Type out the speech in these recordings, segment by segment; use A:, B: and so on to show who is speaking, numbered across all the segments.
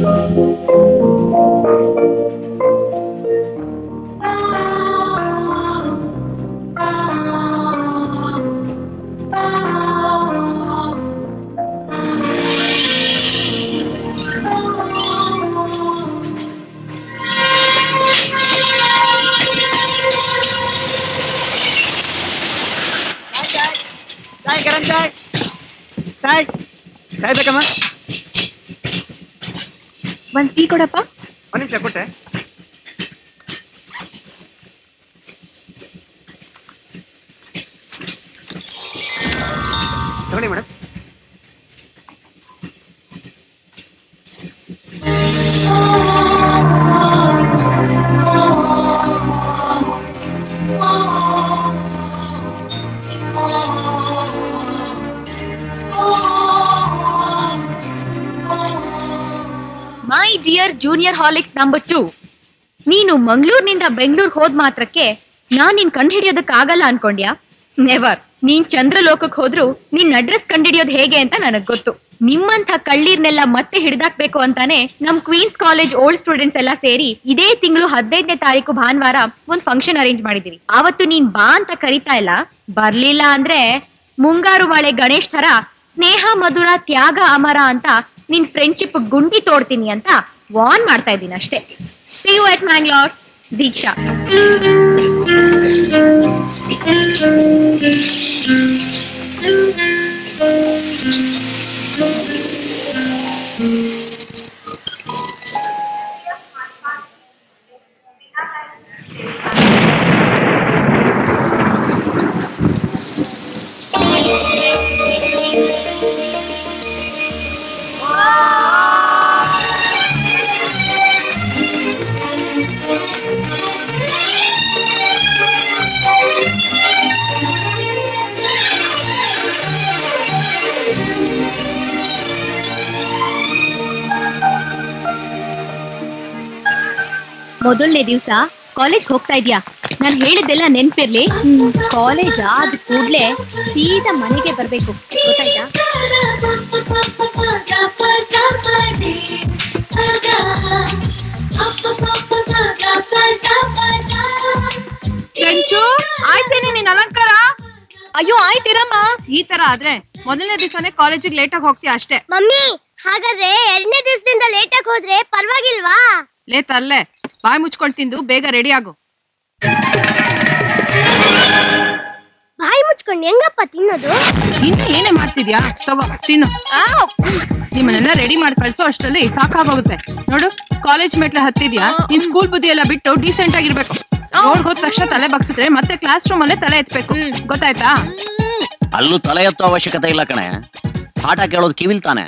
A: ಚಾಯ್ ಗರಂ ಚಾಯ್ ಚಾಯ್ ಚಾಯ್ ಬೇಕಮ್ಮ
B: ಒಂದ್ ಟೀ ಕೊಡಪ್ಪ
A: ಒಂದು ನಿಮಿಷ ಕೊಟ್ಟೆ ತಗೊಳ್ಳಿ madam
B: my dear junior Horlicks number two ನೀನು ಮಂಗಳೂರಿನಿಂದ ಬೆಂಗಳೂರು ಹೋದ್ ಮಾತ್ರಕ್ಕೆ ನಾನ್ ನಿನ್ ಕಂಡುಹಿಡಿಯೋದಕ್ ಆಗಲ್ಲ ಅನ್ಕೊಂಡ್ಯಾ ನೆವರ್ ನೀನ್ ಚಂದ್ರಲೋಕಕ್ಕೆ ಹೋದ್ರು ನಿನ್ ಅಡ್ರೆಸ್ ಕಂಡುಹಿಡಿಯೋದು ಹೇಗೆ ಅಂತ ನನಗ್ ಗೊತ್ತು ನಿಮ್ಮಂಥ ಕಳ್ಳೀರ್ನೆಲ್ಲ ಮತ್ತೆ ಹಿಡ್ದಾಕ್ಬೇಕು ಅಂತಾನೆ ನಮ್ ಕ್ವೀನ್ಸ್ ಕಾಲೇಜ್ ಓಲ್ಡ್ ಸ್ಟೂಡೆಂಟ್ಸ್ ಎಲ್ಲ ಸೇರಿ ಇದೇ ತಿಂಗಳು ಹದಿನೈದನೇ ತಾರೀಕು ಭಾನುವಾರ ಒಂದ್ ಫಂಕ್ಷನ್ ಅರೇಂಜ್ ಮಾಡಿದೀವಿ ಅವತ್ತು ನೀನ್ ಬಾ ಅಂತ ಕರಿತಾ ಇಲ್ಲ ಬರ್ಲಿಲ್ಲ ಅಂದ್ರೆ ಮುಂಗಾರು ಮಳೆ ಗಣೇಶ್ ತರ ಸ್ನೇಹ ಮಧುರ ತ್ಯಾಗ ಅಮರ ಅಂತ ನಿನ್ ಫ್ರೆಂಡ್ಶಿಪ್ ಗುಂಡಿ ತೋಡ್ತೀನಿ ಅಂತ ವಾರ್ನ್ ಮಾಡ್ತಾ ಇದ್ದೀನಿ ಅಷ್ಟೇ see you at Mangalore Deeksha ಮೊದಲನೇ ದಿವಸ ಕಾಲೇಜ್ ಹೋಗ್ತಾ ಇದ್ಯಾ ನಾನು ಹೇಳಿದ್ದೆಲ್ಲ ನೆನ್ಪಿರ್ಲಿ ಕಾಲೇಜ್ ಆದ ಕೂಡ್ಲೆ ಸೀದಾ ಮನೆಗೆ ಬರ್ಬೇಕು ಗೊತ್ತಾಯ್ತಾ
C: ಕೆಂಚು ಆಯ್ತೇನೆ ನಿನ್ ಅಲಂಕಾರ
B: ಅಯ್ಯೋ ಆಯ್ತಿರಮ್ಮ
C: ಈ ತರ ಆದ್ರೆ ಮೊದಲನೇ ದಿವಸನೇ ಕಾಲೇಜಿಗೆ ಲೇಟ್ ಆಗಿ ಹೋಗ್ತೀಯ ಅಷ್ಟೇ
D: ಮಮ್ಮಿ ಹಾಗಾದ್ರೆ ಎರಡನೇ ದಿವಸದಿಂದ ಲೇಟ್ ಆಗಿ ಹೋದ್ರೆ ಪರವಾಗಿಲ್ವಾ
C: ಲೇ ತರ್ಲೆ ಬಾಯಿ ಮುಚ್ಕೊಂಡ್ ತಿಂದು ಬೇಗ ರೆಡಿ ಆಗು
D: ಬಾಯಿ ಮುಚ್ಕೊಂಡು ಹೆಂಗಪ್ಪ ತಿನ್ನೋದು
C: ಇನ್ನು ಏನೇ ಮಾಡ್ತಿದ್ಯಾ ತಗೋ ತಿನ್ನು ನಿಮ್ಮನ್ನೆಲ್ಲ ರೆಡಿ ಮಾಡಿ ಕಳ್ಸೋ ಅಷ್ಟರಲ್ಲಿ ಸಾಕಾಗೋಗುತ್ತೆ ನೋಡು ಕಾಲೇಜ್ ಮೆಟ್ಲು ಹತ್ತಿದ್ಯಾ ನಿನ್ ಸ್ಕೂಲ್ ಬುದ್ಧಿ ಎಲ್ಲ ಬಿಟ್ಟು ಡೀಸೆಂಟ್ ಆಗಿರ್ಬೇಕು ರೋಡ್ ಹೋದ ತಕ್ಷಣ ತಲೆ ಬಗ್ಸಿದ್ರೆ ಮತ್ತೆ ಕ್ಲಾಸ್ ರೂಮ್ ಅಲ್ಲೇ ತಲೆ ಎತ್ಬೇಕು ಗೊತ್ತಾಯ್ತಾ
E: ಅಲ್ಲೂ ತಲೆ ಎತ್ತೋ ಅವಶ್ಯಕತೆ ಇಲ್ಲ ಕಣೆ ಪಾಠ ಕೇಳೋದು ಕಿವಿಲ್ ತಾನೆ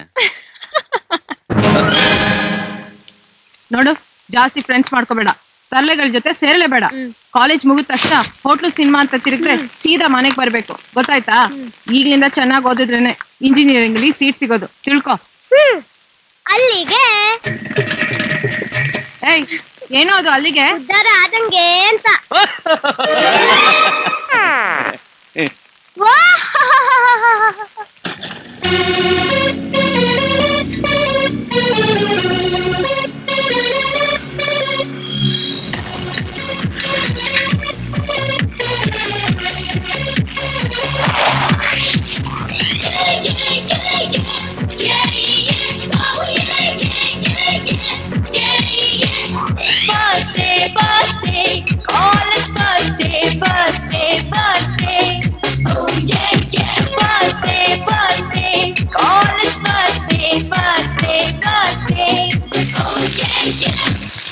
C: ನೋಡು ಜಾಸ್ತಿ ಫ್ರೆಂಡ್ಸ್ ಮಾಡ್ಕೋಬೇಡ ತರ್ಲೆಗಳ ಜೊತೆ ಸೇರಲೇಬೇಡ ಕಾಲೇಜ್ ಮುಗಿದ ತಕ್ಷಣ ಹೋಟ್ಲು ಸಿನಿಮಾ ಅಂತ ತಿರುಗಿದ್ರೆ ಸೀದಾ ಮನೆಗ್ ಬರ್ಬೇಕು ಗೊತ್ತಾಯ್ತಾ ಈಗ್ಲಿಂದ ಚೆನ್ನಾಗಿ ಓದಿದ್ರೇನೆ ಇಂಜಿನಿಯರಿಂಗ್ ಅಲ್ಲಿ ಸೀಟ್ ಸಿಗೋದು ತಿಳ್ಕೊ
D: ಹ್ಮ್ ಅಲ್ಲಿಗೆ
C: ಏಯ್ ಏನೋ ಅದು ಅಲ್ಲಿಗೆ
D: ಉದ್ಧಾರ ಆದಂಗೆ ಅಂತ ವಾ!
F: birthday, birthday, college birthday, birthday, birthday. Oh yeah, yeah. Birthday, birthday, college birthday, birthday, birthday. Oh yeah, yeah.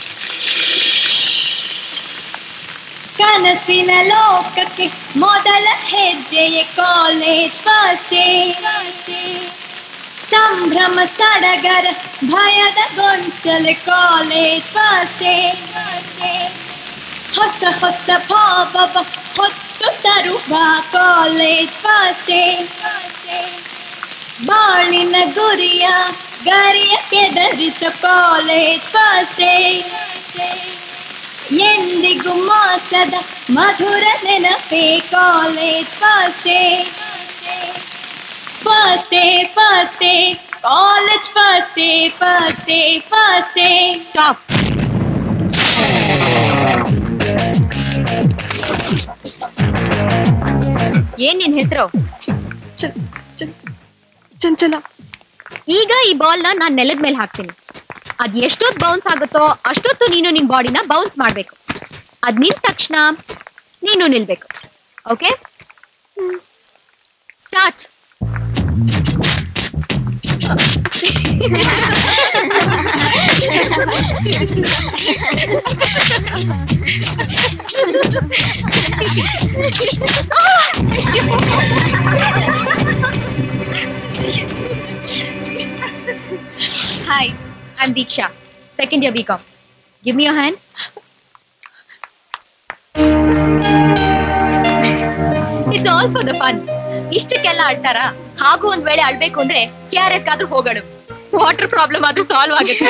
F: ಕನಸಿನ ಲೋಕಕ್ಕೆ ಮೊದಲ ಹೆಜ್ಜೆಯ ಕಾಲೇಜ್ ಬರ್ತೆ ಸಂಭ್ರಮ ಸಡಗರ ಭಯದ ಗೊಂಚಲೆ ಕಾಲೇಜ್ ಬರ್ತೆ ಹೊಸ ಹೊಸ ಭಾವವ ಹೊತ್ತು ತರುವ ಕಾಲೇಜ್ ಬರ್ತೆ ಬಾಳಿನ ಗುರಿಯ ಗರಿಯ ಕೆದರಿಸ ಕಾಲೇಜ್ ಬರ್ತೆ ಎಂದಿಗೂ ಮಾಸದ ಮಧುರ ನೆನಪೇ ಕಾಲೇಜ್ ಬರ್ತೆ ಬರ್ತೆ ಬರ್ತೆ college first day first day first day
B: stop ಏನ್ ನಿನ್ ಹೆಸರು
C: ಚಂಚಲ
B: ಈಗ ಈ ಬಾಲ್ ನ ನಾನ್ ನೆಲದ ಮೇಲೆ ಹಾಕ್ತೀನಿ ಅದ್ ಎಷ್ಟೊತ್ ಬೌನ್ಸ್ ಆಗುತ್ತೋ ಅಷ್ಟೊತ್ತು ನೀನು ನಿನ್ ಬಾಡಿನ ಬೌನ್ಸ್ ಮಾಡ್ಬೇಕು ಅದ್ ನಿಂತ ತಕ್ಷಣ ನೀನು ನಿಲ್ಬೇಕು okay start hi I am Deeksha second year B com give me your hand it's all for the fun ಇಷ್ಟಕ್ಕೆಲ್ಲ ಅಳ್ತಾರ ಹಾಗೂ ಒಂದ್ ವೇಳೆ ಅಳ್ಬೇಕು ಅಂದ್ರೆ ಕೆ ಆರ್ ಎಸ್ ಆದ್ರೂ ಹೋಗೋಣ ವಾಟರ್ ಪ್ರಾಬ್ಲಮ್ ಆದ್ರೂ ಸಾಲ್ವ್ ಆಗುತ್ತೆ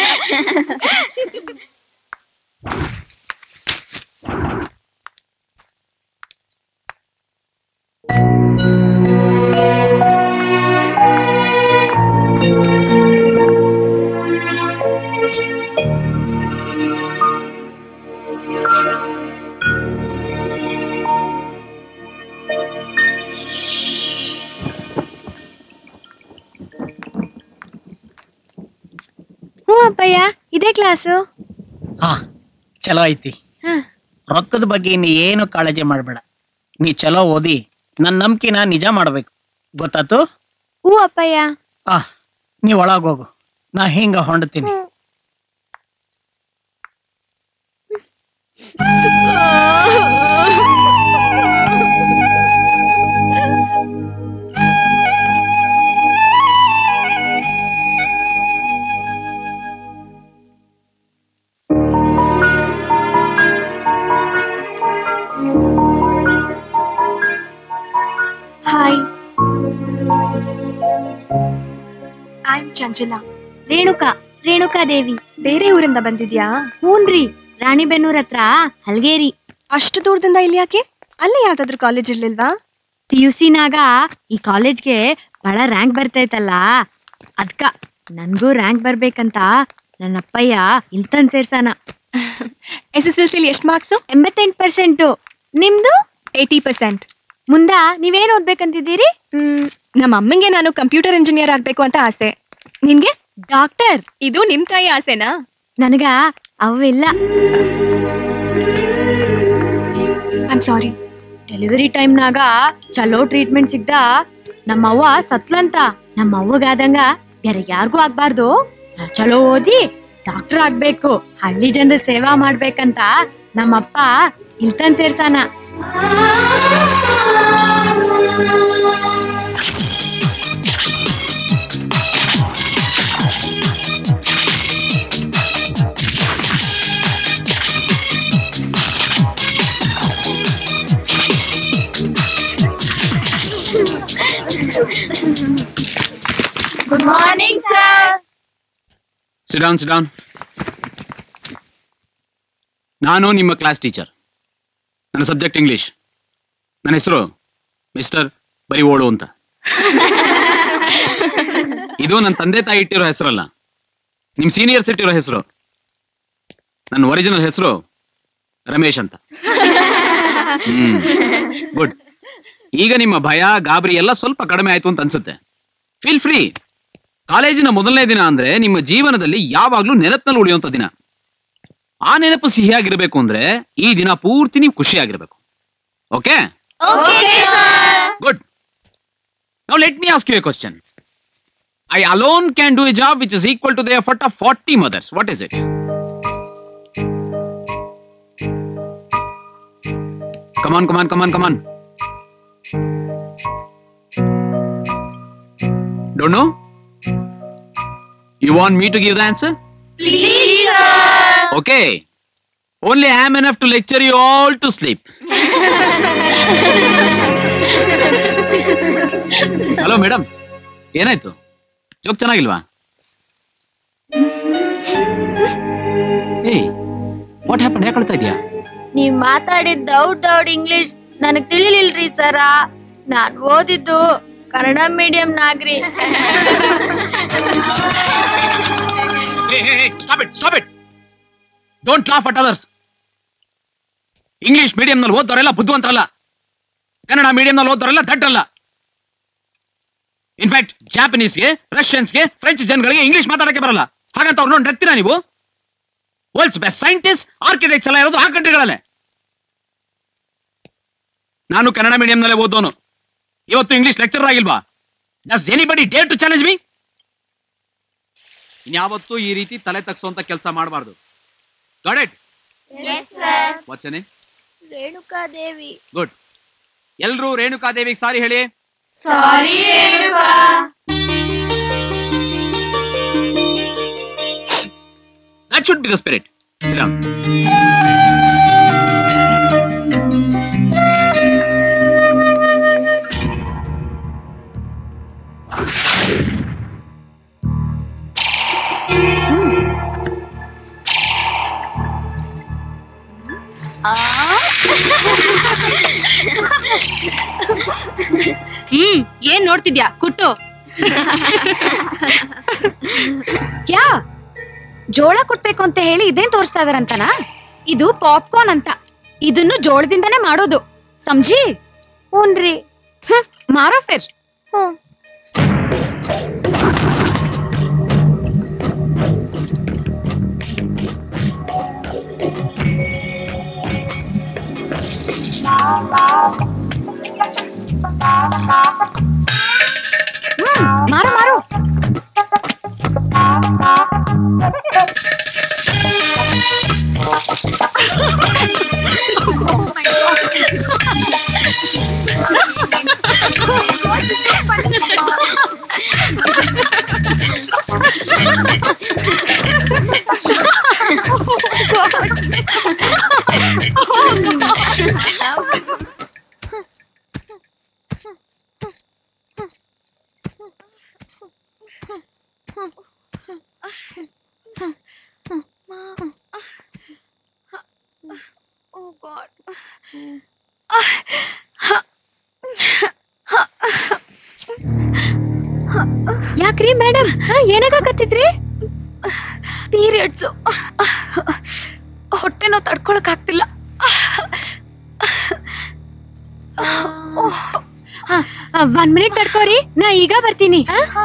G: ಹ್ಞೂ ಅಪ್ಪಯ್ಯ ಇದೇ ಕ್ಲಾಸು
H: ಹಾ ಚಲೋ ಐತಿ
G: ಹಾ.
H: ರೊಕ್ಕದ ಬಗ್ಗೆ ಇನ್ನು ಏನು ಕಾಳಜಿ ಮಾಡಬೇಡ ನೀ ಚಲೋ ಓದಿ ನನ್ನ ನಂಬಿಕೆನ ನಿಜ ಮಾಡ್ಬೇಕು ಗೊತ್ತಾತು
G: ಹ್ಞೂ ಅಪ್ಪಯ್ಯ
H: ಆ ನೀ ಒಳಗ್ ಹೋಗು ನಾ ಹಿಂಗ ಹೊಂಡ್ತೀನಿ
G: ಹಾಯ್ ಐ ಆಮ್ ಚಂಚಲ ರೇಣುಕಾ ರೇಣುಕಾ ದೇವಿ ಬೇರೆ ಊರಿಂದ ಬಂದಿದ್ಯಾ ಹೂನ್ರಿ ರಾಣಿಬೆನ್ನೂರ್ ಹತ್ರ ಹಲ್ಗೇರಿ ಅಷ್ಟು ದೂರದಿಂದ ಇಲ್ಲಿ ಯಾಕೆ ಅಲ್ಲಿ ಯಾವ್ದಾದ್ರು ಕಾಲೇಜ್ ಇರ್ಲಿಲ್ವಾ ಪಿ ಯು ಸಿನಾಗ ಈ ಕಾಲೇಜ್ಗೆ ಬಹಳ ರ್ಯಾಂಕ್ ಬರ್ತೈತಲ್ಲ ಅದ್ಕ ನನ್ಗೂ ರ್ಯಾಂಕ್ ಬರ್ಬೇಕಂತ ನನ್ನ ಅಪ್ಪಯ್ಯ ಇಲ್ತನ್ ಸೇರ್ಸಾನ ಎಸ್ ಎಸ್ ಎಲ್ ಸಿಲಿ ಎಷ್ಟು ಮಾರ್ಕ್ಸು ಎಂಬತ್ತೆಂಟು ಪರ್ಸೆಂಟು ನಿಮ್ದು ಏಯ್ಟಿ ಪರ್ಸೆಂಟ್ ಮುಂದ ನೀವೇನ್ ಓದ್ಬೇಕಂತಿದ್ದೀರಿ ನಮ್ಮ ಅಮ್ಮಂಗೆ ನಾನು ಕಂಪ್ಯೂಟರ್ ಇಂಜಿನಿಯರ್ ಆಗ್ಬೇಕು ಅಂತ ಆಸೆ ನಿನ್ಗೆ ಡಾಕ್ಟರ್ ಇದು ನಿಮ್ ತಾಯಿ ಆಸೆನಾ ನನಗ ಅವೆಲ್ಲ ಐಮ್ ಸಾರಿ ಡೆಲಿವರಿ ಟೈಮ್ನಾಗ ಚಲೋ ಟ್ರೀಟ್ಮೆಂಟ್ ಸಿಗ್ದ ನಮ್ಮವ್ವ ಸತ್ಲಂತ ನಮ್ಮವ್ವಗಾದಂಗ ಬೇರೆ ಯಾರಿಗೂ ಆಗ್ಬಾರ್ದು ನಾ ಚಲೋ ಓದಿ ಡಾಕ್ಟರ್ ಆಗ್ಬೇಕು ಹಳ್ಳಿ ಜನರ ಸೇವಾ ಮಾಡ್ಬೇಕಂತ ನಮ್ಮಪ್ಪ ಇಲ್ತನ್ ಸೇರ್ಸಾನ
B: good morning sir
I: sit down sit down ನಾನು ನಿಮ್ಮ ಕ್ಲಾಸ್ ಟೀಚರ್ ನನ್ನ ಸಬ್ಜೆಕ್ಟ್ ಇಂಗ್ಲಿಷ್ ನನ್ನ ಹೆಸರು ಮಿಸ್ಟರ್ ಬರಿ ಓಳು ಅಂತ ಇದು ನನ್ನ ತಂದೆ ತಾಯಿ ಇಟ್ಟಿರೋ ಹೆಸರಲ್ಲ ನಿಮ್ ಸೀನಿಯರ್ಸ್ ಇಟ್ಟಿರೋ ಹೆಸರು ನನ್ನ ಒರಿಜಿನಲ್ ಹೆಸರು ರಮೇಶ್ ಅಂತ ಹ್ಮ್ ಗುಡ್ ಈಗ ನಿಮ್ಮ ಭಯ ಗಾಬರಿ ಎಲ್ಲ ಸ್ವಲ್ಪ ಕಡಿಮೆ ಆಯ್ತು ಅಂತ ಅನ್ಸುತ್ತೆ ಫೀಲ್ ಫ್ರೀ ಕಾಲೇಜಿನ ಮೊದಲನೇ ದಿನ ಅಂದ್ರೆ ನಿಮ್ಮ ಜೀವನದಲ್ಲಿ ಯಾವಾಗ್ಲೂ ನೆನಪಿನಲ್ಲಿ ಉಳಿಯುವಂತ ದಿನ ಆ ನೆನಪು ಸಿಹಿಯಾಗಿರ್ಬೇಕು ಅಂದ್ರೆ ಈ ದಿನ ಪೂರ್ತಿ ನೀವು ಖುಷಿಯಾಗಿರ್ಬೇಕು okay good now let me ask you a question I alone can do a job which is equal to the effort of forty mothers what is it come on come on come on come on don't know You want me to give the answer?
F: Please,
I: Okay. Only I am enough to lecture you all to sleep. Hello madam ಏನಾಯ್ತು joke ಚೆನ್ನಾಗಿಲ್ವಾ ಏಯ್ what happen ಯಾಕೆ ಅಳ್ತಾ ಇದೀಯಾ
D: ನೀವ್ ಮಾತಾಡಿದ್ ದೌಡ್ ದೌಡ್ English ನನಗ್ ತಿಳಿಲಿಲ್ರಿ ಸರ ನಾನ್ ಓದಿದ್ದು ಕನ್ನಡ ಮೀಡಿಯಂ ನಾಗ್ರಿ
I: stop it stop it don't laugh at others English ಮೀಡಿಯಂನಲ್ಲಿ ಓದೋರೆಲ್ಲ ಬುದ್ಧಿವಂತರಲ್ಲ ಕನ್ನಡ ಮೀಡಿಯಂನಲ್ಲಿ ಓದೋರೆಲ್ಲ ದಡ್ಡಲ್ಲ ಇನ್ಫ್ಯಾಕ್ಟ್ ಜಾಪನೀಸ್ಗೆ ರಷ್ಯನ್ಸ್ಗೆ ಫ್ರೆಂಚ್ ಜನಗಳಿಗೆ ಇಂಗ್ಲಿಷ್ ಮಾತಾಡಕ್ಕೆ ಬರಲ್ಲ ಹಾಗಂತ ಅವ್ರು ನೋಡಿ ನಗ್ತೀರಾ ನೀವು ವರ್ಲ್ಡ್ಸ್ ಬೆಸ್ಟ್ ಸೈಂಟಿಸ್ಟ್ ಆರ್ಕಿಟೆಕ್ಟ್ಸ್ ಎಲ್ಲ ಇರೋದು ಆ ಕಂಟ್ರಿಗಳಲ್ಲೇ ನಾನು ಕನ್ನಡ ಮೀಡಿಯಂನಲ್ಲೇ ಓದೋನು ಇವತ್ತು ಇಂಗ್ಲಿಷ್ ಲೆಕ್ಚರ್ ಆಗಿಲ್ವಾ does anybody dare to challenge me ಇನ್ಯಾವತ್ತೂ ಈ ರೀತಿ ತಲೆ ತಗ್ಸುವಂತ ಕೆಲಸ ಮಾಡಬಾರ್ದು ಗಾಟ್ ಇಟ್ ವಚನೆ
D: ರೇಣುಕಾದೇವಿ
I: ಗುಡ್ ಎಲ್ರೂ ರೇಣುಕಾದೇವಿಗೆ ಸಾರಿ ಹೇಳಿ that should be the spirit Shriram
C: hmm ಏನ್ ನೋಡ್ತಿದ್ಯಾ ಕುಟ್ಟು
B: ಯಾ ಜೋಳ ಕೊಟ್ಬೇಕು ಅಂತ ಹೇಳಿ ಇದೇನ್ ತೋರಿಸ್ತಾ ಇದಾರಂತನಾ ಇದು ಪಾಪ್ಕಾರ್ನ್ ಅಂತ ಇದನ್ನು ಜೋಳದಿಂದನೇ ಮಾಡೋದು ಸಮಜಿ ಹ್ಞೂನ್ರಿ ಹ್ಮ್ ಮಾರೋ ಫಿರ್ ಹ್ಮ್ ಹ್ಮ್ ಮಾರೋ ಮಾರೋ
G: Oh God.
B: ಯಾಕ್ರಿ ಮೇಡಮ್ ಏನಾಗಕತ್ತಿದ್ರಿ ಪೀರಿಯಡ್ಸು ಹೊಟ್ಟೆ ನೋವು ತಡ್ಕೊಳಕ್ ಆಗ್ತಿಲ್ಲ ಒಂದ್ ಮಿನಿಟ್ ತಡ್ಕೋರಿ ನಾ ಈಗ ಬರ್ತೀನಿ ಹಾ?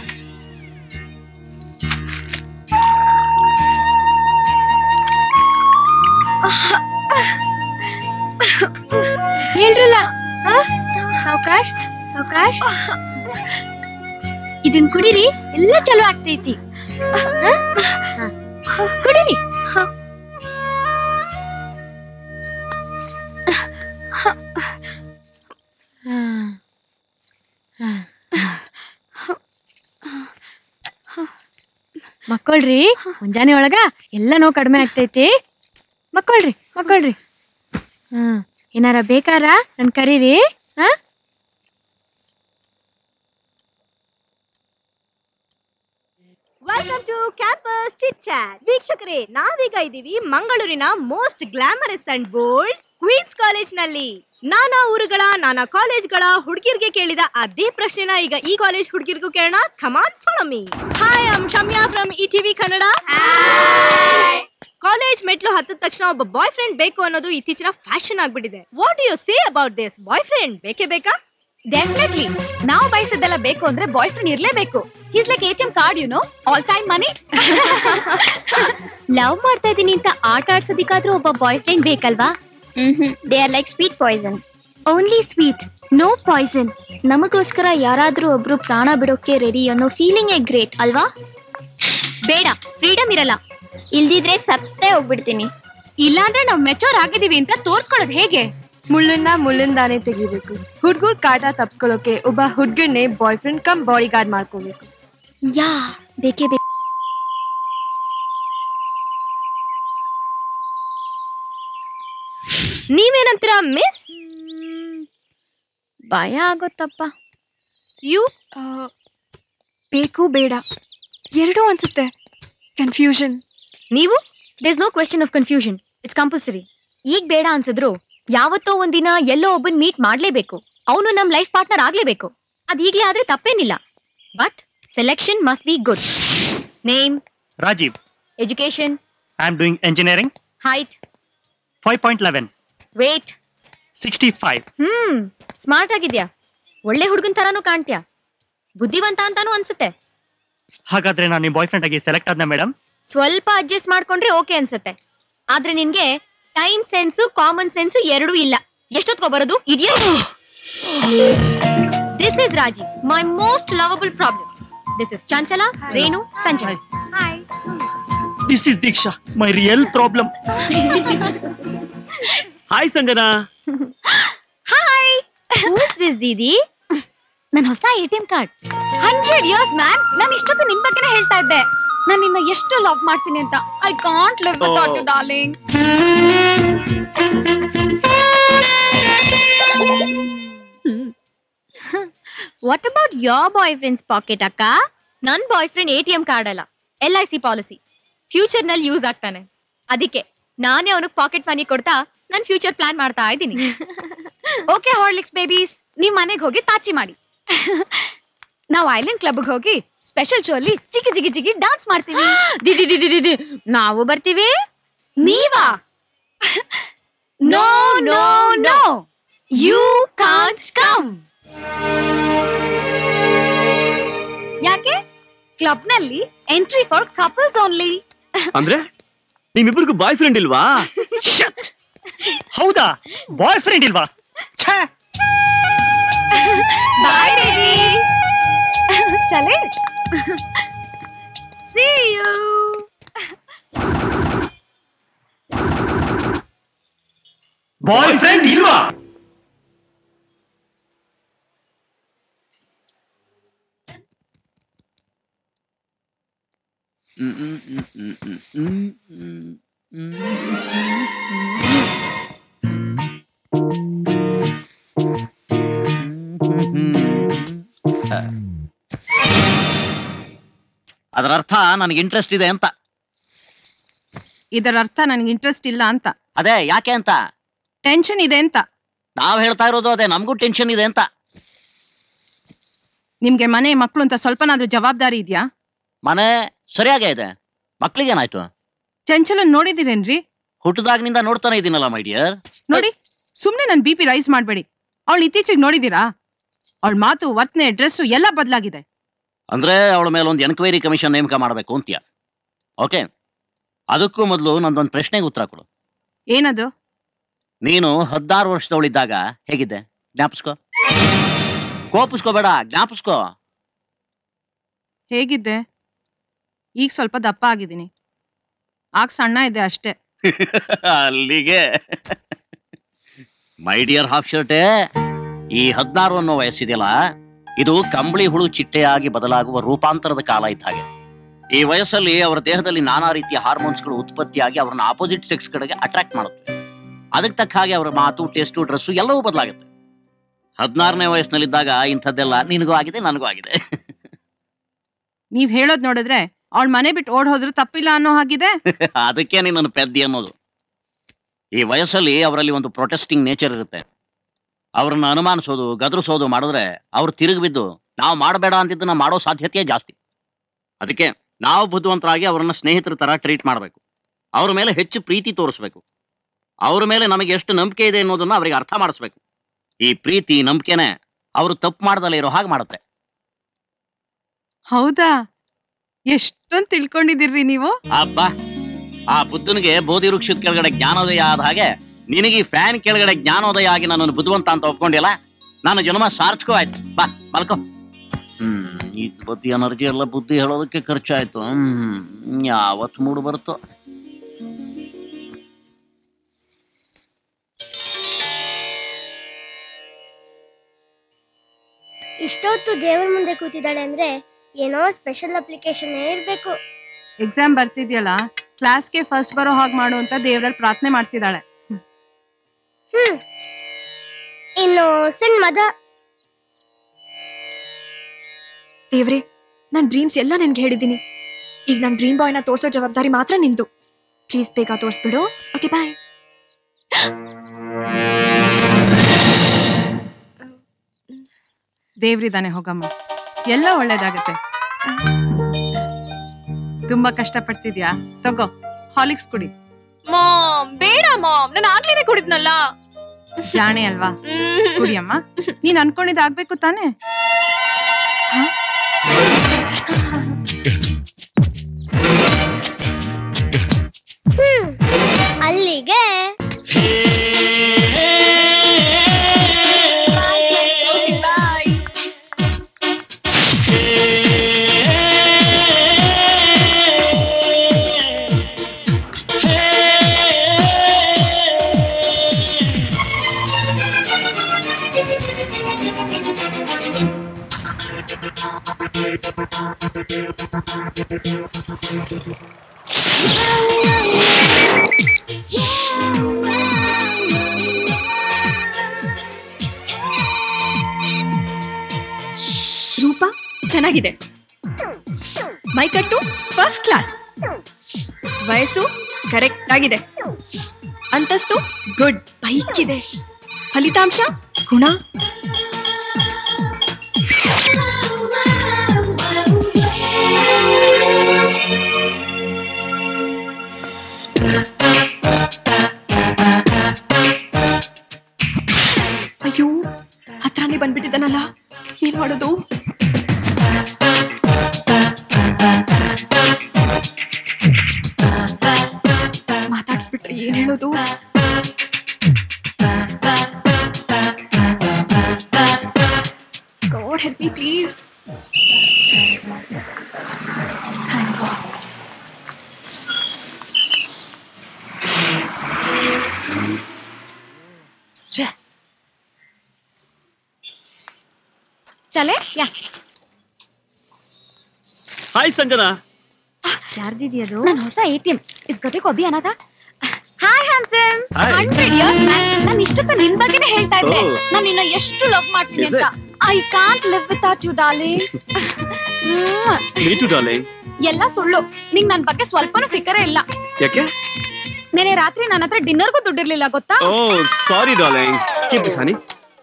B: ಹೇಳ್ರಲ್ಲ ಹಾ? ಸಾವ್ಕಾಶ್ ಸಾವ್ಕಾಶ್ ಇದನ್ ಕುಡೀರಿ ಎಲ್ಲ ಚಲೋ ಆಗ್ತೈತಿ ಹ? ಹ. ಕುಡೀರಿ ಮಕ್ಕಳ್ರಿ ಮುಂಜಾನೆ ಒಳಗ ಎಲ್ಲ ನೋವು ಕಡಿಮೆ ಆಗ್ತೈತಿ ಮಕ್ಕಳ್ರಿ ಮಕ್ಕಳ್ರಿ ಹ್ಮ್ ಏನಾರ ಬೇಕಾರ ನನ್ ಕರೀರಿ ಹಾ
F: welcome to campus chit chat ವೀಕ್ಷಕರೇ ನಾವೀಗ ಇದ್ದೀವಿ ಮಂಗಳೂರಿನ most glamorous and bold queens college ನಲ್ಲಿ ನಾನಾ ಊರುಗಳ ನಾನಾ ಕಾಲೇಜ್ಗಳ ಹುಡುಗಿರ್ಗೆ ಕೇಳಿದ ಅದೇ ಪ್ರಶ್ನೆನ ಈಗ ಈ ಕಾಲೇಜ್ ಹುಡುಗಿರ್ಗೂ ಕೇಳೋಣ come on follow me hi I am Shamya from E TV Kannada college ಮೆಟ್ಲು ಹತ್ತಿದ ತಕ್ಷಣ ಒಬ್ಬ ಬಾಯ್ ಫ್ರೆಂಡ್ ಬೇಕು ಅನ್ನೋದು ಇತ್ತೀಚಿನ ಫ್ಯಾಷನ್ ಆಗ್ಬಿಟ್ಟಿದೆ what you say about this boy friend ಬೇಕೇ ಬೇಕಾ
B: ಡೆಫಿನೆಟ್ಲಿ ನಾವು ಬಯಸದೆಲ್ಲ ಬೇಕು ಅಂದ್ರೆ ಬಾಯ್ ಫ್ರೆಂಡ್ ಇರ್ಲೇಬೇಕು is like H M card you know all time money love ಮಾಡ್ತಾ ಇದೀನಿ ಅಂತ ಆಟ ಆಡ್ಸೋದಿಕ್ಕಾದ್ರೂ ಒಬ್ಬ ಬಾಯ್ ಫ್ರೆಂಡ್ ಬೇಕಲ್ವಾ
D: they are like sweet poison
B: only sweet no poison ನಮಗೋಸ್ಕರ ಯಾರಾದ್ರೂ ಒಬ್ರು ಪ್ರಾಣ ಬಿಡೋಕೆ ರೆಡಿ ಅನ್ನೋ ಫೀಲಿಂಗ್ ಎ ಗ್ರೇಟ್ ಅಲ್ವಾ ಬೇಡ ಫ್ರೀಡಮ್ ಇರಲ್ಲ
D: ಇಲ್ದಿದ್ರೆ ಸತ್ತೇ ಹೋಗ್ಬಿಡ್ತೀನಿ
B: ಇಲ್ಲಾಂದ್ರೆ ನಾವು ಮೆಚೋರ್ ಆಗಿದೀವಿ ಅಂತ ತೋರ್ಸ್ಕೊಳ್ಳೋದು ಹೇಗೆ
G: ಮುಳ್ಳನ್ನ ಮುಳ್ಳಿಂದಾನೇ ತೆಗಿಬೇಕು ಹುಡ್ಗುರ್ ಕಾಟ ತಪ್ಸ್ಕೊಳ್ಳೋಕೆ ಒಬ್ಬ ಹುಡ್ಗನ್ನೇ boy friend come body guard ಮಾಡ್ಕೋಬೇಕು
B: ಯಾ ಬೇಕೇ ಬೇಕು
F: ನೀವೇನಂತೀರಾ ಮಿಸ್
G: ಭಯ ಆಗುತ್ತಪ್ಪ
F: ಯು
G: ಬೇಕು ಬೇಡ ಎರಡೂ ಅನ್ಸುತ್ತೆ ಕನ್ಫ್ಯೂಷನ್
F: ನೀವು
B: does no question of confusion it's compulsory ಈಗ ಬೇಡ ಅನ್ಸಿದ್ರು ಯಾವತ್ತೋ ಒಂದಿನ ಎಲ್ಲೋ ಒಬ್ಬನ್ ಮೀಟ್ ಮಾಡ್ಲೇಬೇಕು ಅವನು ನಮ್ ಲೈಫ್ ಪಾರ್ಟ್ನರ್ ಆಗ್ಲೇಬೇಕು ಅದ್ ಈಗ್ಲೇ ಆದ್ರೆ ತಪ್ಪೇನಿಲ್ಲ but selection must be good name
A: Rajeev
B: education
A: I am doing engineering
B: height
A: five point eleven
B: weight
A: sixty five
B: hmm smart ಆಗಿದ್ಯಾ ಒಳ್ಳೆ ಹುಡುಗನ್ ತರಾನು ಕಾಣ್ತ್ಯಾ ಬುದ್ಧಿವಂತ ಅಂತಾನು ಅನ್ಸುತ್ತೆ
A: ಹಾಗಾದ್ರೆ ನಾನು ನಿಮ್ಮ ಬಾಯ್ ಫ್ರೆಂಡ್ ಆಗಿ ಸೆಲೆಕ್ಟ್ ಆದ್ನ ಮೇಡಮ್
B: ಸ್ವಲ್ಪ ಅಡ್ಜಸ್ಟ್ ಮಾಡ್ಕೊಂಡ್ರೆ ಓಕೆ ಅನ್ಸುತ್ತೆ ಆದ್ರೆ ನಿನ್ಗೆ ಟೈಮ್ ಸೆನ್ಸು ಕಾಮನ್ ಸೆನ್ಸು ಎರಡೂ ಇಲ್ಲ ಎಷ್ಟೊತ್ಕೋ ಬರೋದು idiot this is Raji my most lovable problem this is Chanchala Renu Sanjay
A: this is Deeksha my real problem hi Sanjana
B: hi this didi ನನ್ನ ಹೊಸ A T M card hundred years ma'am ನಾನು ಇಷ್ಟೊತ್ತು ನಿನ್ ಬಗ್ಗೆನೇ ಹೇಳ್ತಾ ಇದ್ದೆ ನಾನು ನಿನ್ನ ಎಷ್ಟು ಲವ್ ಮಾಡ್ತೀನಿ ಅಂತ I can't live without you darling what about your boy friend's pocket ಅಕ್ಕ ನನ್ನ boy friend A T M card ಅಲ್ಲ L I C policy future ನಲ್ಲಿ ಯೂಸ್ ಆಗ್ತಾನೆ ಅದಕ್ಕೆ ನಾನೇ ಅವನಿಗೆ ಪಾಕೆಟ್ ಮನಿ ಕೊಡ್ತಾ ನನ್ನ ಫ್ಯೂಚರ್ ಪ್ಲಾನ್ ಮಾಡ್ತಾ ಇದ್ದೀನಿ ಓಕೆ ಹಾರ್ಲಿಕ್ಸ್ ಬೇಬೀಸ್ ನೀವ್ ಮನೆಗೆ ಹೋಗಿ ತಾಚಿ ಮಾಡಿ ನಾವು ಐಲ್ಯಾಂಡ್ ಕ್ಲಬ್ಗೆ ಹೋಗಿ ಸ್ಪೆಷಲ್ ಶೋ ಅಲ್ಲಿ ಚಿಕ್ಕಿ ಚಿಕ್ಕಿ ಚಿಕ್ಕಿ ಡಾನ್ಸ್ ಮಾಡ್ತೀವಿ ದಿದಿ ದಿದಿ ದಿದಿ ನಾವು ಬರ್ತೀವಿ ನೀವಾ no no no you can't come ಯಾಕೆ ಕ್ಲಬ್ ನಲ್ಲಿ ಎಂಟ್ರಿ ಫಾರ್ ಕಪಲ್ಸ್ ಓನ್ಲಿ
A: ಅಂದ್ರೆ ನಿಮ್ಮಿಬ್ಬರಿಗೂ ಬಾಯ್ ಫ್ರೆಂಡ್ ಇಲ್ವಾ Shit! ಹೌದಾ ಬಾಯ್ ಫ್ರೆಂಡ್ ಇಲ್ವಾ ಛೇ
B: ಬಾಯ್ ಬೇಬಿ ಚಲೆ ಸಿ ಯು
A: ಬಾಯ್ ಫ್ರೆಂಡ್ ಇಲ್ವಾ
E: ಅದರ ಅರ್ಥ ನನಗೆ ಇಂಟ್ರೆಸ್ಟ್ ಇದೆ ಅಂತ
C: ಇದರ ಅರ್ಥ ನನಗೆ ಇಂಟ್ರೆಸ್ಟ್ ಇಲ್ಲ ಅಂತ
E: ಅದೇ ಯಾಕೆ ಅಂತ
C: ಟೆನ್ಷನ್ ಇದೆ ಅಂತ
E: ನಾವ್ ಹೇಳ್ತಾ ಇರೋದು ಅದೇ ನಮಗೂ ಟೆನ್ಷನ್ ಇದೆ ಅಂತ
C: ನಿಮ್ಗೆ ಮನೆ ಮಕ್ಕಳು ಅಂತ ಸ್ವಲ್ಪನಾದ್ರೂ ಜವಾಬ್ದಾರಿ ಇದೆಯಾ
E: ಮನೆ ಸರಿಯಾಗೇ ಇದೆ ಮಕ್ಳಿಗೇನಾಯ್ತು
C: ಚಂಚಲನ್ ನೋಡಿದಿರೇನ್ರಿ
E: ಹುಟ್ಟದಾಗಿನಿಂದ ನೋಡ್ತಾನೆ ಇದೀನಲ್ಲ ಮೈ ಡಿಯರ್
C: ನೋಡಿ ಸುಮ್ನೆ ನನ್ ಬಿ ಪಿ ರೈಸ್ ಮಾಡ್ಬೇಡಿ ಅವಳು ಇತ್ತೀಚೆಗೆ ನೋಡಿದೀರಾ ಅವಳ ಮಾತು ವರ್ತನೆ ಡ್ರೆಸ್ಸು ಎಲ್ಲ ಬದಲಾಗಿದೆ
E: ಅಂದ್ರೆ ಅವಳ ಮೇಲೆ ಒಂದು ಎನ್ಕ್ವೈರಿ ಕಮಿಷನ್ ನೇಮಕ ಮಾಡಬೇಕು ಅಂತೀಯ ಓಕೆ ಅದಕ್ಕೂ ಮೊದಲು ನಂದೊಂದು ಪ್ರಶ್ನೆಗೆ ಉತ್ತರ ಕೊಡು
C: ಏನದು
E: ನೀನು ಹದಿನಾರು ವರ್ಷದವಳಿದ್ದಾಗ ಹೇಗಿದ್ದೆ ಜ್ಞಾಪಿಸ್ಕೋ ಕೋಪಿಸ್ಕೋಬೇಡ ಜ್ಞಾಪಿಸ್ಕೋ
C: ಹೇಗಿದ್ದೆ ಈಗ ಸ್ವಲ್ಪ ದಪ್ಪ ಆಗಿದ್ದೀನಿ ಆಗ ಸಣ್ಣ ಇದೆ ಅಷ್ಟೇ
E: ಅಲ್ಲಿಗೆ ಮೈ ಡಿಯರ್ ಹಾಫ್ ಶರ್ಟೇ ಈ ಹದಿನಾರು ಅನ್ನೋ ವಯಸ್ಸಿದೆಯಲ್ಲ ಇದು ಕಂಬಳಿ ಹುಳು ಚಿಟ್ಟೆಯಾಗಿ ಬದಲಾಗುವ ರೂಪಾಂತರದ ಕಾಲ ಇದ್ದ ಹಾಗೆ ಈ ವಯಸ್ಸಲ್ಲಿ ಅವರ ದೇಹದಲ್ಲಿ ನಾನಾ ರೀತಿಯ ಹಾರ್ಮೋನ್ಸ್ಗಳು ಉತ್ಪತ್ತಿಯಾಗಿ ಅವ್ರನ್ನ ಆಪೋಸಿಟ್ ಸೆಕ್ಸ್ ಕಡೆಗೆ ಅಟ್ರಾಕ್ಟ್ ಮಾಡುತ್ತೆ ಅದಕ್ಕೆ ತಕ್ಕ ಹಾಗೆ ಅವರ ಮಾತು ಟೇಸ್ಟು ಡ್ರೆಸ್ಸು ಎಲ್ಲವೂ ಬದಲಾಗುತ್ತೆ ಹದಿನಾರನೇ ವಯಸ್ಸಿನಲ್ಲಿದ್ದಾಗ ಇಂಥದ್ದೆಲ್ಲ ನಿನಗೂ ಆಗಿದೆ ನನಗೂ ಆಗಿದೆ
C: ನೀವ್ ಹೇಳೋದ್ ನೋಡಿದ್ರೆ ಅವಳ ಮನೆ ಬಿಟ್ಟು ಓಡ್ ಹೋದ್ರು ತಪ್ಪಿಲ್ಲ ಅನ್ನೋ ಹಾಗಿದೆ
E: ಅದಕ್ಕೆ ನಿನ್ನನ್ನು ಪೆದ್ದಿ ಅನ್ನೋದು ಈ ವಯಸ್ಸಲ್ಲಿ ಅವರಲ್ಲಿ ಒಂದು ಪ್ರೊಟೆಸ್ಟಿಂಗ್ ನೇಚರ್ ಇರುತ್ತೆ ಅವ್ರನ್ನ ಅನುಮಾನಿಸೋದು ಗದರಿಸೋದು ಮಾಡಿದ್ರೆ ಅವ್ರು ತಿರುಗಿ ಬಿದ್ದು ನಾವು ಮಾಡಬೇಡ ಅಂತಿದ್ದನ್ನ ಮಾಡೋ ಸಾಧ್ಯತೆ ಜಾಸ್ತಿ ಅದಕ್ಕೆ ನಾವು ಬುದ್ಧಿವಂತರಾಗಿ ಅವರನ್ನ ಸ್ನೇಹಿತರ ತರ ಟ್ರೀಟ್ ಮಾಡಬೇಕು ಅವ್ರ ಮೇಲೆ ಹೆಚ್ಚು ಪ್ರೀತಿ ತೋರಿಸ್ಬೇಕು ಅವ್ರ ಮೇಲೆ ನಮಗೆ ಎಷ್ಟು ನಂಬಿಕೆ ಇದೆ ಅನ್ನೋದನ್ನ ಅವರಿಗೆ ಅರ್ಥ ಮಾಡಿಸ್ಬೇಕು ಈ ಪ್ರೀತಿ ನಂಬಿಕೆನೆ ಅವರು ತಪ್ಪು ಮಾಡ್ದಲ್ಲೇ ಇರೋ ಹಾಗೆ ಮಾಡುತ್ತೆ
C: ಹೌದಾ ಎಷ್ಟೊಂದ್ ತಿಳ್ಕೊಂಡಿದಿರ್ರಿ ನೀವು
E: ಅಬ್ಬಾ ಆ ಬುದ್ಧನಿಗೆ ಬೋಧಿ ವೃಕ್ಷದ ಕೆಳಗಡೆ ಜ್ಞಾನೋದಯ ಆದ ಹಾಗೆ ನಿನಗೆ ಈ ಫ್ಯಾನ್ ಕೆಳಗಡೆ ಜ್ಞಾನೋದಯ ಆಗಿ ನನ್ನನ್ನು ಬುದ್ಧಿವಂತ ಅಂತ ಒಪ್ಕೊಂಡಿಲ್ಲ ನಾನು ಜನ್ಮ ಸಾರ್ಥಕೋ ಆಯ್ತು ಬಾ ಮಲ್ಕೋ ಹ್ಮ್ ಈ ಬುದ್ಧಿ ಎನರ್ಜಿ ಎಲ್ಲ ಬುದ್ಧಿ ಹೇಳೋದಕ್ಕೆ ಖರ್ಚಾಯ್ತು ಹ್ಮ್ ಯಾವತ್ತು ಮೂಡು ಬರುತ್ತೋ
D: ಇಷ್ಟೊತ್ತು ದೇವ್ರ ಮುಂದೆ ಕೂತಿದ್ದಾಳೆ ಅಂದ್ರೆ ಏನೋ ಸ್ಪೆಷಲ್ ಅಪ್ಲಿಕೇಶನ್ ಇರ್ಬೇಕು
C: ಎಕ್ಸಾಮ್ ಬರ್ತಿದ್ಯಲ್ಲ ಕ್ಲಾಸ್ಗೆ ಫಸ್ಟ್ ಬರೋ ಹಾಗೆ ಮಾಡು ಅಂತ ದೇವ್ರಲ್ಲಿ ಪ್ರಾರ್ಥನೆ ಮಾಡ್ತಿದ್ದಾಳೆ
D: ಹ್ಮ್ ಇನ್ನು ಸಣ್ಣ ಮದ
G: ದೇವ್ರೆ ನನ್ ಡ್ರೀಮ್ಸ್ ಎಲ್ಲ ನಿನ್ಗೆ ಹೇಳಿದ್ದೀನಿ ಈಗ ನನ್ ಡ್ರೀಮ್ ಬಾಯ್ನ ತೋರ್ಸೋ ಜವಾಬ್ದಾರಿ ಮಾತ್ರ ನಿಂದು ಪ್ಲೀಸ್ ಬೇಗ ತೋರಿಸ್ಬಿಡು ಓಕೆ ಬಾಯ್
C: ದೇವ್ರಿದಾನೆ ಹೋಗಮ್ಮ ಎಲ್ಲ ಒಳ್ಳೇದಾಗತ್ತೆ ತುಂಬಾ ಕಷ್ಟ ಪಡ್ತಿದ್ಯಾ ತಗೋ ಹಾಲಿಕ್ಸ್ ಕುಡಿ
G: ಮಾಮ್ ಬೇಡ ಮಾಮ್ ನಾನು ಆಗ್ಲೇನೆ ಕುಡಿದ್ನಲ್ಲ
C: ಜಾಣೆ ಅಲ್ವಾ ಕುಡಿಯಮ್ಮ ನೀನ್ ಅನ್ಕೊಂಡಿದ್ ಆಗ್ಬೇಕು ತಾನೇ
D: ಹ್ಮ್ ಅಲ್ಲಿಗೆ
G: ರೂಪ ಚೆನ್ನಾಗಿದೆ ಮೈಕಟ್ಟು ಫಸ್ಟ್ ಕ್ಲಾಸ್ ವಯಸ್ಸು ಕರೆಕ್ಟ್ ಆಗಿದೆ ಅಂತಸ್ತು ಗುಡ್ ಬೈಕ್ ಇದೆ ಫಲಿತಾಂಶ ಗುಣ ಅಯ್ಯೋ ಹತ್ರನೇ ಬಂದ್ಬಿಟ್ಟಿದ್ದಾನಲ್ಲ ಏನ್ ಮಾಡೋದು ಮಾತಾಡ್ಸ್ಬಿಟ್ರೆ ಏನ್ ಹೇಳೋದು god help me please thank god
B: ಚಲೆ ಯಾ
A: ಹಾಯ್ ಸಂಜನಾ
B: ಯಾರ್ದಿದ್ಯದು ನನ್ನ ಹೊಸ ಎ ಟಿ ಎಂ ಇಸ್ ಗತಿ ಕೊಬ್ಬಿ ಅನ್ನದ hi handsome
A: Hi.
B: Hundred years ನಾನು ಇಷ್ಟಕ್ಕೆ ನಿನ್ ಬಗ್ಗೆನೇ ಹೇಳ್ತಾ ಇದ್ದೆ
A: Oh.
B: ನಾನು ನಿನ್ನ ಎಷ್ಟು ಲವ್ ಮಾಡ್ತೀನಿ
A: Is
B: ಅಂತ I can't live without you darling
A: me too darling
B: ಎಲ್ಲ ಸುಳ್ಳು ನಿಂಗ್ ನನ್ ಬಗ್ಗೆ ಸ್ವಲ್ಪನೂ ಫಿಕರೇ ಇಲ್ಲ
A: ಯಾಕೆ
B: ನೆನೆ ರಾತ್ರಿ ನನ್ನ ಹತ್ರ ಡಿನ್ನರ್ಗೂ ದುಡ್ಡಿರ್ಲಿಲ್ಲ ಗೊತ್ತಾ
A: oh sorry darling keep this honey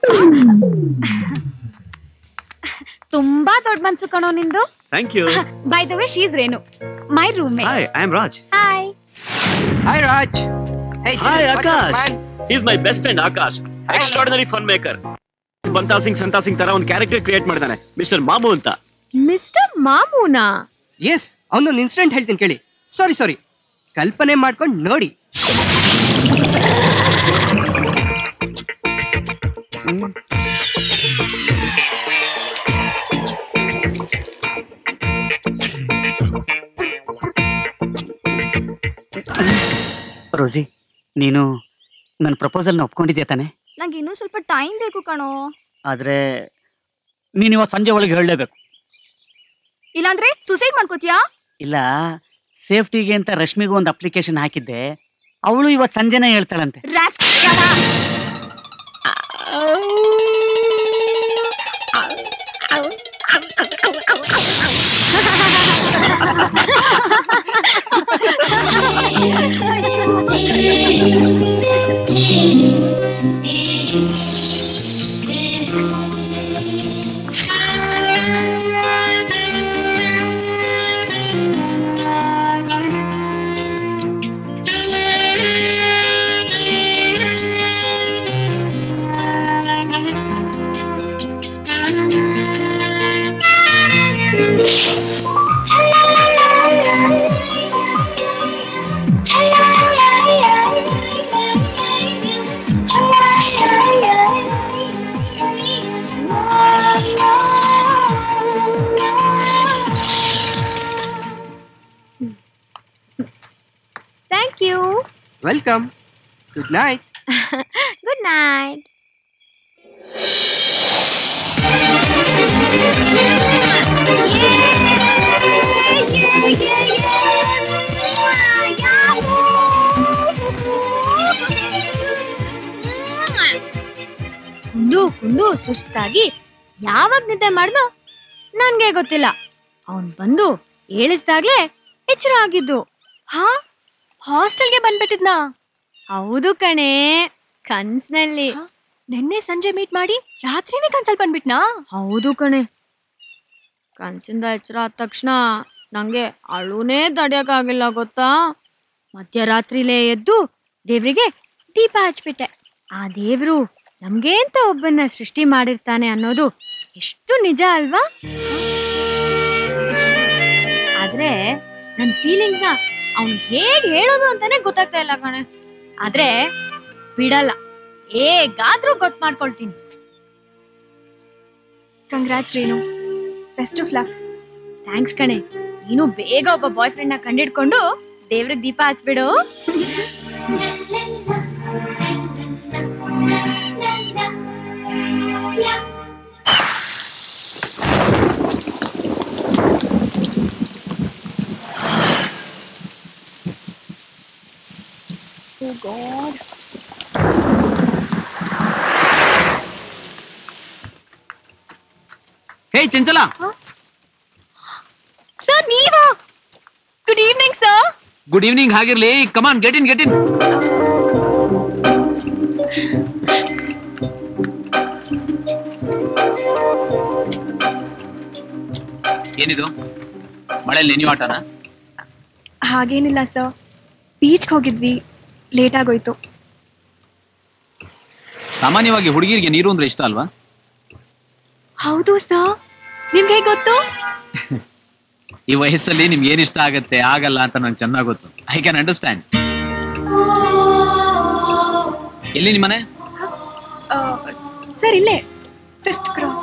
B: ತುಂಬಾ ದೊಡ್ಡ ಮನ್ಸು ಕಣೋ ನಿಂದು
A: thank you
B: by the way she's Renu my room
A: hi I am Raj
B: hi
J: Hi, Raj. Hey,
A: hi
J: what's up,
A: Akash
J: man?
A: Is my best friend Akash extraordinary fun maker Banta Singh Santa Singh ತರ ಒಂದು character create ಮಾಡಿದಾನೆ mister Mamu ಅಂತ
F: mister ಮಾಮೂನಾ
J: ಎಸ್ ಅವನೊಂದು incident ಹೇಳ್ತೀನಿ ಕೇಳಿ ಸಾರಿ ಸಾರಿ ಕಲ್ಪನೆ ಮಾಡ್ಕೊಂಡು ನೋಡಿ
K: ರೋಸಿ ನೀನು ನನ್ನ ಪ್ರಪೋಸಲ್ನ ಒಪ್ಕೊಂಡಿದ್ಯಾ ತಾನೆ
B: ನಂಗೆ ಇನ್ನೂ ಸ್ವಲ್ಪ ಟೈಮ್ ಬೇಕು ಕಣೋ
K: ಆದರೆ ನೀನು ಇವತ್ತು ಸಂಜೆ ಒಳಗೆ ಹೇಳಲೇಬೇಕು
B: ಇಲ್ಲಾಂದ್ರೆ ಸುಸೈಡ್ ಮಾಡ್ಕೋತೀಯಾ
K: ಇಲ್ಲ ಸೇಫ್ಟಿಗೆ ಅಂತ ರಶ್ಮಿಗೂ ಒಂದು ಅಪ್ಲಿಕೇಶನ್ ಹಾಕಿದ್ದೆ ಅವಳು ಇವತ್ತು ಸಂಜೆನೇ ಹೇಳ್ತಾಳಂತೆ
B: rascal. Thank you
J: welcome good night
B: good night ಕುಂದು ಕುಂದು ಸುಸ್ತಾಗಿ ಯಾವಾಗ ನಿದ್ದೆ ಮಾಡ್ದೋ ನನ್ಗೆ ಗೊತ್ತಿಲ್ಲ ಅವನ್ ಬಂದು ಏಳಿಸ್ದಾಗ್ಲೇ ಎಚ್ಚರ ಆಗಿದ್ದು
G: ಹಾ ಹಾಸ್ಟೆಲ್ಗೆ ಬಂದ್ಬಿಟ್ಟಿದ್ನಾ
B: ಹೌದು ಕಣೆ ಕನ್ಸ್ನಲ್ಲಿ
G: ನಿನ್ನೆ ಸಂಜೆ ಮೀಟ್ ಮಾಡಿ ರಾತ್ರಿನೇ ಕನ್ಸಲ್ ಬಂದ್ಬಿಟ್ನಾ
B: ಹೌದು ಕಣೆ
G: ಕನ್ಸಿಂದ ಎಚ್ಚರ ಆದ ತಕ್ಷಣ ನಂಗೆ ಅಳುನೇ ತಡಿಯಕ್ಕಾಗಿಲ್ಲ ಗೊತ್ತಾ ಮಧ್ಯರಾತ್ರಿಲೇ ಎದ್ದು ದೇವ್ರಿಗೆ ದೀಪ ಹಚ್ಬಿಟ್ಟೆ ಆ ದೇವ್ರು ನಮ್ಗೆ ಅಂತ ಒಬ್ಬನ್ನ ಸೃಷ್ಟಿ ಮಾಡಿರ್ತಾನೆ ಅನ್ನೋದು ಎಷ್ಟು ನಿಜ ಅಲ್ವಾ ಆದ್ರೆ ನನ್ನ ಫೀಲಿಂಗ್ಸ್ನ ಅವ್ನು ಹೇಗ್ ಹೇಳೋದು ಅಂತಾನೆ ಗೊತ್ತಾಗ್ತಾ ಇಲ್ಲ ಕಣೆ ಆದ್ರೆ ಬಿಡಲ್ಲ ಹೇಗಾದ್ರೂ ಗೊತ್ತು ಮಾಡ್ಕೊಳ್ತೀನಿ
L: congrats Renu best of luck
G: thanks ಕಣೆ ನೀನು ಬೇಗ ಒಬ್ಬ ಬಾಯ್ ಫ್ರೆಂಡ್ನ ಕಂಡಿಡ್ಕೊಂಡು ದೇವ್ರಿಗೆ ದೀಪ ಹಚ್ಬಿಡು
L: ಓ ಗಾಡ್
I: ಹೇ ಚಂಚಲ
G: ಸರ್ ನೀವಾ good evening sir
I: good evening ಹಾಗಿರ್ಲಿ come on get in get in ಏನಿದು ಮಳೆಯಲ್ಲಿ ನೆನೆಯೋ ಆಟನಾ
L: ಹಾಗೇನಿಲ್ಲ ಸರ್ ಬೀಚ್ಗೆ ಹೋಗಿದ್ವಿ ಲೇಟ್ ಆಗೋಯ್ತು
I: ಸಾಮಾನ್ಯವಾಗಿ ಹುಡುಗಿರಿಗೆ ನೀರು ಅಂದ್ರೆ ಇಷ್ಟ ಅಲ್ವಾ
L: ಹೌದು ಸರ್ ನಿಮ್ಗೆ ಹೇಗೆ ಗೊತ್ತು
I: ಈ ವಯಸ್ಸಲ್ಲಿ ನಿಮ್ಗೆ ಏನ್ ಇಷ್ಟ ಆಗತ್ತೆ ಆಗಲ್ಲ ಅಂತ ನಂಗೆ ಚೆನ್ನಾಗ್ ಗೊತ್ತು ಐ ಕ್ಯಾನ್ ಅಂಡರ್ಸ್ಟ್ಯಾಂಡ್ ಎಲ್ಲಿ ನಿಮ್ಮನೆ
L: ಸರ್ ಇಲ್ಲೇ ಫಿಫ್ತ್ ಕ್ರಾಸ್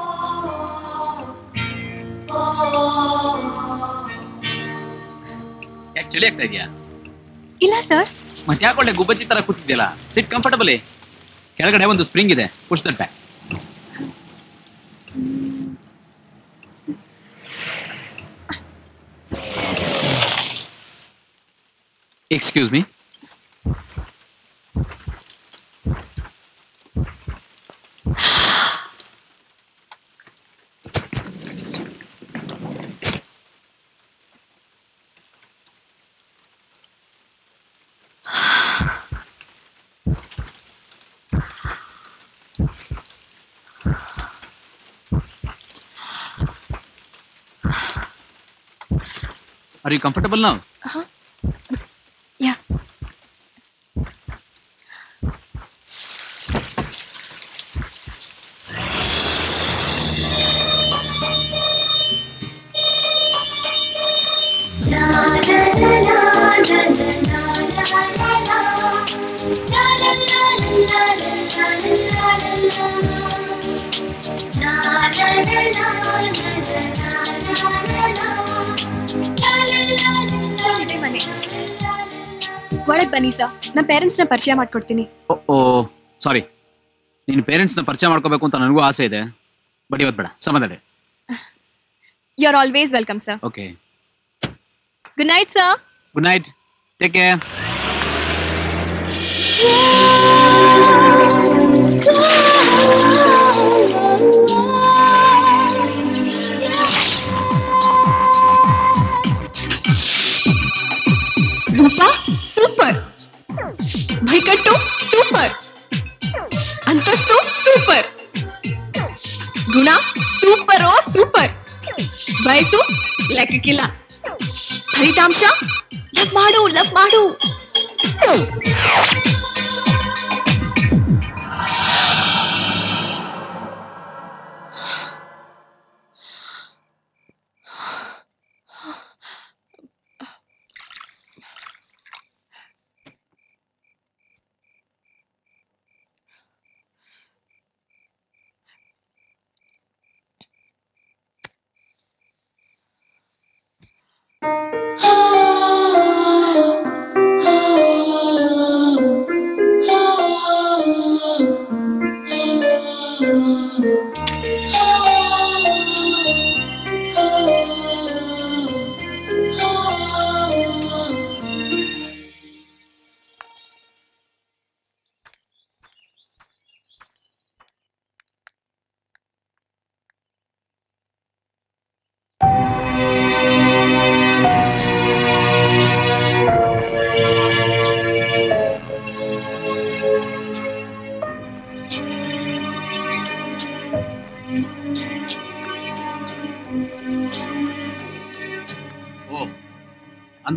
I: ಯಾಕೆ ಚಳಿ ಆಗ್ತಾ ಇದೆಯಾ
L: ಇಲ್ಲ ಸರ್
I: ಮತ್ತೆ ಯಾಕೆ ಒಳ್ಳೆ ಗುಬ್ಬಚ್ಚಿ ತರ ಕೂತಿದ್ಯಲ್ಲ ಸಿಟ್ ಕಂಫರ್ಟಬಲಿ ಕೆಳಗಡೆ ಒಂದು ಸ್ಪ್ರಿಂಗ್ ಇದೆ push that back excuse me are you comfortable ನಾವು
L: ಯಾ ಇದೇ ಮನೆ ಒಳಗ್ ಬನ್ನಿ ಸರ್ ನಮ್ಮ ಪೇರೆಂಟ್ಸ್ನ ಪರಿಚಯ ಮಾಡ್ಕೊಡ್ತೀನಿ
I: ಓ ಸಾರಿ ನಿನ್ನ ಪೇರೆಂಟ್ಸ್ನ ಪರಿಚಯ ಮಾಡ್ಕೋಬೇಕು ಅಂತ ನನಗೂ ಆಸೆ ಇದೆ ಬಟ್ ಇವತ್ತು ಬೇಡ ಸಮದಡೆ
L: you are always welcome sir
I: okay
L: good night sir
I: good night take care
M: ರೂಪ ಸೂಪರ್ ಭೈಕಟ್ಟು ಸೂಪರ್ ಅಂತಸ್ತು ಸೂಪರ್ ಗುಣ ಸೂಪರೋ ಸೂಪರ್ ವಯಸ್ಸು ಲೆಕ್ಕಕ್ಕಿಲ್ಲ ಫಲಿತಾಂಶ ಲವ್ ಮಾಡು ಲವ್ ಮಾಡು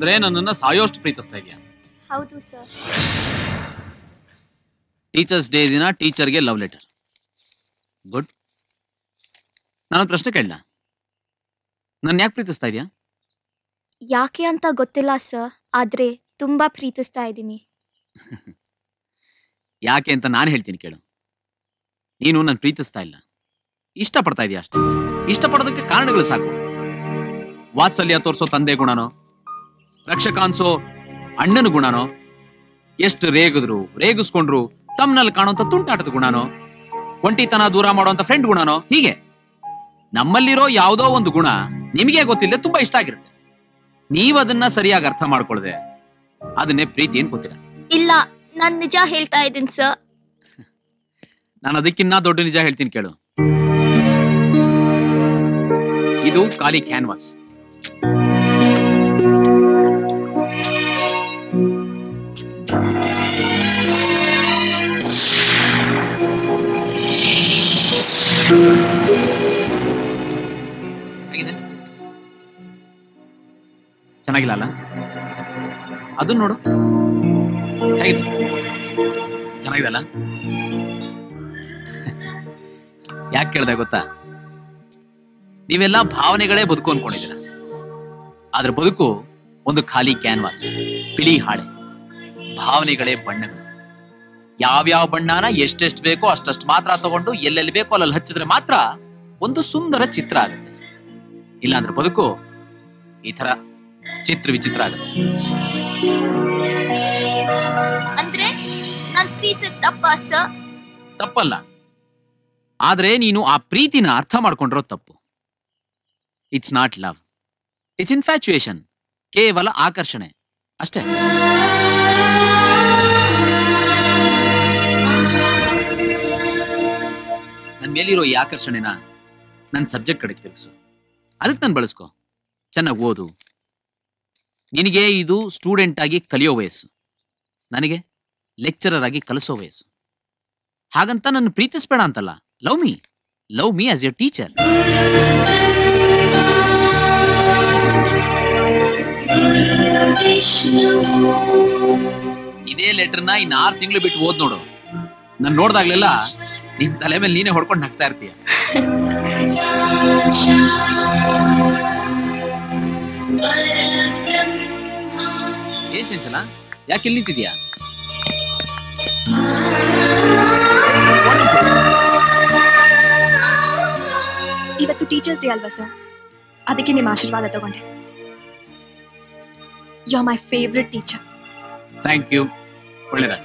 I: ಅಂದ್ರೆ ನನ್ನನ್ನ ಸಾಯೋಷ್ಟು ಪ್ರೀತಿಸ್ತಾ ಇದೆಯಾ
G: ಹೌದು ಸರ್
I: ಟೀಚರ್ಸ್ ಡೇ ದಿನ ಟೀಚರ್ಗೆ ಲವ್ ಲೆಟರ್ ಗುಡ್ ನಾನೊಂದು ಪ್ರಶ್ನೆ ಕೇಳಲ್ಲ ನನ್ನ ಯಾಕೆ ಪ್ರೀತಿಸ್ತಾ ಇದೆಯಾ
G: ಯಾಕೆ ಅಂತ ಗೊತ್ತಿಲ್ಲ ಸರ್ ಆದ್ರೆ ತುಂಬಾ ಪ್ರೀತಿಸ್ತಾ ಇದ್ದೀನಿ
I: ಯಾಕೆ ಅಂತ ನಾನು ಹೇಳ್ತೀನಿ ಕೇಳು ನೀನು ನನ್ನ ಪ್ರೀತಿಸ್ತಾ ಇಲ್ಲ ಇಷ್ಟಪಡ್ತಾ ಇದೀಯ ಅಷ್ಟೇ ಇಷ್ಟಪಡೋದಕ್ಕೆ ಕಾರಣಗಳು ಸಾಕು ವಾತ್ಸಲ್ಯ ತೋರಿಸೋ ತಂದೆ ಗುಣನೋ ರಕ್ಷಕ ಅನ್ಸೋ ಅಣ್ಣನ ಗುಣನೋ ಎಷ್ಟು ರೇಗಿದ್ರು ರೇಗಿಸ್ಕೊಂಡ್ರು ತಮ್ಮನಲ್ಲಿ ಕಾಣುವಂತ ತುಂಟಾಟದ ಗುಣನೋ ಒಂಟಿತನ ದೂರ ಮಾಡುವಂತ ಫ್ರೆಂಡ್ ಗುಣನೋ ಹೀಗೆ ನಮ್ಮಲ್ಲಿರೋ ಯಾವುದೋ ಒಂದು ಗುಣ ನಿಮಗೆ ಗೊತ್ತಿಲ್ಲದೆ ತುಂಬಾ ಇಷ್ಟ ಆಗಿರುತ್ತೆ ನೀವು ಅದನ್ನ ಸರಿಯಾಗಿ ಅರ್ಥ ಮಾಡ್ಕೊಳ್ದೆ ಅದನ್ನೇ ಪ್ರೀತಿ ಏನ್ ಗೊತ್ತಿಲ್ಲ
G: ಇಲ್ಲ ನಾನ್ ನಿಜ ಹೇಳ್ತಾ ಇದ್ದೀನಿ ಸರ್
I: ನಾನು ಅದಕ್ಕಿನ್ನ ದೊಡ್ಡ ನಿಜ ಹೇಳ್ತೀನಿ ಕೇಳು ಇದು ಖಾಲಿ ಕ್ಯಾನ್ವಾಸ್ ಹೇಗಿದೆ ಚೆನ್ನಾಗಿಲ್ಲ ಅಲ್ಲ ಅದನ್ನ ನೋಡು ಹೇಗಿದೆ ಚೆನ್ನಾಗಿದೆ ಅಲ್ಲ ಯಾಕೆ ಕೇಳ್ದೆ ಗೊತ್ತಾ ನೀವೆಲ್ಲ ಭಾವನೆಗಳೇ ಬದುಕು ಅನ್ಕೊಂಡಿದ್ದೀರ ಆದ್ರೆ ಬದುಕು ಒಂದು ಖಾಲಿ ಕ್ಯಾನ್ವಾಸ್ ಬಿಳಿ ಹಾಳೆ ಭಾವನೆಗಳೇ ಬಣ್ಣಗಳು ಯಾವ್ಯಾವ ಬಣ್ಣನ ಎಷ್ಟೆಷ್ಟು ಬೇಕೋ ಅಷ್ಟಷ್ಟು ಮಾತ್ರ ತಗೊಂಡು ಎಲ್ಲೆಲ್ಲಿ ಬೇಕೋ ಅಲ್ಲಲ್ಲಿ ಹಚ್ಚಿದ್ರೆ ಮಾತ್ರ ಒಂದು ಸುಂದರ ಚಿತ್ರ ಆಗುತ್ತೆ ಇಲ್ಲಾಂದ್ರೆ ಬದುಕು ಈ ತರ ಚಿತ್ರ ವಿಚಿತ್ರ ಆಗುತ್ತೆ
G: ಅಂದ್ರೆ ನನ್ ಪ್ರೀತಿ ತಪ್ಪ ಸರ್
I: ತಪ್ಪಲ್ಲ ಆದ್ರೆ ನೀನು ಆ ಪ್ರೀತಿನ ಅರ್ಥ ಮಾಡ್ಕೊಂಡಿರೋ ತಪ್ಪು it's not love it's infatuation ಕೇವಲ ಆಕರ್ಷಣೆ ಅಷ್ಟೇ ನನ್ನ ಮೇಲಿರೋ ಈ ಆಕರ್ಷಣೆನ ನನ್ನ ಸಬ್ಜೆಕ್ಟ್ ಕಡೆಗೆ ತಿರುಗಿಸು ಅದಕ್ಕೆ ನಾನು ಬಳಸ್ಕೊ ಚೆನ್ನಾಗಿ ಓದು ನಿನಗೆ ಇದು ಸ್ಟೂಡೆಂಟ್ ಆಗಿ ಕಲಿಯೋ ವಯಸ್ಸು ನನಗೆ ಲೆಕ್ಚರರ್ ಆಗಿ ಕಲಿಸೋ ವಯಸ್ಸು ಹಾಗಂತ ನನ್ನ ಪ್ರೀತಿಸ್ಬೇಡ ಅಂತಲ್ಲ love me love me as a teacher ಇದೇ ಲೆಟರ್ನ ಇನ್ನು ಆರು ತಿಂಗಳು ಬಿಟ್ಟು ಓದ್ ನೋಡು ನಾನು ನೋಡ್ದಾಗ್ಲೆಲ್ಲ ನಿನ್ ತಲೆ ಮೇಲೆ ನೀನೇ ಹೊಡ್ಕೊಂಡು ನಗ್ತಾ ಇರ್ತೀಯ ಏನ್ ಚಂಚಲ ಯಾಕೆ ಇಲ್ಲಿ ನಿಂತಿದ್ಯಾ
L: ಇವತ್ತು ಟೀಚರ್ಸ್ ಡೇ ಅಲ್ವಾ ಸರ್ ಅದಕ್ಕೆ ನಿಮ್ಮ ಆಶೀರ್ವಾದ ತಗೊಂಡೆ you are my favourite teacher
I: thank you ಒಳ್ಳೇದಾಗ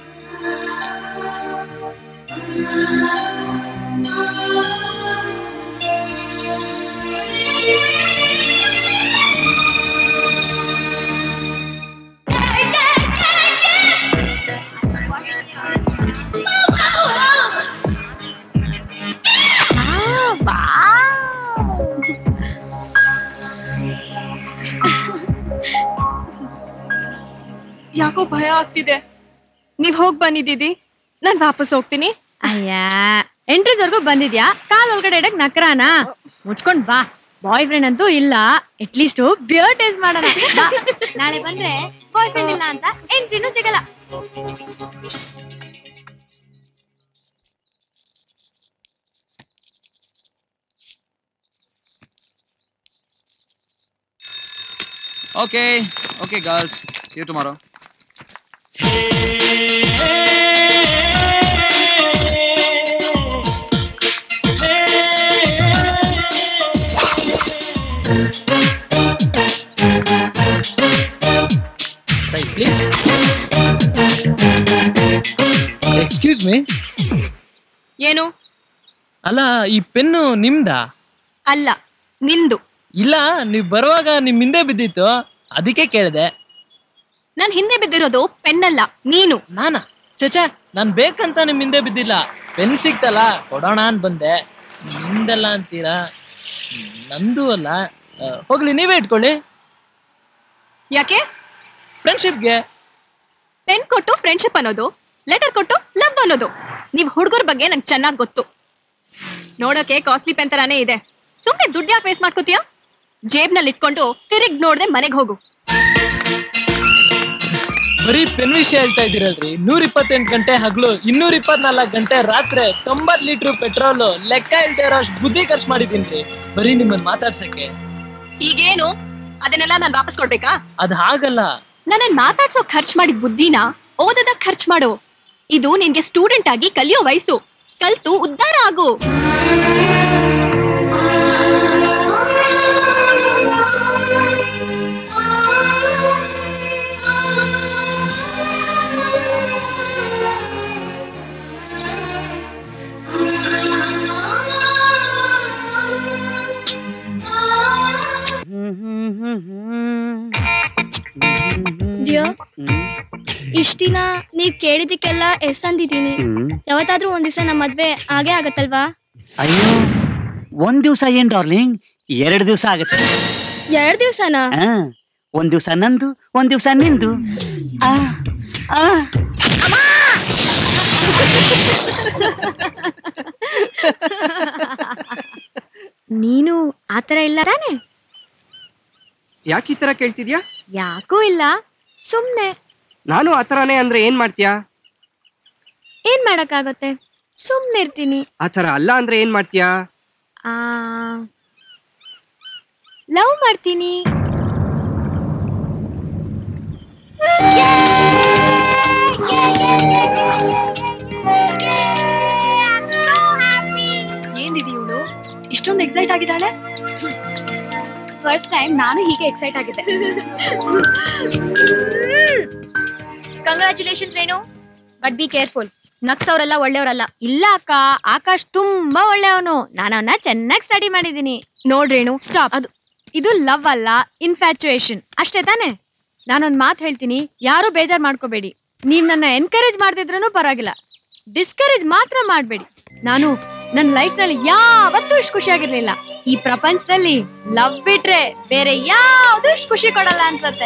L: ಯಾಕೋ ಭಯ ಆಗ್ತಿದೆ ನೀವ್ ಹೋಗ್ ಬನ್ನಿದ್ದೀದಿ ನಾನ್ ವಾಪಸ್ ಹೋಗ್ತೀನಿ
B: ಅಯ್ಯ ಎಂಟ್ರೀಸ್ ವರ್ಗೂ ಬಂದಿದ್ಯಾ ಕಾಲ್ ಒಳಗಡೆ ಇಡಕ್ ನಕ್ರಾನ ಮುಚ್ಕೊಂಡ್ ಬಾ ಬಾಯ್ ಫ್ರೆಂಡ್ ಅಂತೂ ಇಲ್ಲ ಅಟ್ಲೀಸ್ಟ್ ಬಿಯರ್ ಟೇಸ್ಟ್ ಮಾಡೋಣ ಬಾ. ನಾಳೆ ಬಂದ್ರೆ ಬಾಯ್ ಫ್ರೆಂಡ್ ಇಲ್ಲ ಅಂತ ಎಂಟ್ರಿನೂ ಸಿಗಲ್ಲ
I: okay okay girls see you tomorrow
N: please excuse me
L: ಏನು
N: ಅಲ್ಲ ಈ ಪೆನ್ನು ನಿಮ್ದಾ
L: ಅಲ್ಲ ನಿಂದು
N: ಇಲ್ಲ ನೀವ್ ಬರುವಾಗ ನಿಮ್ ಹಿಂದೆ ಬಿದ್ದಿತ್ತು ಅದಕ್ಕೆ ಕೇಳಿದೆ
L: ನಾನ್ ಹಿಂದೆ ಬಿದ್ದಿರೋದು ಪೆನ್ನಲ್ಲ ನೀನು
N: ನಾನ ಚಚಾ ನಾನ್ ಬೇಕಂತ ನಿಮ್ ಹಿಂದೆ ಬಿದ್ದಿಲ್ಲ ಪೆನ್ ಸಿಕ್ತಲ್ಲ ಕೊಡೋಣ ಅಂತ ಬಂದೆ ನಿಮ್ದಲ್ಲ ಅಂತೀರಾ ನಂದು ಅಲ್ಲ ಆ, ಹೋಗ್ಲಿ ನೀವೇ ಇಟ್ಕೊಳ್ಳಿ
L: ಯಾಕೆ
N: ಫ್ರೆಂಡ್ಶಿಪ್ಗೆ
L: ಪೆನ್ ಕೊಟ್ಟು ಫ್ರೆಂಡ್ಶಿಪ್ ಅನ್ನೋದು ಲೆಟರ್ ಕೊಟ್ಟು ಲವ್ ಅನ್ನೋದು ನೀವ್ ಹುಡುಗರ ಬಗ್ಗೆ ನಂಗೆ ಚೆನ್ನಾಗಿ ಗೊತ್ತು ನೋಡೋಕೆ ಕಾಸ್ಟ್ಲಿ ಪೆನ್ ತರಾನೇ ಇದೆ ಸುಮ್ಮನೆ ದುಡ್ಡು ಯಾಕೆ ವೇಸ್ಟ್ ಮಾಡ್ಕೋತೀಯಾ ಜೇಬ್ನಲ್ಲಿ ಇಟ್ಕೊಂಡು ತಿರುಗ್ ನೋಡ್ದೆ ಮನೆಗೆ ಹೋಗು
N: ಬರೀ ಪೆನ್ ವಿಷಯ ಹೇಳ್ತಾ ಇದೀರಲ್ರಿ ನೂರ ಇಪ್ಪತ್ತೆಂಟು ಗಂಟೆ ಹಗ್ಲು ಇನ್ನೂರ ಇಪ್ಪತ್ನಾಲ್ಕು ಗಂಟೆ ರಾತ್ರಿ ತೊಂಬತ್ ಲೀಟರ್ ಪೆಟ್ರೋಲ್ ಲೆಕ್ಕ ಇಲ್ದೇ ಇರೋ ಅಷ್ಟು ಬುದ್ಧಿ ಖರ್ಚು ಮಾಡಿದೀನ್ರಿ ಬರೀ ನಿಮ್ಮನ್ನ ಮಾತಾಡ್ಸಕ್ಕೆ
L: ಈಗೇನು ಅದನ್ನೆಲ್ಲ ನಾನ್ ವಾಪಸ್ ಕೊಡ್ಬೇಕಾ
N: ಅದ್ ಹಾಗಲ್ಲ
L: ನನ್ನ ಮಾತಾಡ್ಸೋ ಖರ್ಚು ಮಾಡಿದ ಬುದ್ಧಿನ ಓದೋದಕ್ ಖರ್ಚು ಮಾಡು ಇದು ನಿನ್ಗೆ ಸ್ಟೂಡೆಂಟ್ ಆಗಿ ಕಲಿಯೋ ವಯಸ್ಸು ಕಲ್ತು ಉದ್ಧಾರ ಆಗು
D: ಡಿಯರ್ ಇಷ್ಟ ದಿನ ನೀವ್ ಕೇಳಿದಕ್ಕೆಲ್ಲ ಎಸ್ ಅಂದಿದ್ದೀನಿ ಯಾವತ್ತಾದ್ರೂ ಒಂದ್ ದಿವಸ ನಮ್ಮ ಮದ್ವೆ ಆಗೇ ಆಗತ್ತಲ್ವಾ
K: ಅಯ್ಯೋ ಒಂದ್ ದಿವ್ಸ ಏನ್ ಡಾರ್ಲಿಂಗ್ ಎರಡ್ ದಿವ್ಸ ಆಗತ್ತೆ
D: ಎರಡ್ ದಿವ್ಸನಾ
K: ಆ, ಒಂದ್ ದಿವ್ಸ ನಂದು ಒಂದ್ ದಿವ್ಸ ನಿಂದು ಆ, ಆ.
G: ನೀನು ಆತರ ಇಲ್ಲ ತಾನೆ
J: ಯಾಕೆ ಈ ತರ ಕೇಳ್ತಿದ್ಯಾ
G: ಯಾಕೂ ಇಲ್ಲ ಸುಮ್ನೆ
J: ನಾನು ಆ ಥರನೇ ಅಂದ್ರೆ ಏನ್ ಮಾಡ್ತೀಯಾ
G: ಏನ್ ಮಾಡಕ್ಕಾಗತ್ತೆ ಸುಮ್ನೆ ಇರ್ತೀನಿ
J: ಆ ಥರ ಅಲ್ಲ ಅಂದ್ರೆ ಏನ್ ಮಾಡ್ತೀಯಾ
G: ಆ ಲವ್ ಮಾಡ್ತೀನಿ
L: ಏನಿದೆ ಇವಳು ಇಷ್ಟೊಂದು ಎಕ್ಸೈಟ್ ಆಗಿದ್ದಾಳೆ
B: ಫಸ್ಟ್ ಟೈಮ್ ನಾನು ಹೀಗೆ ಎಕ್ಸೈಟ್ ಆಗಿದ್ದೆ congratulations Renu but be careful ನಕ್ಸವ್ರೆಲ್ಲ ಒಳ್ಳೆಯವರಲ್ಲ
G: ಇಲ್ಲ ಅಕ್ಕ ಆಕಾಶ್ ತುಂಬಾ ಒಳ್ಳೆಯವನು ನಾನು ಅವನ್ನ ಚೆನ್ನಾಗಿ ಸ್ಟಡಿ ಮಾಡಿದೀನಿ ನೋಡ್ರೇನು ಸ್ಟಾಪ್ ಅದು ಇದು ಲವ್ ಅಲ್ಲ ಇನ್ಫ್ಯಾಚುಯೇಷನ್ ಅಷ್ಟೇ ತಾನೇ ನಾನೊಂದ್ ಮಾತು ಹೇಳ್ತೀನಿ ಯಾರು ಬೇಜಾರ್ ಮಾಡ್ಕೋಬೇಡಿ ನೀವ್ ನನ್ನ ಎನ್ಕರೇಜ್ ಮಾಡ್ತಿದ್ರೂ ಪರವಾಗಿಲ್ಲ ಡಿಸ್ಕರೇಜ್ ಮಾತ್ರ ಮಾಡಬೇಡಿ ನಾನು ನನ್ನ ಲೈಫ್ ನಲ್ಲಿ ಯಾವತ್ತೂ ಇಷ್ಟು ಖುಷಿಯಾಗಿರ್ಲಿಲ್ಲ ಈ ಪ್ರಪಂಚದಲ್ಲಿ ಲವ್ ಬಿಟ್ರೆ ಬೇರೆ ಯಾವ್ದು ಇಷ್ಟು ಖುಷಿ ಕೊಡಲ್ಲ ಅನ್ಸತ್ತೆ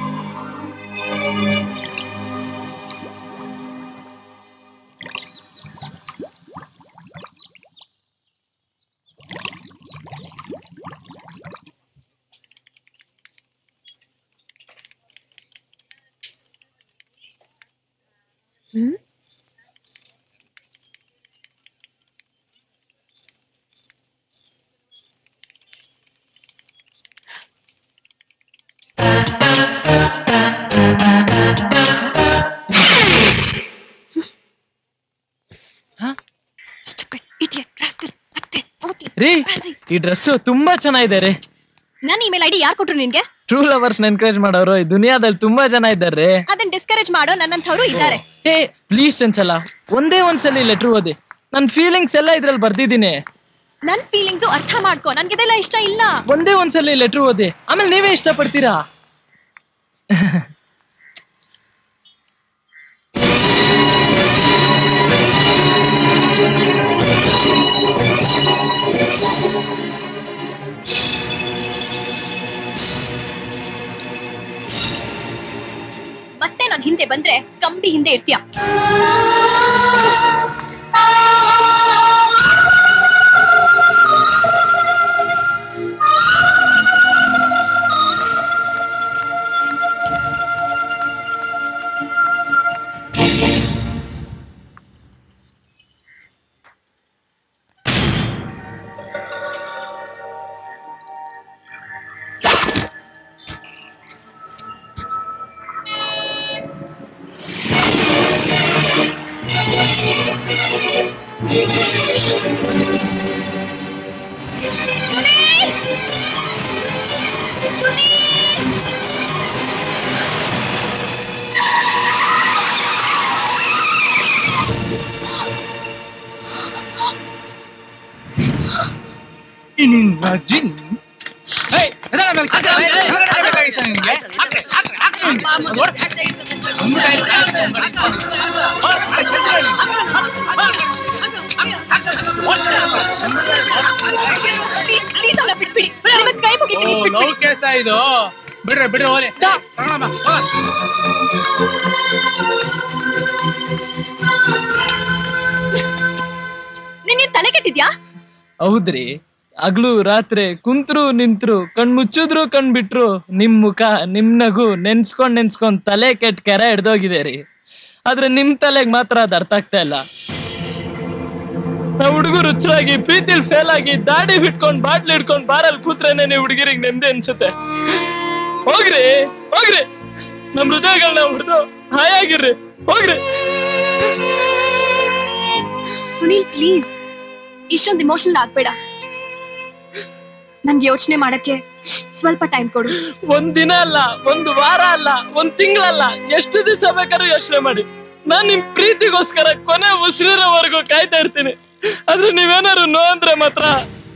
G: ಹ್ಮ್
N: ರೀ ಈ ಡ್ರೆಸ್ ತುಂಬಾ ಚೆನ್ನಾಗಿದೆ ರೀ
L: ನನ್ನ ಇಮೇಲ್ ಐಡಿ ಯಾರು ಕೊಟ್ರು ನಿನ್ಗೆ
N: ಟ್ರೂ ಲವರ್ಸ್ ಎನ್ಕರೇಜ್ ಮಾಡೋರು ಈ ದುನಿಯಾದಲ್ಲಿ ತುಂಬಾ ಜನ ಇದ್ದಾರೆ
L: ಅದನ್ನ ಡಿಸ್ಕರೇಜ್ ಮಾಡೋ ನನ್ನಂಥವ್ರು ಇದ್ದಾರೆ
N: ಏ ಪ್ಲೀಸ್ ಚಂಚಲ ಒಂದೇ ಒಂದ್ಸಲಿ ಲೆಟ್ರ್ ಓದಿ ನನ್ ಫೀಲಿಂಗ್ಸ್ ಎಲ್ಲ ಇದ್ರಲ್ಲಿ ಬರ್ದಿದ್ದೀನಿ
L: ನನ್ ಫೀಲಿಂಗ್ಸ್ ಅರ್ಥ ಮಾಡ್ಕೊ ನನ್ಗಿದೆಲ್ಲ ಇಷ್ಟ ಇಲ್ಲ
N: ಒಂದೇ ಒಂದ್ಸಲಿ ಲೆಟ್ರ್ ಓದಿ ಆಮೇಲೆ ನೀವೇ ಇಷ್ಟಪಡ್ತೀರಾ
L: ಮತ್ತೆ ನಾನ್ ಹಿಂದೆ ಬಂದ್ರೆ ಕಂಬಿ ಹಿಂದೆ ಇರ್ತೀಯ
O: ನಿನ್ನ ಜಿನ್ ಏಯ್, ಎದ್ದೇಳ ಮೇಲೆ. ಬೇಕಾಗಿತ್ತ ನಿನ್ಗೆ?
L: ಪ್ಲೀಸ್ ಅವನ ಬಿಟ್ಬಿಡಿ ನಿಮ್ಮದ್ ಕೈ ಮುಗಿತೀನಿ
O: ಓ, ಲವ್ ಕೇಸ ಇದು ಬಿಡ್ರಿ ಬಿಡ್ರಿ ಹೋಲಿ ತಗೊಳಮ್ಮ, ಹೋಗ್.
L: ನಿನ್ಗೆ ತಲೆ ಕೆಟ್ಟಿದ್ಯಾ
N: ಹೌದ್ರಿ ಹಗ್ಲು ರಾತ್ರಿ ಕುಂತ್ರು ನಿಂತ್ರು ಕಣ್ ಮುಚ್ಚಿದ್ರು ಕಣ್ ಬಿಟ್ರು ನಿಮ್ ಮುಖ ನಿಮ್ ನಗು ನೆನ್ಸ್ಕೊಂಡ್ ನೆನ್ಸ್ಕೊಂಡ್ ತಲೆ ಕೆಟ್ಟ ಕೆರೆ ಹಿಡ್ದೋಗಿದೆ ರೀ ಆದ್ರೆ ನಿಮ್ ತಲೆಗ್ ಮಾತ್ರ ಅದ್ ಅರ್ಥ ಆಗ್ತಾ ಇಲ್ಲ ನಾವ್ ಹುಡುಗರು ಹುಚ್ಚರಾಗಿ ಪ್ರೀತಿಲ್ ಫೇಲ್ ಆಗಿ ದಾಡಿ ಬಿಟ್ಕೊಂಡ್ ಬಾಟ್ಲಿ ಹಿಡ್ಕೊಂಡ್ ಬಾರಲ್ಲಿ ಕೂತ್ರೇನೆ ನೀವು ಹುಡುಗಿರಿಗೆ ನೆಮ್ಮದಿ ಅನ್ಸುತ್ತೆ ಹೋಗ್ರಿ ಹೋಗ್ರಿ ನಮ್ ಹೃದಯಗಳನ್ನ ಹೊಡೆದು ಹಾಯಾಗಿರ್ರಿ ಹೋಗ್ರಿ
G: ಸುನೀಲ್ ಪ್ಲೀಸ್ ಇಷ್ಟೊಂದು ಇಮೋಷನಲ್ ಆಗ್ಬೇಡ ನನ್ಗೆ ಯೋಚನೆ ಮಾಡಕ್ಕೆ ಸ್ವಲ್ಪ ಟೈಮ್ ಕೊಡು
N: ಒಂದ್ ದಿನ ಅಲ್ಲ ಒಂದ್ ವಾರ ಅಲ್ಲ ಒಂದ್ ತಿಂಗಳಲ್ಲ ಎಷ್ಟು ದಿವಸ ಬೇಕಾದ್ರೂ ಯೋಚನೆ ಮಾಡಿ ನಾನ್ ನಿಮ್ ಪ್ರೀತಿಗೋಸ್ಕರ ಕೊನೆ ಉಸಿರಿರೋವರೆಗೂ ಕಾಯ್ತಾ ಇರ್ತೀನಿ ಆದ್ರೆ ನೀವೇನಾದ್ರು ನೋ ಅಂದ್ರೆ ಮಾತ್ರ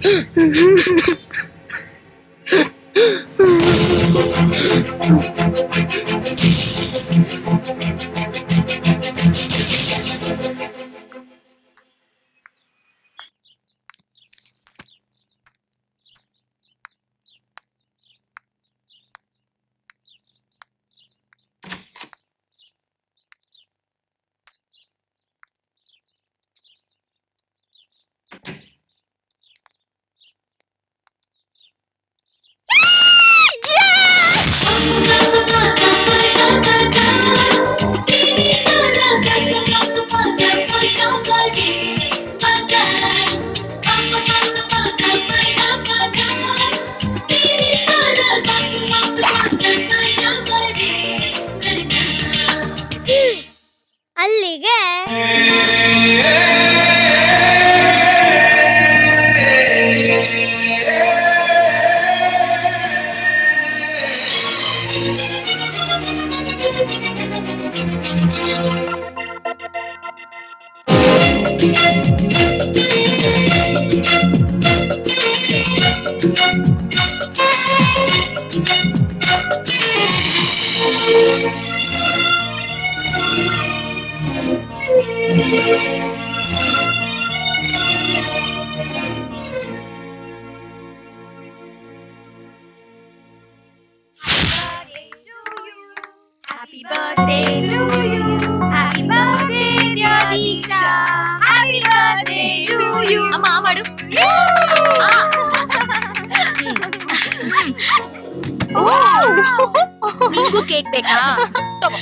D: ಅಲ್ಲಿಗೆ
M: Happy birthday to you. Happy birthday, dear Deeksha. Happy birthday to you.
B: ಅಮ್ಮ ಮಾಡು ನಿಂಗೂ ಕೇಕ್ ಬೇಕಾ ತಗೋ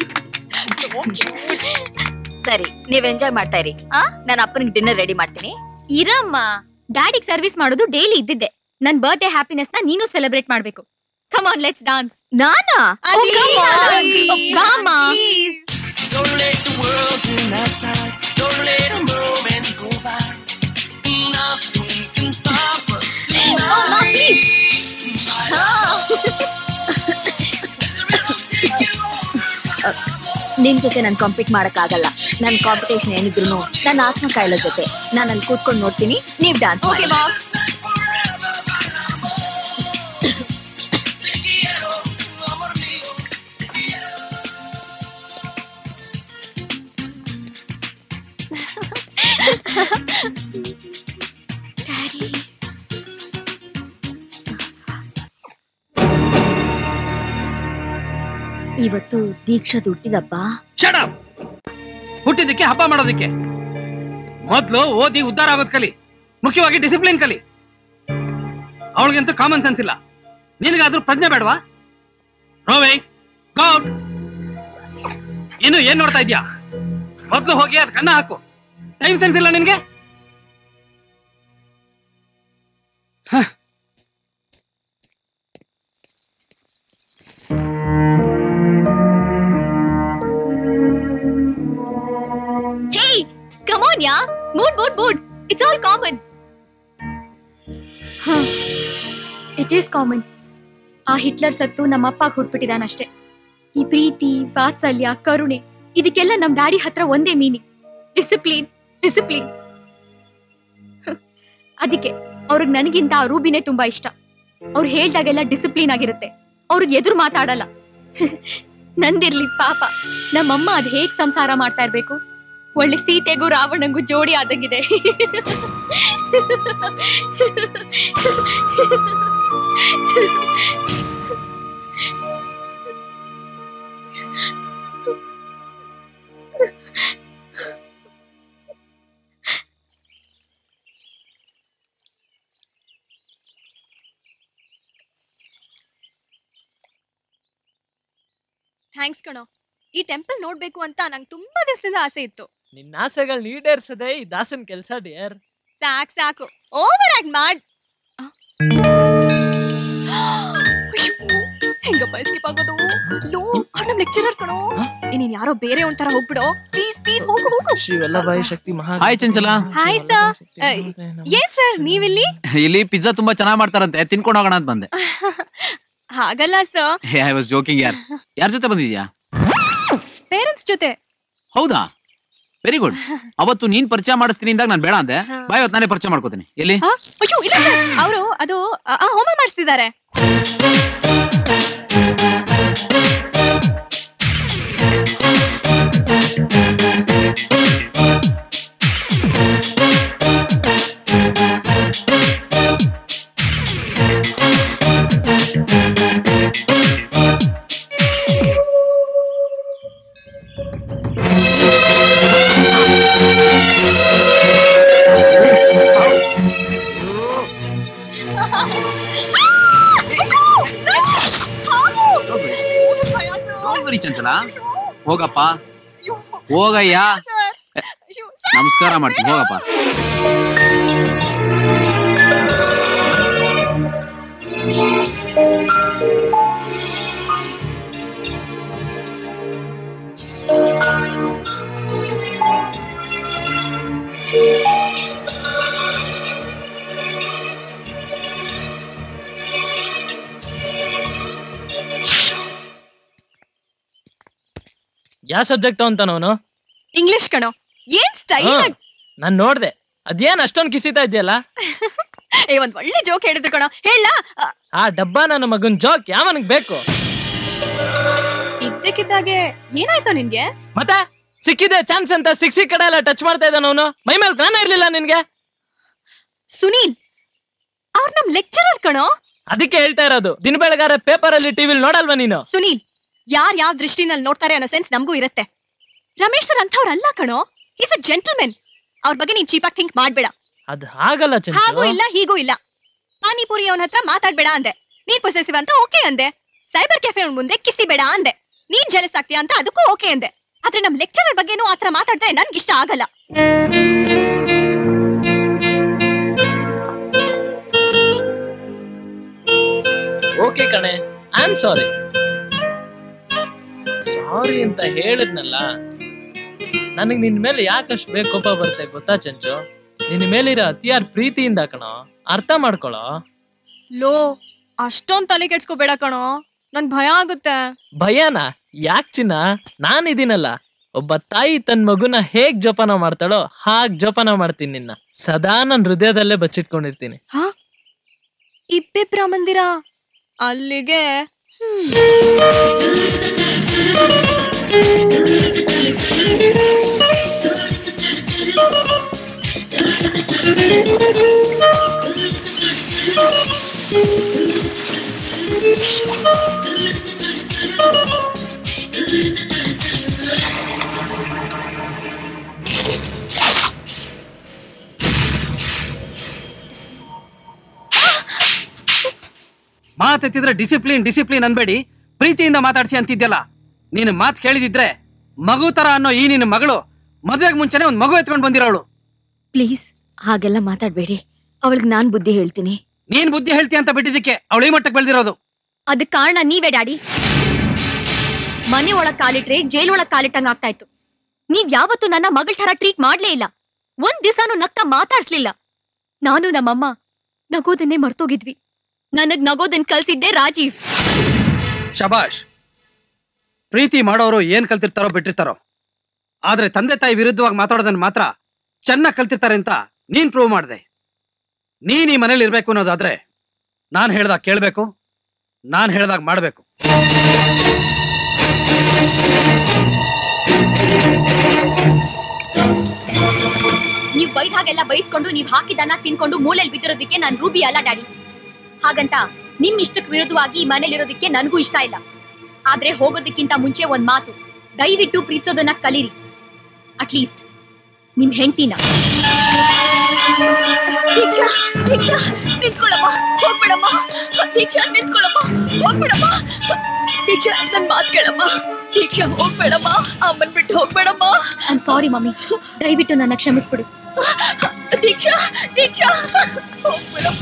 P: ಸರಿ ನೀವ್ ಎಂಜಾಯ್ ಮಾಡ್ತಾ ಇರಿ ಆ ನಾನು ಅಪ್ಪನಿಗೆ ಡಿನ್ನರ್ ರೆಡಿ ಮಾಡ್ತೀನಿ
B: ಇರಮ್ಮ ಡ್ಯಾಡಿಗ್ ಸರ್ವಿಸ್ ಮಾಡೋದು ಡೈಲಿ ಇದ್ದಿದ್ದೆ ನನ್ ಬರ್ತ್ಡೇ ಹ್ಯಾಪಿನೆಸ್ ನ ನೀನು ಸೆಲೆಬ್ರೇಟ್ ಮಾಡ್ಬೇಕು ಕಮ್ ಆನ್ ಲೆಟ್ಸ್ ಡಾನ್ಸ್
P: ನಾನಾ
B: Oh, come on. ಬಾಮ್ಮ.
Q: Don't let the world turn outside. Don't let a moment go by. Nothing can stop us tonight.
B: Oh, no, please.
P: ನಿನ್ ಜೊತೆ ನಾನು ಕಾಂಪೀಟ್ ಮಾಡಕ್ ಆಗಲ್ಲ ನನ್ ಕಾಂಪಿಟೇಷನ್ ಏನಿದ್ರು ನನ್ನ ಆಸ್ಮ ಕಾಯಿಲೆ ಜೊತೆ ನಾನು ಅಲ್ಲಿ ಕೂತ್ಕೊಂಡು ನೋಡ್ತೀನಿ ನೀವ್ ಡಾನ್ಸ್
B: ಓಕೆ ಬಾಸ್
P: ಇವತ್ತು ದೀಕ್ಷಾ ಹುಟ್ಟಿದಬ್ಬ
J: ಶಟ್ ಅಪ್ ಹುಟ್ಟಿದ್ದಕ್ಕೆ ಹಬ್ಬ ಮಾಡೋದಕ್ಕೆ ಮೊದ್ಲು ಓದಿ ಉದ್ಧಾರ ಆಗೋದ್ ಕಲಿ ಮುಖ್ಯವಾಗಿ ಡಿಸಿಪ್ಲಿನ್ ಕಲಿ ಅವಳಿಗಂತೂ ಕಾಮನ್ ಸೆನ್ಸ್ ಇಲ್ಲ ನಿನಗಾದ್ರೂ ಪ್ರಜ್ಞೆ ಬೇಡವಾ ರೋವೆ ಗೌಡ್ ಇನ್ನು ಏನ್ ನೋಡ್ತಾ ಇದ್ಯಾ ಮೊದ್ಲು ಹೋಗಿ ಅದ್ ಕನ್ನ ಹಾಕು ಟೈಮ್ ಸೆನ್ಸ್ ಇಲ್ಲ ನಿನ್ಗೆ ಹ.
B: Hey, come on, yeah. Mood, mood, mood. It's all common. Huh. It is common. ಆ ಹಿಟ್ಲರ್ ಸತ್ತು ನಮ್ಮ ಅಪ್ಪ ಹುಟ್ಬಿಟ್ಟಿದಾನಷ್ಟೇ ಈ ಪ್ರೀತಿ ವಾತ್ಸಲ್ಯ ಕರುಣೆ ಇದಕ್ಕೆಲ್ಲ ನಮ್ ಡ್ಯಾಡಿ ಹತ್ರ ಒಂದೇ ಮೀನಿಂಗ್ ಡಿಸಿಪ್ಲಿನ್ ಡಿಸಿಪ್ಲಿನ್ ಅದಕ್ಕೆ ಅವ್ರಿಗೆ ನನಗಿಂತ ಆ ರೂಬಿನೇ ತುಂಬಾ ಇಷ್ಟ ಅವ್ರು ಹೇಳ್ದಾಗೆಲ್ಲ ಡಿಸಿಪ್ಲಿನ್ ಆಗಿರುತ್ತೆ ಅವ್ರಿಗೆ ಎದುರು ಮಾತಾಡಲ್ಲ ನಂದಿರ್ಲಿ ಪಾಪ ನಮ್ಮಮ್ಮ ಅದ್ ಹೇಗ್ ಸಂಸಾರ ಮಾಡ್ತಾ ಇರ್ಬೇಕು ಒಳ್ಳೆ ಸೀತೆಗೂ ರಾವಣಂಗೂ ಜೋಡಿ ಆದಂಗಿದೆ
L: ಥ್ಯಾಂಕ್ಸ್ ಕಣೋ ಈ ಟೆಂಪಲ್ ನೋಡ್ಬೇಕು ಅಂತ ನಂಗೆ ತುಂಬಾ ದಿವಸದಿಂದ ಆಸೆ ಇತ್ತು
N: ನಿನ್ನ ಆಸೆಗಳನ್ನ ಈಡೇರ್ಸದೆ ಈ ದಾಸನ್ ಕೆಲ್ಸ ಡಿಯರ್
L: ಸಾಕ್ ಸಾಕು ಓವರ್ ಆಕ್ಟ್ ಮಾಡ್ ಅಯ್ಯೋ, ಹೆಂಗಪ್ಪ ಎಸ್ಕೇಪ್ ಆಗೋದು ಲೋ ಅವ್ರು ನಮ್ ಲೆಕ್ಚರರ್ ಕಣೋ ಏ, ನೀನ್ ಯಾರೋ ಬೇರೆ ಒಂಥರ ಹೋಗ್ಬಿಡೋ ಪ್ಲೀಸ್ ಪ್ಲೀಸ್ ಹೋಗು ಹೋಗು
N: ಶ್ರೀ ವಲ್ಲಭಾಯಿ ಶಕ್ತಿ ಮಹಾ
I: ಹಾಯ್ ಚಂಚಲ
L: ಹಾಯ್ ಸರ್ ಏನ್ ಸರ್ ನೀವಿಲ್ಲಿ
I: ಇಲ್ಲಿ ಪಿಜ್ಜಾ ತುಂಬಾ ಚೆನ್ನಾಗಿ ಮಾಡ್ತಾರಂತೆ ತಿನ್ಕೊಂಡು ಹೋಗೋಣ ಅಂತ ಬಂದೆ
L: ಹಾಗಲ್ಲ ಸರ್
I: ಐ ವಾಸ್ ಜೋಕಿಂಗ್ ಯಾರ್ ಯಾರ ಜೊತೆ ಬಂದಿದ್ಯಾ
L: ಪೇರೆಂಟ್ಸ್ ಜೊತೆ
I: ಹೌದಾ ವೆರಿ ಗುಡ್ ಅವತ್ತು ನೀನ್ ಪರಿಚಯ ಮಾಡಿಸ್ತೀನಿ ಅಂದಾಗ ನಾನು ಬೇಡ ಅಂದೆ ಬಾಯ್ ಅವತ್ತು ನಾನೇ ಪರಿಚಯ ಮಾಡ್ಕೋತೀನಿ ಎಲ್ಲಿ
L: ಆ, ಅಯ್ಯೋ ಇಲ್ಲ ಸರ್ ಅವರು ಅದು ಆ, ಆ, ಹೋಮ ಮಾಡಿಸ್ತಿದ್ದಾರೆ
I: ಬರೀ ಚಂಚಲ ಹೋಗಪ್ಪ ಹೋಗಯ್ಯ ನಮಸ್ಕಾರ ಮಾಡ್ತೀನಿ ಹೋಗಪ್ಪ
N: ಯಾವ ಸಬ್ಜೆಕ್ಟ್ ತಗೊಂತಾನ ಅವನು
L: ಇಂಗ್ಲಿಷ್ ಕಣೋ ಏನ್ ಸ್ಟೈಲ್
N: ನಾನ್ ನೋಡ್ದೆ ಅದೇನ್ ಅಷ್ಟೊಂದ್ ಕಿಸಿತಾ ಇದೆಯಲ್ಲ
L: ಏ ಒಂದ್ ಒಳ್ಳೆ ಜೋಕ್ ಹೇಳಿದ್ರು ಕಣೋ ಹೇಳ
N: ಆ ಡಬ್ಬ ನನ್ನ ಮಗನ್ ಜೋಕ್ ಯಾವನಿಗ್ ಬೇಕು
L: ಇದ್ದಕ್ಕಿದ್ದಾಗೆ ಏನಾಯ್ತು ನಿನ್ಗೆ
N: ಮತ್ತೆ ಸಿಕ್ಕಿದೆ ಚಾನ್ಸ್ ಅಂತ ಸಿಕ್ ಸಿಕ್ ಕಡೆ ಎಲ್ಲ ಟಚ್ ಮಾಡ್ತಾ ಇದ್ದಾನ ಅವನು ಮೈ ಮೇಲೆ ಜ್ಞಾನ ಇರ್ಲಿಲ್ಲ ನಿನ್ಗೆ
L: ಸುನೀಲ್ ಅವ್ರ ನಮ್ ಲೆಕ್ಚರರ್ ಕಣೋ
N: ಅದಕ್ಕೆ ಹೇಳ್ತಾ ಇರೋದು ದಿನ ಬೆಳಗಾರೆ ಪೇಪರ್ ಅಲ್ಲಿ ಟಿವಿಲ್ ನೋಡಲ್ವಾ ನೀನು
L: ಸುನೀಲ್ ಯಾರ್ ಯಾವ ದೃಷ್ಟಿನಲ್ಲಿ ನೋಡ್ತಾರೆ ಅನ್ನೋ ಸೆನ್ಸ್ ನಮಗೂ ಇರುತ್ತೆ ರಮೇಶ್ ಸರ್ ಅಂಥವ್ರಲ್ಲ ಕಣೋ ಈಸ್ ಅ ಜೆಂಟಲ್ಮೆನ್ ಅವ್ರ ಬಗ್ಗೆ ನೀನ್ ಚೀಪಾಗಿ ಥಿಂಕ್ ಮಾಡ್ಬೇಡ
N: ಅದ್ ಹಾಗಲ್ಲ
L: ಹಾಗೂ
N: ಚಂಚು
L: ಇಲ್ಲ ಹೀಗೂ ಇಲ್ಲ ಪಾನಿಪುರಿ ಅವನ ಹತ್ರ ಮಾತಾಡ್ಬೇಡ ಅಂದೆ ನೀನ್ ಪೊಸೆಸಿವ್ ಅಂತ ಓಕೆ ಅಂದೆ ಸೈಬರ್ ಕೆಫೆ ಅವ್ನ ಮುಂದೆ ಕಿಸಿ ಬೇಡ ಅಂದೆ ನೀನ್ ಜಲಸ್ ಆಗ್ತೀಯ ಅಂತ ಅದಕ್ಕೂ ಓಕೆ ಅಂದೆ ಆದ್ರೆ ನಮ್ ಲೆಕ್ಚರರ್ ಬಗ್ಗೆನೂ ಆತರ ಮಾತಾಡ್ತಾ ನನ್ಗೆ ಇಷ್ಟ ಆಗಲ್ಲ
N: ಓಕೆ ಕಣೆ ಐ ಆಮ್ ಸಾರಿ ಸಾರಿ ಅಂತ ಹೇಳಿದ್ನಲ್ಲ ನನಗ್ ನಿನ್ ಮೇಲೆ ಯಾಕಷ್ಟು ಬೇಗ ಕೋಪ ಬರುತ್ತೆ ಗೊತ್ತಾ ಚಂಚು ನಿನ್ ಮೇಲಿರೋ ಅತಿಯಾರ್ ಪ್ರೀತಿಯಿಂದ ಕಣೋ ಅರ್ಥ ಮಾಡ್ಕೊಳೋ
L: ಲೋ ಅಷ್ಟೊಂದ್ ತಲೆ ಕೆಡ್ಸ್ಕೋಬೇಡ ಕಣೋ ನನ್ ಭಯ ಆಗುತ್ತೆ
N: ಭಯನಾ ಯಾಕ್ ಚಿನ್ನ ನಾನಿದ್ದೀನಲ್ಲ ಒಬ್ಬ ತಾಯಿ ತನ್ ಮಗುನ ಹೇಗ್ ಜೋಪಾನ ಮಾಡ್ತಾಳೋ ಹಾಗ್ ಜೋಪಾನ ಮಾಡ್ತೀನಿ ನಿನ್ನ ಸದಾ ನನ್ ಹೃದಯದಲ್ಲೇ ಬಚ್ಚಿಟ್ಕೊಂಡಿರ್ತೀನಿ
L: ಹಾ ಇಬ್ಬಿಬ್ರ ಮಂದಿರ ಅಲ್ಲಿಗೆ
J: ಮಾತೆತ್ತಿದ್ರೆ ಡಿಸಿಪ್ಲಿನ್ ಡಿಸಿಪ್ಲಿನ್ ಅನ್ಬೇಡಿ ಪ್ರೀತಿಯಿಂದ ಮಾತಾಡ್ಸಿ ಅಂತಿದ್ಯಲ್ಲ ನೀನು ಮಾತು ಕೇಳಿದಿದ್ರೆ ಮಗು ತರ ಅನ್ನೋ ಈ ನಿನ್ನ ಮಗಳು ಮದ್ವೆಗ್ ಮುಂಚೆನೆ ಒಂದ್ ಮಗು ಎತ್ಕೊಂಡ್ ಬಂದಿರೋಳು
P: ಪ್ಲೀಸ್ ಹಾಗೆಲ್ಲ ಮಾತಾಡ್ಬೇಡಿ ಅವಳಿಗೆ ನಾನ್ ಬುದ್ಧಿ ಹೇಳ್ತೀನಿ
J: ನೀನ್ ಬುದ್ಧಿ ಹೇಳ್ತಿ ಅಂತ ಬಿಟ್ಟಿದ್ದಕ್ಕೆ ಅವಳು ಈ ಮಟ್ಟಕ್ಕೆ ಬೆಳೆದಿರೋದು
B: ಅದಕ್ ಕಾರಣ ನೀವೇ ಡ್ಯಾಡಿ ಮನೆ ಒಳಗ್ ಕಾಲಿಟ್ರೆ ಜೈಲ್ ಒಳಗ್ ಕಾಲಿಟ್ಟಂಗ ಆಗ್ತಾ ಇತ್ತು ನೀವ್ ಯಾವತ್ತೂ ನನ್ನ ಮಗಳ ತರ ಟ್ರೀಟ್ ಮಾಡ್ಲೇ ಇಲ್ಲ ಒಂದ್ ದಿವಸನೂ ನಗ್ತಾ ಮಾತಾಡ್ಸ್ಲಿಲ್ಲ ನಾನು ನಮ್ಮಮ್ಮ ನಗೋದನ್ನೇ ಮರ್ತೋಗಿದ್ವಿ ನನಗ್ ನಗೋದನ್ ಕಲ್ಸಿದ್ದೆ ರಾಜೀವ್
J: ಶಬಾಷ್ ಪ್ರೀತಿ ಮಾಡೋರು ಏನ್ ಕಲ್ತಿರ್ತಾರೋ ಬಿಟ್ಟಿರ್ತಾರೋ ಆದ್ರೆ ತಂದೆ ತಾಯಿ ವಿರುದ್ಧವಾಗಿ ಮಾತಾಡೋದನ್ನ ಮಾತ್ರ ಚೆನ್ನಾಗಿ ಕಲ್ತಿರ್ತಾರೆ ಅಂತ ನೀನ್ ಪ್ರೂವ್ ಮಾಡಿದೆ ನೀನ್ ಈ ಮನೇಲಿ ಇರ್ಬೇಕು ಅನ್ನೋದಾದ್ರೆ ನಾನ್ ಹೇಳ್ದಾಗ ಕೇಳ್ಬೇಕು ನಾನ್ ಹೇಳ್ದಾಗ ಮಾಡ್ಬೇಕು
B: ನೀವ್ ಬೈದ್ ಹಾಗೆಲ್ಲ ಬೈಸ್ಕೊಂಡು ನೀವ್ ಹಾಕಿದನ್ನ ತಿನ್ಕೊಂಡು ಮೂಲೆಲ್ ಬಿದ್ದಿರೋದಕ್ಕೆ ನಾನ್ ರೂಬಿ ಅಲ್ಲ ಡ್ಯಾಡಿ ಹಾಗಂತ ನಿಮ್ ಇಷ್ಟಕ್ ವಿರುದ್ಧವಾಗಿ ಈ ಮನೇಲಿರೋದಕ್ಕೆ ನನ್ಗೂ ಇಷ್ಟ ಇಲ್ಲ ಆದ್ರೆ ಹೋಗೋದಕ್ಕಿಂತ ಮುಂಚೆ ಒಂದ್ ಮಾತು ದಯವಿಟ್ಟು ಪ್ರೀತಿಸೋದನ್ನ ಕಲೀರಿ ಅಟ್ಲೀಸ್ಟ್ ನಿಮ್ ಹೆಂಡತಿನ
P: ದೀಕ್ಷಾ ದೀಕ್ಷಾ ನಿಂತ್ಕೊಳ್ಳಮ್ಮ ಹೋಗ್ಬೇಡಮ್ಮ ದೀಕ್ಷಾ ನಿಂತ್ಕೊಳ್ಳಮ್ಮ ಹೋಗ್ಬೇಡಮ್ಮ ದೀಕ್ಷಾ ನನ್ ಮಾತ್ ಕೇಳಮ್ಮ ದೀಕ್ಷಾ ಹೋಗ್ಬೇಡಮ್ಮ ಅಮ್ಮನ್ ಬಿಟ್ಟು ಹೋಗ್ಬೇಡಮ್ಮ
B: ಐಮ್ ಸಾರಿ ಮಮ್ಮಿ ದಯವಿಟ್ಟು ನನ್ನ ಕ್ಷಮಿಸ್ಬಿಡು
P: ದೀಕ್ಷಾ ದೀಕ್ಷಾ ಹೋಗ್ಬೇಡಮ್ಮ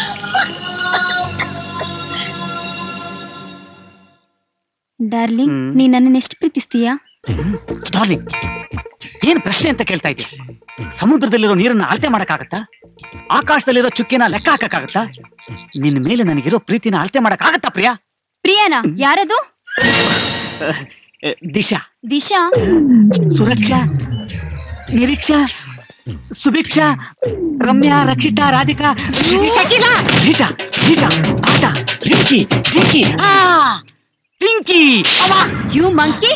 R: ಡಾರ್ಲಿಂಗ್ ನೀ ನನ್ನನ್ನು ಎಷ್ಟು ಪ್ರೀತಿಸ್ತೀಯಾ
K: ಡಾರ್ಲಿಂಗ್ ಏನ್ ಪ್ರಶ್ನೆ ಅಂತ ಕೇಳ್ತಾ ಇದ್ದೀಯ ಸಮುದ್ರದಲ್ಲಿರೋ ನೀರನ್ನ ಅಳತೆ ಮಾಡಕ್ಕಾಗತ್ತಾ ಆಕಾಶದಲ್ಲಿರೋ ಚುಕ್ಕಿನ ಲೆಕ್ಕ ಹಾಕಕ್ಕಾಗತ್ತಾ ನಿನ್ನ ಮೇಲೆ ನನಗಿರೋ ಪ್ರೀತಿನ ಅಳತೆ ಮಾಡಕ್ಕಾಗತ್ತಾ ಪ್ರಿಯಾ
R: ಪ್ರಿಯಾನಾ ಯಾರದು
K: ಅಹ್, ಅಹ್, ದಿಶಾ
R: ದಿಶಾ
K: ಸುರಕ್ಷಾ ನಿರೀಕ್ಷಾ ಸುಭಿಕ್ಷಾ ರಮ್ಯಾ ರಕ್ಷಿತಾ ರಾಧಿಕಾ ಶಕಿಲಾ ಗೀತಾ ಗೀತಾ ಆಟ ರಿಂಕಿ ರಿಂಕಿ ಆ ಪಿಂಕಿ ಅಮ್ಮ
R: ಯು ಮಂಕಿ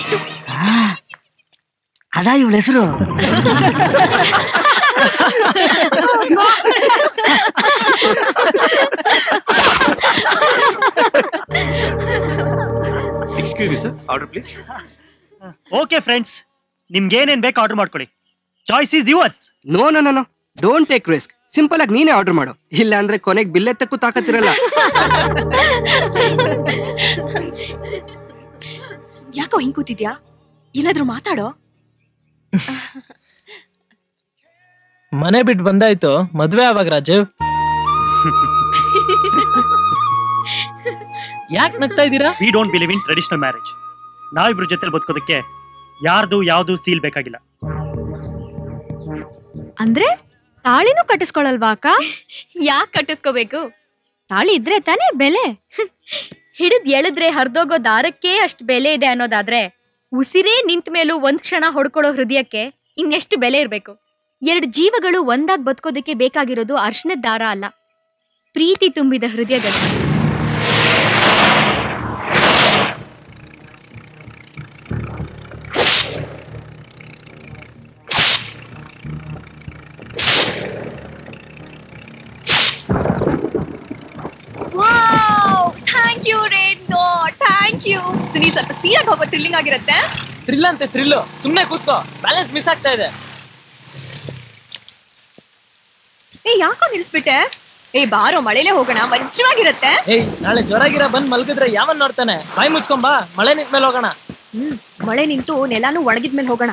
K: ಅದಾ ಇವಳ ಹೆಸರು
A: excuse sir order please okay friends ನಿಮ್ಗೆ ಏನೇನ್ ಬೇಕು ಆರ್ಡರ್ ಮಾಡ್ಕೊಳ್ಳಿ choice is yours
S: no no no no don't take risk simple ಆಗಿ ನೀನೇ ಆರ್ಡರ್ ಮಾಡು ಇಲ್ಲ ಅಂದ್ರೆ ಕೊನೆಗೆ ಬಿಲ್ ಎತ್ತಕ್ಕೂ ತಾಕತ್ತಿರಲ್ಲ
G: ಯಾಕೋ ಹಿಂಗ್ ಕೂತಿದ್ಯಾ ಏನಾದ್ರೂ ಮಾತಾಡೋ
N: ಮನೆ ಬಿಟ್ಟು ಬಂದಾಯ್ತು ಮದ್ವೆ ಆವಾಗ ರಾಜೀವ್ ಯಾಕೆ ನಗ್ತಾ ಇದ್ದೀರಾ
A: we don't believe in traditional marriage ನಾವಿಬ್ರ ಜೊತೆ ಬದುಕೋದಕ್ಕೆ ಯಾರ್ದು ಯಾವ್ದು ಸೀಲ್ ಬೇಕಾಗಿಲ್ಲ
G: ಅಂದ್ರೆ ತಾಳಿನೂ ಕಟ್ಟಿಸ್ಕೊಳಲ್ವಾ ಅಕ್ಕ
B: ಯಾಕೆ ಕಟ್ಟಿಸ್ಕೋಬೇಕು
G: ತಾಳಿ ಇದ್ರೆ ತಾನೇ ಬೆಲೆ
B: ಹಿಡಿದ್ ಎಳೆದ್ರೆ ಹರಿದೋಗೋ ದಾರಕ್ಕೆ ಅಷ್ಟ್ ಬೆಲೆ ಇದೆ ಅನ್ನೋದಾದ್ರೆ ಉಸಿರೇ ನಿಂತ ಮೇಲೂ ಒಂದ್ ಕ್ಷಣ ಹೊಡ್ಕೊಳ್ಳೋ ಹೃದಯಕ್ಕೆ ಇನ್ನೆಷ್ಟು ಬೆಲೆ ಇರ್ಬೇಕು ಎರಡು ಜೀವಗಳು ಒಂದಾಗ್ ಬದುಕೋದಕ್ಕೆ ಬೇಕಾಗಿರೋದು ಅರ್ಶನದ ದಾರ ಅಲ್ಲ ಪ್ರೀತಿ ತುಂಬಿದ ಹೃದಯಗಳು
L: thank you Renu thank you ನೀ ಸ್ವಲ್ಪ ಸ್ಪೀಡಾಗಿ ಹೋಗೋ ಥ್ರಿಲ್ಲಿಂಗ್ ಆಗಿರುತ್ತೆ
N: ಥ್ರಿಲ್ ಅಂತೆ ಥ್ರಿಲ್ಲು ಸುಮ್ನೆ ಕೂತ್ಕೋ ಬ್ಯಾಲೆನ್ಸ್ ಮಿಸ್ ಆಗ್ತಾ ಇದೆ
L: ಏ ಯಾಕೋ ನಿಲ್ಸ್ಬಿಟ್ಟೆ ಏ ಬಾರೋ ಮಳೆಲೇ ಹೋಗೋಣ ಮಂಚವಾಗಿರುತ್ತೆ
N: ಏಯ್ ನಾಳೆ ಜ್ವರಾಗಿರ ಬಂದ್ ಮಲ್ಗಿದ್ರೆ ಯಾವನ್ ನೋಡ್ತಾನೆ ಬಾಯಿ ಮುಚ್ಕೊಂಬಾ ಮಳೆ ನಿಂತ ಮೇಲೆ ಹೋಗೋಣ
L: ಹ್ಮ್ ಮಳೆ ನಿಂತು ನೆಲಾನು ಒಣಗಿದ್ಮೇಲೆ ಹೋಗೋಣ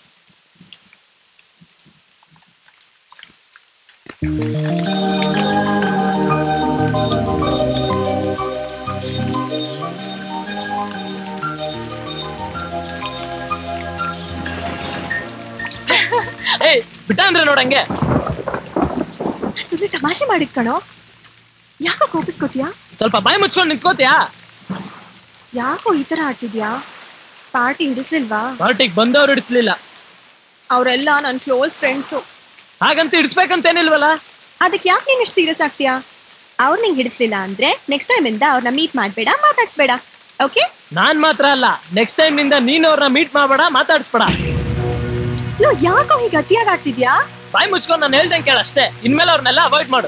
N: ಏಯ್ ಬಿಟ್ಟ ಅಂದ್ರೆ ನೋಡಂಗೆ
L: ಸುಮ್ಮನೆ ತಮಾಷೆ ಮಾಡಿದ್ ಕಣೋ ಯಾಕೋ ಕೋಪಿಸ್ಕೋತೀಯಾ
N: ಸ್ವಲ್ಪ ಬಾಯಿ ಮುಚ್ಕೊಂಡು ನಿಂತ್ಕೋತಿಯಾ
L: ಯಾಕೋ ಈ ತರ ಆಡ್ತಿದ್ಯಾ ಪಾರ್ಟಿ ಹಿಡಿಸ್ಲಿಲ್ವಾ
N: ಪಾರ್ಟಿಗೆ ಬಂದವ್ರು ಹಿಡಿಸ್ಲಿಲ್ಲ
L: ಅವರೆಲ್ಲ ನನ್ನ ಕ್ಲೋಸ್ ಫ್ರೆಂಡ್ಸು
N: ಹಾಗಂತ ಹಿಡಿಸ್ಬೇಕಂತೇನಿಲ್ವಲ್ಲ
L: ಅದಕ್ಕೆ ಯಾಕೆ ನೀನು ಇಷ್ಟು ಸೀರಿಯಸ್ ಆಗ್ತೀಯಾ ಅವ್ರು ನಿಂಗೆ ಹಿಡಿಸ್ಲಿಲ್ಲ ಅಂದ್ರೆ ನೆಕ್ಸ್ಟ್ ಟೈಮ್ ಇಂದ ಅವ್ರನ್ನ ಮೀಟ್ ಮಾಡ್ಬೇಡ ಮಾತಾಡ್ಸ್ಬೇಡ ಓಕೆ
N: ನಾನ್ ಮಾತ್ರ ಅಲ್ಲ ನೆಕ್ಸ್ಟ್ ಟೈಮ್ ನಿಂದ ನೀನ್ ಅವ್ರನ್ನ ಮೀಟ್ ಮಾಡಬೇಡ ಮಾತಾಡಿಸ್ಬೇಡ
L: ನೋ ಯಾಕೋ ಹೀಗೆ ಅತಿಯಾಗಿ ಆಡ್ತಿದ್ಯಾ
N: ಬಾಯಿ ಮುಚ್ಕೊಂಡು ನಾನು ಹೇಳ್ದಂಗೆ ಕೇಳ ಅಷ್ಟೇ ಇನ್ಮೇಲೆ ಅವ್ರನ್ನೆಲ್ಲ ಅವಾಯ್ಡ್ ಮಾಡು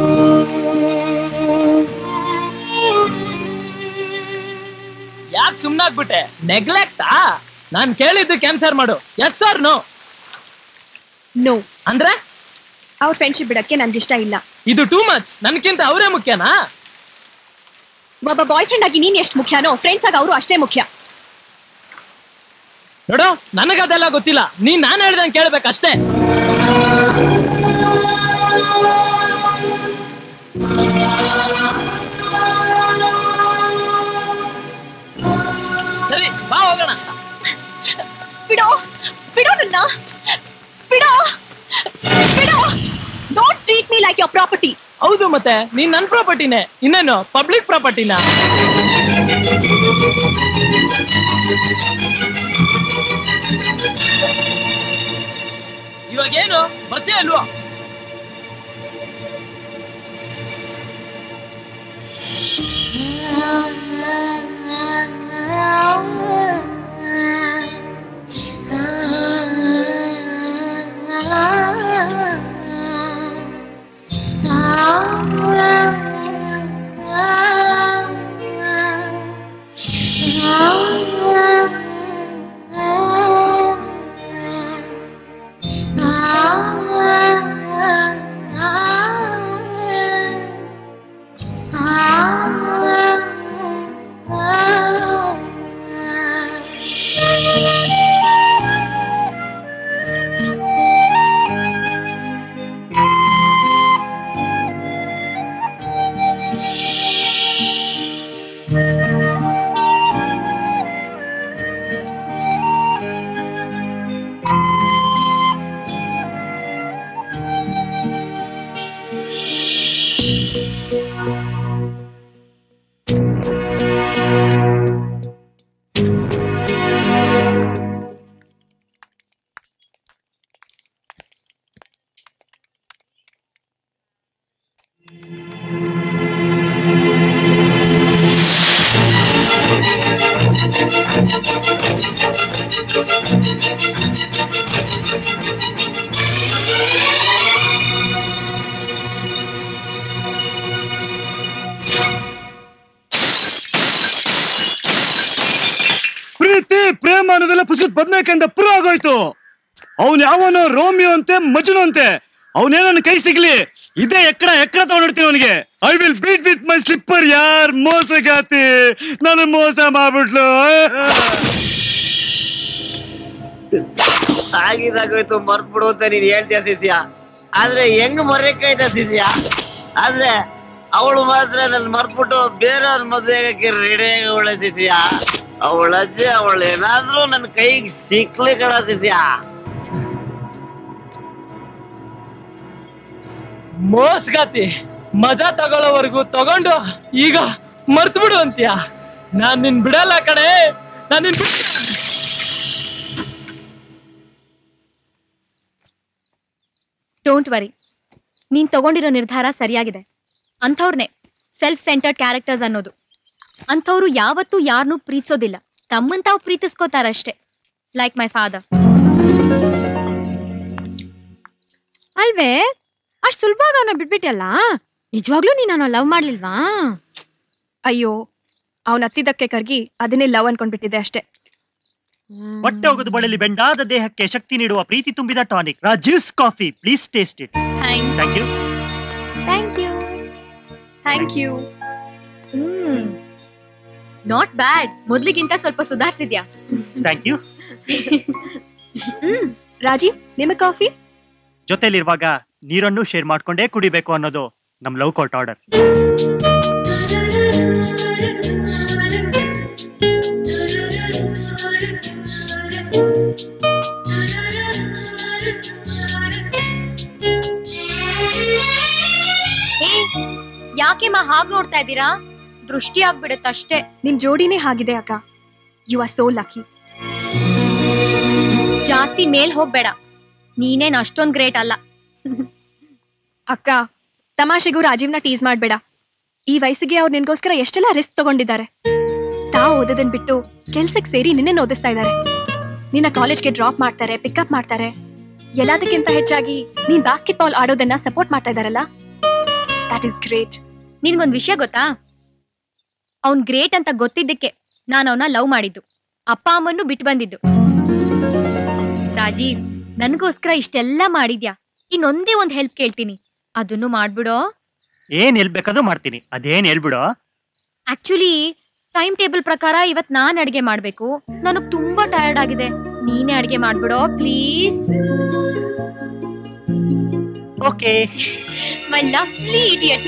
N: ಯಾಕೆ ಸುಮ್ನಾಗ್ಬಿಟ್ಟೆ ನೆಗ್ಲೆಕ್ಟಾ ನಾನ್ ಕೇಳಿದ್ದು ಕ್ಯಾನ್ಸರ್ ಮಾಡು ಎಸ್ ಸರ್ ನೋ
L: ನೋ
N: ಅಂದ್ರೆ
L: ಅವ್ರ ಫ್ರೆಂಡ್ಶಿಪ್ ಬಿಡಕ್ಕೆ ನನ್ಗೆ ಇಷ್ಟ ಇಲ್ಲ
N: ಇದು ಟೂ ಮಚ್ ನನ್ಕಿಂತ ಅವರೇ ಮುಖ್ಯನಾ
L: ಒಬ್ಬ ಬಾಯ್ ಫ್ರೆಂಡ್ ಆಗಿ ನೀನ್ ಎಷ್ಟು ಮುಖ್ಯನೋ ಫ್ರೆಂಡ್ಸ್ ಆಗಿ ಅವರು ಅಷ್ಟೇ ಮುಖ್ಯ
N: ನೋಡು ನನಗದೆಲ್ಲ ಗೊತ್ತಿಲ್ಲ ನೀನ್ ನಾನು ಹೇಳ್ದಂಗೆ ಕೇಳ್ಬೇಕಷ್ಟೇ ಸರಿ ಬಾ ಹೋಗೋಣ
L: ಬಿಡೋ ಬಿಡೋ ನನ್ನ ಬಿಡೋ ಬಿಡೋ don't treat me like your property
N: ಹೌದು ಮತ್ತೆ ನೀನ್ ನನ್ ಪ್ರಾಪರ್ಟಿನೇ ಇನ್ನೇನು ಪಬ್ಲಿಕ್ ಪ್ರಾಪರ್ಟಿನ ಇವಾಗ ಏನು ಬರ್ತೀಯ ಅಲ್ವಾ
M: Ah
A: ಬದ್ನೇಕಂದ ಪುರ ಆಗೋಯ್ತು ಅವನ್ ಯಾವನೋ ರೋಮಿಯೋ ಅಂತೆ ಮಜುನು ಅಂತೆ ಅವನೇ ನನ್ನ ಕೈ ಸಿಗ್ಲಿ ಇದೇ ಎಕ್ಕಡ ಎಕ್ಕಡ ತಗೊಂಡಿರ್ತೀನಿ ಅವನಿಗೆ I will beat with my slipper ಯಾರ್ ಮೋಸಗಾತಿ ನಾನು ಮೋಸ ಮಾಡ್ಬಿಟ್ಲು
T: ಆಗಿದಾಗೋಯ್ತು ಮರ್ತ್ ಬಿಡು ಅಂತ ನೀನ್ ಹೇಳ್ತೀಯ ಸಿದ್ಯಾ ಆದ್ರೆ ಹೆಂಗ್ ಮರ್ಯಕ್ಕಾಯ್ತ ಸಿದ್ಯಾ ಆದ್ರೆ ಅವಳು ಮಾತ್ರ ನನ್ ಮರ್ತ್ಬಿಟ್ಟು ಬೇರೆಯವ್ರ ಮದ್ವೆಗೆ ರೆಡಿ ಅವಳೆ ಸಿದ್ಯಾ ಅವಳ ಅಜ್ಜಿ ಅವಳು ಏನಾದ್ರೂ ನನ್ ಕೈಗೆ ಸಿಕ್ಲಿ ಕಣ ಸಿದ್ಯಾ
N: ಮೋಸ್ಗಾತಿ ಮಜಾ ತಗೊಳ್ಳೋವರೆಗೂ ತಗೊಂಡು ಈಗ ಮರ್ತು ಬಿಡು ಅಂತೀಯ ನಾನ್ ನಿನ್ ಬಿಡಲ್ಲ ಕಣೆ ನಾನ್ ನಿನ್ ಬಿಡ್-
B: ಡೋಂಟ್ ವರಿ ನೀನ್ ತಗೊಂಡಿರೋ ನಿರ್ಧಾರ ಸರಿಯಾಗಿದೆ ಅಂಥವ್ರನ್ನೇ ಸೆಲ್ಫ್ ಸೆಂಟರ್ಡ್ ಕ್ಯಾರೆಕ್ಟರ್ಸ್ ಅನ್ನೋದು ಅಂಥವ್ರು ಯಾವತ್ತೂ ಯಾರನ್ನೂ ಪ್ರೀತಿಸೋದಿಲ್ಲ ತಮ್ಮನ್ ತಾವು ಪ್ರೀತಿಸ್ಕೋತಾರಷ್ಟೇ ಲೈಕ್ ಮೈ ಫಾದರ್
G: ಅಲ್ವೇ ಅಷ್ಟ್ ಸುಲಭವಾಗಿ ಅವನ ಬಿಟ್ಬಿಟ್ಟಲ್ಲ ನಿಜವಾಗ್ಲೂ ನೀನ್ ಅವನ ಲವ್ ಮಾಡ್ಲಿಲ್ವಾ
L: ಅಯ್ಯೋ ಅವನ ಹತ್ತಿದ್ದಕ್ಕೆ ಕರ್ಗಿ ಅದನ್ನೇ ಲವ್ ಅನ್ಕೊಂಡ್ಬಿಟ್ಟಿದೆ ಅಷ್ಟೇ
K: ಹೊಟ್ಟೆ ಹೋಗದ ಬಳಲಿ ಬೆಂಡಾದ ದೇಹಕ್ಕೆ ಶಕ್ತಿ ನೀಡುವ ಪ್ರೀತಿ ತುಂಬಿದ tonic Rajiv's coffee please taste it thank you
B: thank you
L: thank you
B: hmm not bad ಮೊದ್ಲಿಗಿಂತ ಸ್ವಲ್ಪ ಸುಧಾರಿಸಿದ್ಯಾ
K: ಥ್ಯಾಂಕ್ ಯು
L: ಹ್ಮ್ ರಾಜಿ ನಿಮಗೆ ಕಾಫಿ
K: ಜೊತೆಲಿರುವಾಗ ನೀರನ್ನು ಶೇರ್ ಮಾಡ್ಕೊಂಡೇ ಕುಡಿಬೇಕು ಅನ್ನೋದು ನಮ್ ಲವ್ ಕೋರ್ಟ್ ಆರ್ಡರ್
B: ಏ ಯಾಕೆ ಮಾ ಹಾಗ್ ನೋಡ್ತಾ ಇದ್ದೀರಾ ದೃಷ್ಟಿ ಆಗ್ಬಿಡುತ್ತಷ್ಟೇ
L: ನಿಮ್ ಜೋಡಿನೇ ಹಾಗಿದೆ ಅಕ್ಕ ಯು ಆರ್ ಸೋ ಲಕ್ಕಿ
B: ಜಾಸ್ತಿ ಮೇಲ್ ಹೋಗ್ಬೇಡ ನೀನೇನ್ ಅಷ್ಟೊಂದ್ ಗ್ರೇಟ್ ಅಲ್ಲ
L: ಅಕ್ಕ ತಮಾಷೆಗೂ ರಾಜೀವ್ನ ಟೀಸ್ ಮಾಡ್ಬೇಡ ಈ ವಯಸ್ಸಿಗೆ ಅವ್ರು ನಿನ್ಗೋಸ್ಕರ ಎಷ್ಟೆಲ್ಲ ರಿಸ್ಕ್ ತಗೊಂಡಿದ್ದಾರೆ ತಾವು ಓದೋದನ್ ಬಿಟ್ಟು ಕೆಲ್ಸಕ್ಕೆ ಸೇರಿ ನಿನ್ನೆ ಓದಿಸ್ತಾ ಇದ್ದಾರೆ ನಿನ್ನ ಕಾಲೇಜ್ಗೆ ಡ್ರಾಪ್ ಮಾಡ್ತಾರೆ ಪಿಕಪ್ ಮಾಡ್ತಾರೆ ಎಲ್ಲದಕ್ಕಿಂತ ಹೆಚ್ಚಾಗಿ ನೀನ್ ಬಾಸ್ಕೆಟ್ ಬಾಲ್ ಆಡೋದನ್ನ ಸಪೋರ್ಟ್ ಮಾಡ್ತಾ ಇದಾರಲ್ಲ ದಟ್ ಈಸ್ ಗ್ರೇಟ್
B: ನಿನ್ಗೊಂದ್ ವಿಷಯ ಗೊತ್ತಾ ಅವ್ನ್ ಗ್ರೇಟ್ ಅಂತ ಗೊತ್ತಿದ್ದಕ್ಕೆ ನಾನು ಅವನ ಲವ್ ಮಾಡಿದ್ದು ಅಪ್ಪ ಅಮ್ಮನ್ನು ಬಿಟ್ಟು ಬಂದಿದ್ದು ರಾಜೀವ್ ನನ್ಗೋಸ್ಕರ ಇಷ್ಟೆಲ್ಲ ಮಾಡಿದ್ಯಾ ಇನ್ನೊಂದೇ ಒಂದ್ ಹೆಲ್ಪ್ ಕೇಳ್ತೀನಿ ಅದನ್ನು ಮಾಡ್ಬಿಡೋ
K: ಏನ್ ಹೇಳ್ಬೇಕಾದ್ರೂ ಮಾಡ್ತೀನಿ ಅದೇನ್ ಹೇಳ್ಬಿಡು
B: ಆಕ್ಚುಲಿ ಟೈಮ್ ಟೇಬಲ್ ಪ್ರಕಾರ ಇವತ್ ನಾನ್ ಅಡ್ಗೆ ಮಾಡ್ಬೇಕು ನನಗ್ ತುಂಬಾ ಟಯರ್ಡ್ ಆಗಿದೆ ನೀನೇ ಅಡ್ಗೆ ಮಾಡ್ಬಿಡೋ please
K: okay
B: my lovely idiot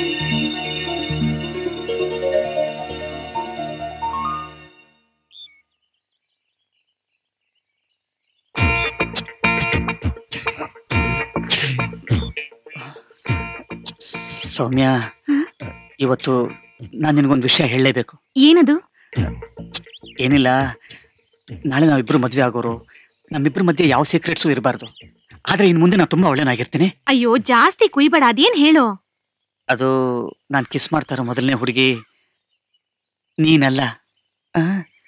K: Soumya ಇವತ್ತು ನಾನು ನಿನಗೊಂದು ವಿಷಯ ಹೇಳಲೇಬೇಕು
G: ಏನದು
K: ಏನಿಲ್ಲ ನಾಳೆ ನಾವಿಬ್ರು ಮದ್ವೆ ಆಗೋರು ನಮ್ಮಿಬ್ರ ಮಧ್ಯೆ ಯಾವ ಸೀಕ್ರೆಟ್ಸು ಇರಬಾರ್ದು ಆದ್ರೆ ಇನ್ ಮುಂದೆ ನಾನು ತುಂಬಾ ಒಳ್ಳೆನಾಗಿರ್ತೀನಿ
G: ಅಯ್ಯೋ ಜಾಸ್ತಿ ಕುಯ್ಬೇಡ ಅದೇನ್ ಹೇಳು
K: ಅದು ನಾನು ಕಿಸ್ ಮಾಡ್ತಾರೋ ಮೊದಲನೇ ಹುಡುಗಿ ನೀನಲ್ಲ ಆ?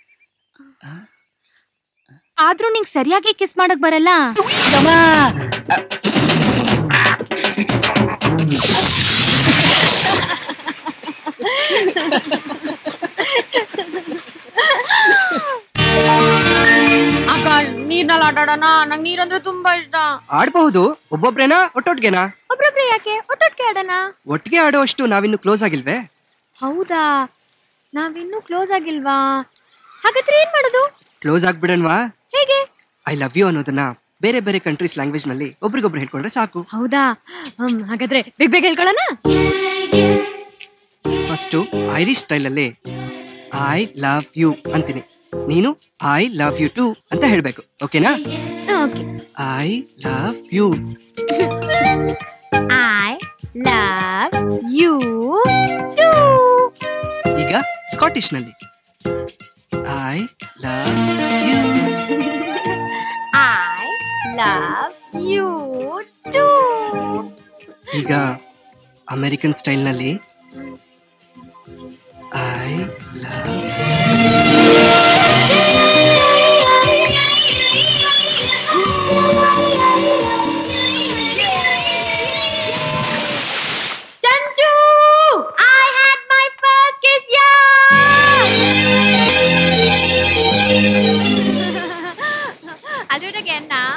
G: ಆದ್ರೂ ನಿಂಗ್ ಸರಿಯಾಗಿ ಕಿಸ್ ಮಾಡಕ್ ಬರಲ್ಲ
D: ಆಕಾಶ್ ನೀರ್ನಲ್ಲಿ ಆಟ ಆಡೋಣ ನಂಗೆ ನೀರಂದ್ರೆ ತುಂಬಾ ಇಷ್ಟ
S: ಆಡ್ಬಹುದು ಒಬ್ಬೊಬ್ರೇನಾ ಒಟ್ಟೊಟ್ಗೆನಾ
D: ಒಬ್ರೊಬ್ರೆ ಯಾಕೆ ಒಟ್ಟೊಟ್ಟಿಗೆ ಆಡೋಣ
S: ಒಟ್ಟಿಗೆ ಆಡೋಷ್ಟು ನಾವಿನ್ನು ಕ್ಲೋಸ್ ಆಗಿಲ್ವೇ
D: ಹೌದಾ ನಾವಿನ್ನೂ ಕ್ಲೋಸ್ ಆಗಿಲ್ವಾ ಹಾಗಾದ್ರೆ ಏನ್ ಮಾಡೋದು
S: ಕ್ಲೋಸ್ ಆಗ್ಬಿಡಣ್ವಾ
D: ಹೇಗೆ
S: ಐ ಲವ್ ಯು ಅನ್ನೋದನ್ನ ಬೇರೆ ಬೇರೆ ಕಂಟ್ರೀಸ್ ಲ್ಯಾಂಗ್ವೇಜ್ ನಲ್ಲಿ ಒಬ್ರಿಗೊಬ್ರು ಹೇಳ್ಕೊಂಡ್ರೆ ಸಾಕು
D: ಹೌದಾ ಹ್ಮ್ ಹಾಗಾದ್ರೆ ಬೇಗ ಬೇಗ ಹೇಳ್ಕೊಳ್ಳೋಣ
S: ಫಸ್ಟು ಐರಿಷ್ ಸ್ಟೈಲ್ ಅಲ್ಲಿ ಐ ಲವ್ ಯು ಅಂತೀನಿ ನೀನು ಐ ಲವ್ ಯು ಟು ಅಂತ ಹೇಳ್ಬೇಕು ಓಕೆನಾ
D: okay
S: I love you
D: I love you too
S: ಈಗ ಸ್ಕಾಟಿಷ್ ನಲ್ಲಿ I love you
D: I love you too
S: ಈಗ ಅಮೆರಿಕನ್ ಸ್ಟೈಲ್ ನಲ್ಲಿ I love
D: Chanju! I had my first kiss, yeah!
L: I'll do it again now.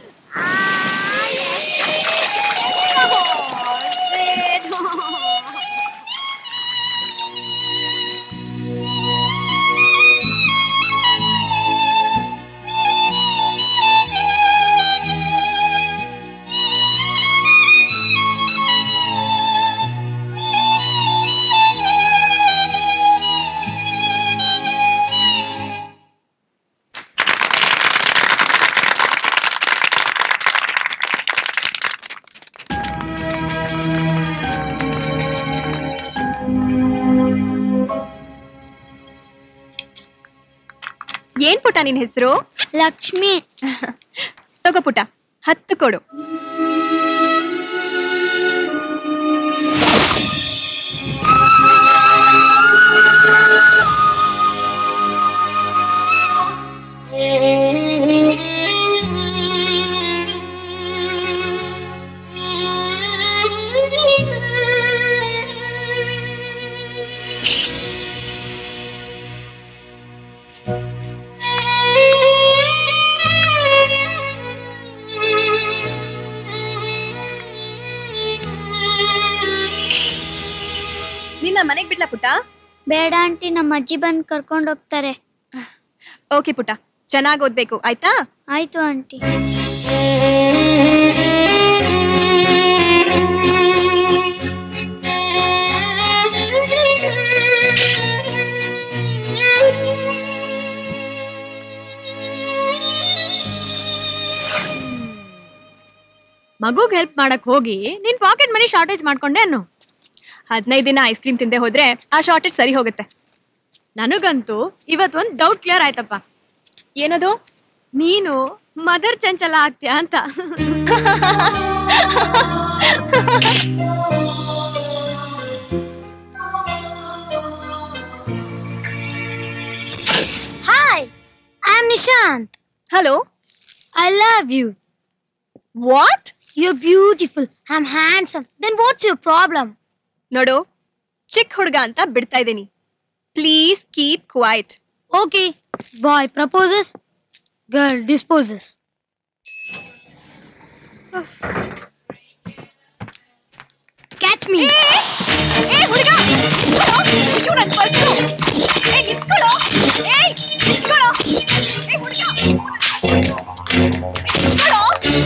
L: ಏನ್ ಪುಟ ನಿನ್ ಹೆಸರು
D: ಲಕ್ಷ್ಮಿ
L: ತಗೋ ಪುಟ ಹತ್ತು ಕೊಡು ನಿನ್ನ ಮನೆಗ್ ಬಿಡ್ಲಾ ಪುಟ
D: ಬೇಡ ಆಂಟಿ ನಮ್ಮ ಅಜ್ಜಿ ಬಂದು ಕರ್ಕೊಂಡು ಹೋಗ್ತಾರೆ
L: ಓಕೆ ಪುಟ ಚೆನ್ನಾಗ್ ಓದ್ಬೇಕು ಆಯ್ತಾ
D: ಆಯ್ತು ಆಂಟಿ
L: ಮಗುಗ್ ಹೆಲ್ಪ್ ಮಾಡಕ್ ಹೋಗಿ ನಿನ್ ಪಾಕೆಟ್ ಮನಿ ಶಾರ್ಟೇಜ್ ಮಾಡ್ಕೊಂಡೆ ಅನ್ನು ಹದಿನೈದು ದಿನ ಐಸ್ ಕ್ರೀಮ್ ತಿಂದೆ ಹೋದ್ರೆ ಆ ಶಾರ್ಟೇಜ್ ಸರಿ ಹೋಗುತ್ತೆ ನನಗಂತೂ ಇವತ್ತೊಂದು ಡೌಟ್ ಕ್ಲಿಯರ್ ಆಯ್ತಪ್ಪ ಏನದು ನೀನು ಮದರ್ ಚಂಚಲ ಆಗ್ತೀಯ ಅಂತ
D: Hi, I'm Nishant.
L: Hello.
D: I love you.
L: What?
D: You're beautiful. I'm handsome. Then what's your problem?
L: ನೋಡು ಚಿಕ್ಕ ಹುಡುಗ ಅಂತ ಬಿಡ್ತಾ ಇದ್ದೀನಿ please keep quiet
D: Okay. Boy proposes, girl disposes. Catch me.
L: ಏ ಹುಡುಗ ಇಷ್ಟು ನನ್ನ ಪರ್ಸು ಏ ನಿಂತ್ಕೊಳ್ಳೋ ಏಯ್ ನಿಂತ್ಕೊಳ್ಳೋ ಏ ಹುಡುಗ ನಿಂತ್ಕೊಳ್ಳೋ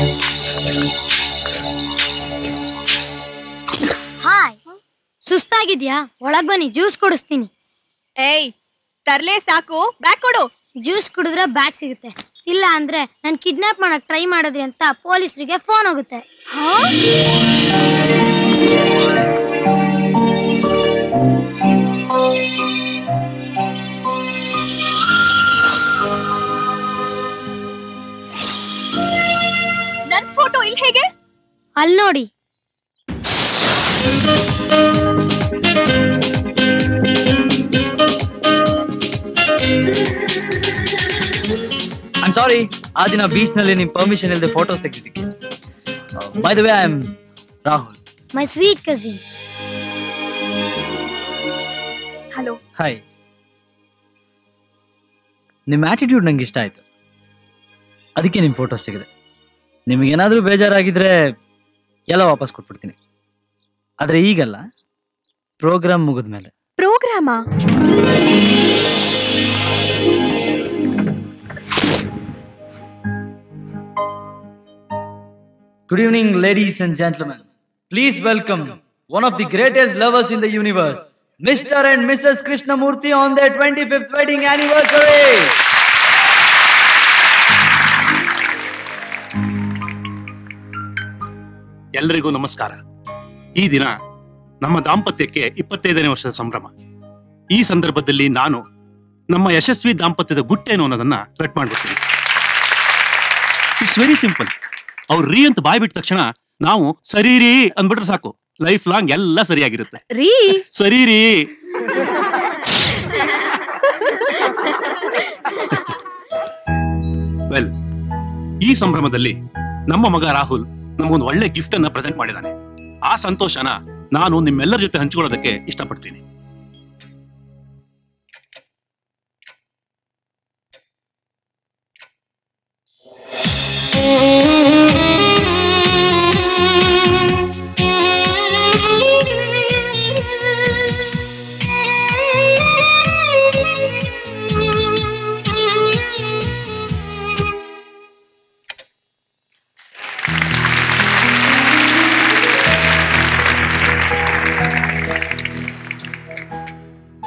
D: ಹಾಯ್ ಸುಸ್ತಾಗಿದ್ಯಾ ಒಳಗ್ ಬನ್ನಿ ಜ್ಯೂಸ್ ಕೊಡಿಸ್ತೀನಿ
L: ಏಯ್ ತರ್ಲೆ ಸಾಕು ಬ್ಯಾಗ್ ಕೊಡು
D: ಜ್ಯೂಸ್ ಕುಡಿದ್ರೆ ಬ್ಯಾಗ್ ಸಿಗುತ್ತೆ ಇಲ್ಲ ಅಂದ್ರೆ ನಾನು ಕಿಡ್ನಾಪ್ ಮಾಡಕ್ ಟ್ರೈ ಮಾಡಿದ್ರಿ ಅಂತ ಪೊಲೀಸರಿಗೆ ಫೋನ್ ಹೋಗುತ್ತೆ
L: ನನ್ ಫೋಟೋ ಇಲ್ಲಿ ಹೇಗೆ
D: ಅಲ್ಲಿ ನೋಡಿ
U: ಐಮ್ ಸಾರಿ ಆ ದಿನ ಬೀಚ್ ನಲ್ಲಿ ನಿಮ್ ಪರ್ಮಿಷನ್ ಇಲ್ಲದೆ ಫೋಟೋಸ್ ತೆಗೆದಿದ್ದಕ್ಕೆ by the way I am Rahul
D: my sweet cousin
L: hello
U: hi ನಿಮ್ಮ ಆಟಿಟ್ಯೂಡ್ ನಂಗೆ ಇಷ್ಟ ಆಯ್ತು ಅದಕ್ಕೆ ನಿಮ್ಮ ಫೋಟೋಸ್ ತೆಗೆದೆ ನಿಮಗೇನಾದ್ರೂ ಬೇಜಾರಾಗಿದ್ರೆ ಎಲ್ಲ ವಾಪಸ್ ಕೊಟ್ಬಿಡ್ತೀನಿ ಆದ್ರೆ ಈಗಲ್ಲ ಪ್ರೋಗ್ರಾಮ್ ಮುಗಿದ್ಮೇಲೆ
L: ಪ್ರೋಗ್ರಾಮಾ
U: Good evening, ladies and gentlemen. Please welcome one of the greatest lovers in the universe, Mr. and Mrs. Krishnamurthy on their 25th wedding anniversary.
V: ಎಲ್ರಿಗೂ ನಮಸ್ಕಾರ ಈ ದಿನ ನಮ್ಮ ದಾಂಪತ್ಯಕ್ಕೆ ಇಪ್ಪತ್ತೈದನೇ ವರ್ಷದ ಸಂಭ್ರಮ ಈ ಸಂದರ್ಭದಲ್ಲಿ ನಾನು ನಮ್ಮ ಯಶಸ್ವಿ ದಾಂಪತ್ಯದ ಗುಟ್ಟೇನು ಅನ್ನೋದನ್ನ ಕಟ್ ಮಾಡ್ಬಿಡ್ತೀನಿ ಇಟ್ಸ್ ವೆರಿ ಸಿಂಪಲ್ ಅವ್ರು ರೀ ಅಂತ ಬಾಯ್ ಬಿಟ್ಟ ತಕ್ಷಣ ನಾವು ಸರಿ ರೀ ಅಂದ್ಬಿಟ್ರೆ ಸಾಕು ಲೈಫ್ ಲಾಂಗ್ ಎಲ್ಲ ಸರಿಯಾಗಿರುತ್ತೆ
L: ರೀ
V: ಸರಿ ರೀ ವೆಲ್ ಈ ಸಂಭ್ರಮದಲ್ಲಿ ನಮ್ಮ ಮಗ ರಾಹುಲ್ ನಮಗೊಂದು ಒಳ್ಳೆ ಗಿಫ್ಟ್ ಅನ್ನ ಪ್ರೆಸೆಂಟ್ ಮಾಡಿದ್ದಾನೆ ಆ ಸಂತೋಷನ ನಾನು ನಿಮ್ಮೆಲ್ಲರ ಜೊತೆ ಹಂಚಿಕೊಳ್ಳೋದಕ್ಕೆ ಇಷ್ಟಪಡ್ತೀನಿ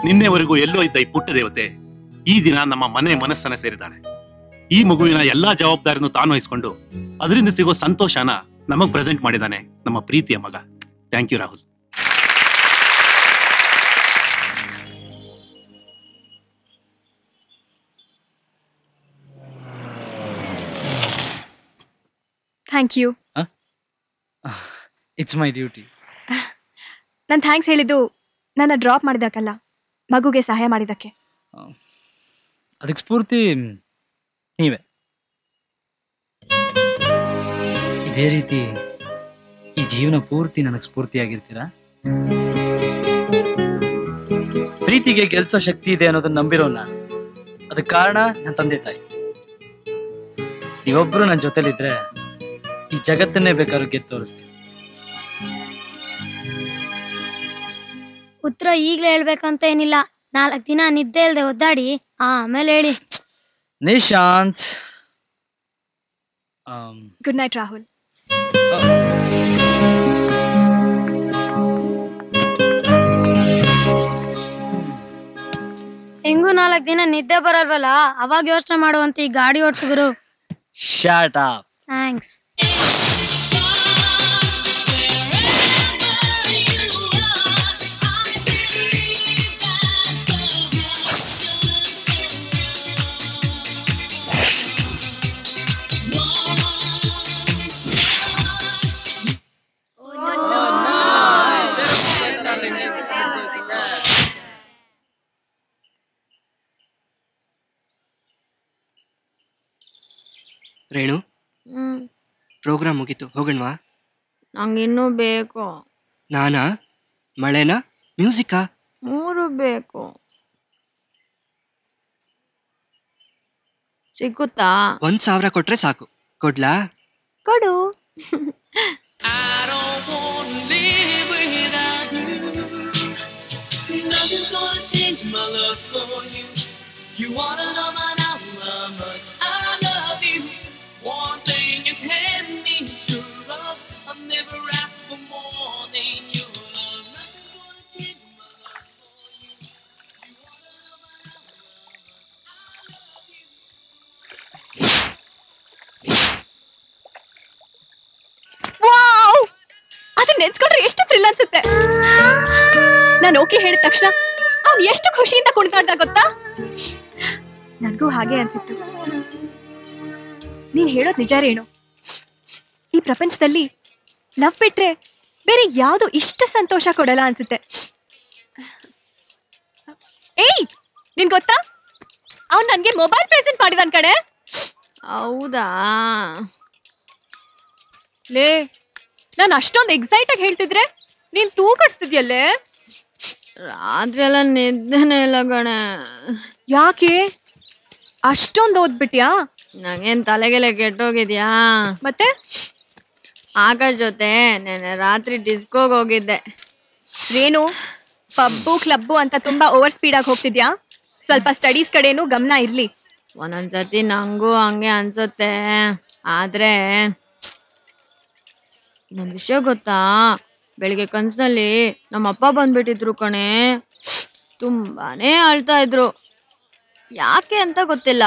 V: ನಿನ್ನೆವರೆಗೂ ಎಲ್ಲೋ ಇದ್ದ ಈ ಪುಟ್ಟ ದೇವತೆ ಈ ದಿನ ನಮ್ಮ ಮನೆ ಮನಸ್ಸನ್ನ ಸೇರಿದ್ದಾಳೆ ಈ ಮಗುವಿನ ಎಲ್ಲಾ ಜವಾಬ್ದಾರಿನೂ ತಾನು ವಹಿಸ್ಕೊಂಡು ಅದರಿಂದ ಸಿಗೋ ಸಂತೋಷನ ನಮಗ್ ಪ್ರೆಸೆಂಟ್ ಮಾಡಿದಾನೆ ನಮ್ಮ ಪ್ರೀತಿಯ ಮಗ thank you Rahul
G: thank you
U: it's my duty
G: ನಾನು ಥ್ಯಾಂಕ್ಸ್ ಹೇಳಿದ್ದು ನನ್ನ ಡ್ರಾಪ್ ಮಾಡಿದಕ್ಕಲ್ಲ ಮಗುಗೆ ಸಹಾಯ ಮಾಡಿದ್ದಕ್ಕೆ
U: ಅದಕ್ಕೆ ಸ್ಫೂರ್ತಿ ನೀವೇ ಇದೇ ರೀತಿ ಈ ಜೀವನ ಪೂರ್ತಿ ನನಗೆ ಸ್ಫೂರ್ತಿಯಾಗಿರ್ತೀರಾ ಪ್ರೀತಿಗೆ ಗೆಲ್ಸೋ ಶಕ್ತಿ ಇದೆ ಅನ್ನೋದನ್ನ ನಂಬಿರೋನ ಅದಕ್ಕೆ ಕಾರಣ ನನ್ನ ತಂದೆ ತಾಯಿ ನೀವೊಬ್ರು ನನ್ನ ಜೊತೆಲಿದ್ರೆ ಈ ಜಗತ್ತನ್ನೇ ಬೇಕಾದ್ರೂ ಗೆದ್ದು ತೋರಿಸ್ತೀನಿ
D: ಉತ್ತರ ಈಗ್ಲೇ ಹೇಳ್ಬೇಕಂತ ಏನಿಲ್ಲ ನಾಲ್ಕು ದಿನ ನಿದ್ದೆ ಇಲ್ದೆ ಒದ್ದಾಡಿ ಆಮೇಲೆ ಹೇಳಿ
U: ನಿಶಾಂತ್ ಆಮ್,
G: ಗುಡ್ ನೈಟ್ ರಾಹುಲ್
D: ಹೆಂಗೂ ನಾಲ್ಕು ದಿನ ನಿದ್ದೆ ಬರಲ್ವಲ್ಲ ಅವಾಗ ಯೋಚನೆ ಮಾಡುವಂತ ಈ ಗಾಡಿ ಓಡ್ಸು ಗುರು
U: shut up
D: ಥ್ಯಾಂಕ್ಸ್
S: ರೇಣು
B: ಹ್ಮ್
S: ಪ್ರೋಗ್ರಾಮ್ ಮುಗೀತು ಹೋಗಣ್ವಾ
B: ನಂಗಿನ್ನೂ ಬೇಕು
S: ನಾನಾ ಮಳೆನಾ ಮ್ಯೂಸಿಕಾ
B: ಮೂರು ಬೇಕು ಸಿಕ್ಕುತ್ತಾ
S: ಒಂದ್ ಸಾವಿರ ಕೊಟ್ರೆ ಸಾಕು ಕೊಡ್ಲಾ
B: ಕೊಡು
Q: live without you. Nothing's gonna change my love for you. You wanna know my now how much I love you. One thing you can be sure of, I've never asked for more than your love. Nothing's gonna change my love for you. You wanna know my now how much I love you.
G: Wow ಅದನ್ನ ನೆನ್ಸ್ಕೊಂಡ್ರೆ ಎಷ್ಟು thrill ಅನ್ಸುತ್ತೆ ನಾನು okay ಹೇಳಿದ ತಕ್ಷಣ ಅವ್ನು ಎಷ್ಟು ಖುಷಿಯಿಂದ ಕುಣಿದಾಡ್ದ ಗೊತ್ತಾ ನನಗೂ ಹಾಗೆ ಅನ್ಸಿತ್ತು ನೀನ್ ಹೇಳೋದ್ ನಿಜ ರೇಣು ಈ ಪ್ರಪಂಚದಲ್ಲಿ ಲವ್ ಬಿಟ್ರೆ ಬೇರೆ ಯಾವುದು ಇಷ್ಟು ಸಂತೋಷ ಕೊಡಲ್ಲ ಅನ್ಸುತ್ತೆ ಏಯ್ ನಿನ್ ಗೊತ್ತಾ ಅವ್ನ್ ನನ್ಗೆ ಮೊಬೈಲ್ ಪ್ರೆಸೆಂಟ್ ಮಾಡಿದಾನ್ ಕಡೆ
B: ಹೌದಾ
G: ಲೇ ನಾನು ಅಷ್ಟೊಂದು ಎಕ್ಸೈಟ್ ಆಗಿ ಹೇಳ್ತಿದ್ರೆ ನೀನ್ ತೂಕಡಿಸ್ತಿದ್ಯಲ್ಲೇ
B: ರಾತ್ರಿ ಎಲ್ಲ ನಿದ್ದೆನೇ ಇಲ್ಲ ಗಣೆ
G: ಯಾಕೆ ಅಷ್ಟೊಂದು ಓದ್ಬಿಟ್ಯಾ
B: ನಂಗೇನ್ ತಲೆಗೆಲೆ ಕೆಟ್ಟೋಗಿದ್ಯಾ
G: ಮತ್ತೆ
B: ಆಕಾಶ್ ಜೊತೆ ನೆನ್ನೆ ರಾತ್ರಿ ಡಿಸ್ಕೋಗ್ ಹೋಗಿದ್ದೆ
G: ಏನು ಪಬ್ಬು ಕ್ಲಬ್ಬು ಅಂತ ತುಂಬಾ ಓವರ್ ಸ್ಪೀಡ್ ಆಗಿ ಹೋಗ್ತಿದ್ಯಾ ಸ್ವಲ್ಪ ಸ್ಟಡೀಸ್ ಕಡೆನೂ ಗಮನ ಇರ್ಲಿ
B: ಒಂದೊಂದ್ಸತಿ ನಂಗೂ ಹಂಗೆ ಅನ್ಸುತ್ತೆ ಆದ್ರೆ ಒಂದ್ ವಿಷಯ ಗೊತ್ತಾ ಬೆಳಿಗ್ಗೆ ಕನ್ಸಲ್ಲಿ ನಮ್ಮ ಅಪ್ಪ ಬಂದ್ಬಿಟ್ಟಿದ್ರು ಕಣೆ ತುಂಬಾನೇ ಅಳ್ತಾ ಇದ್ರು ಯಾಕೆ ಅಂತ ಗೊತ್ತಿಲ್ಲ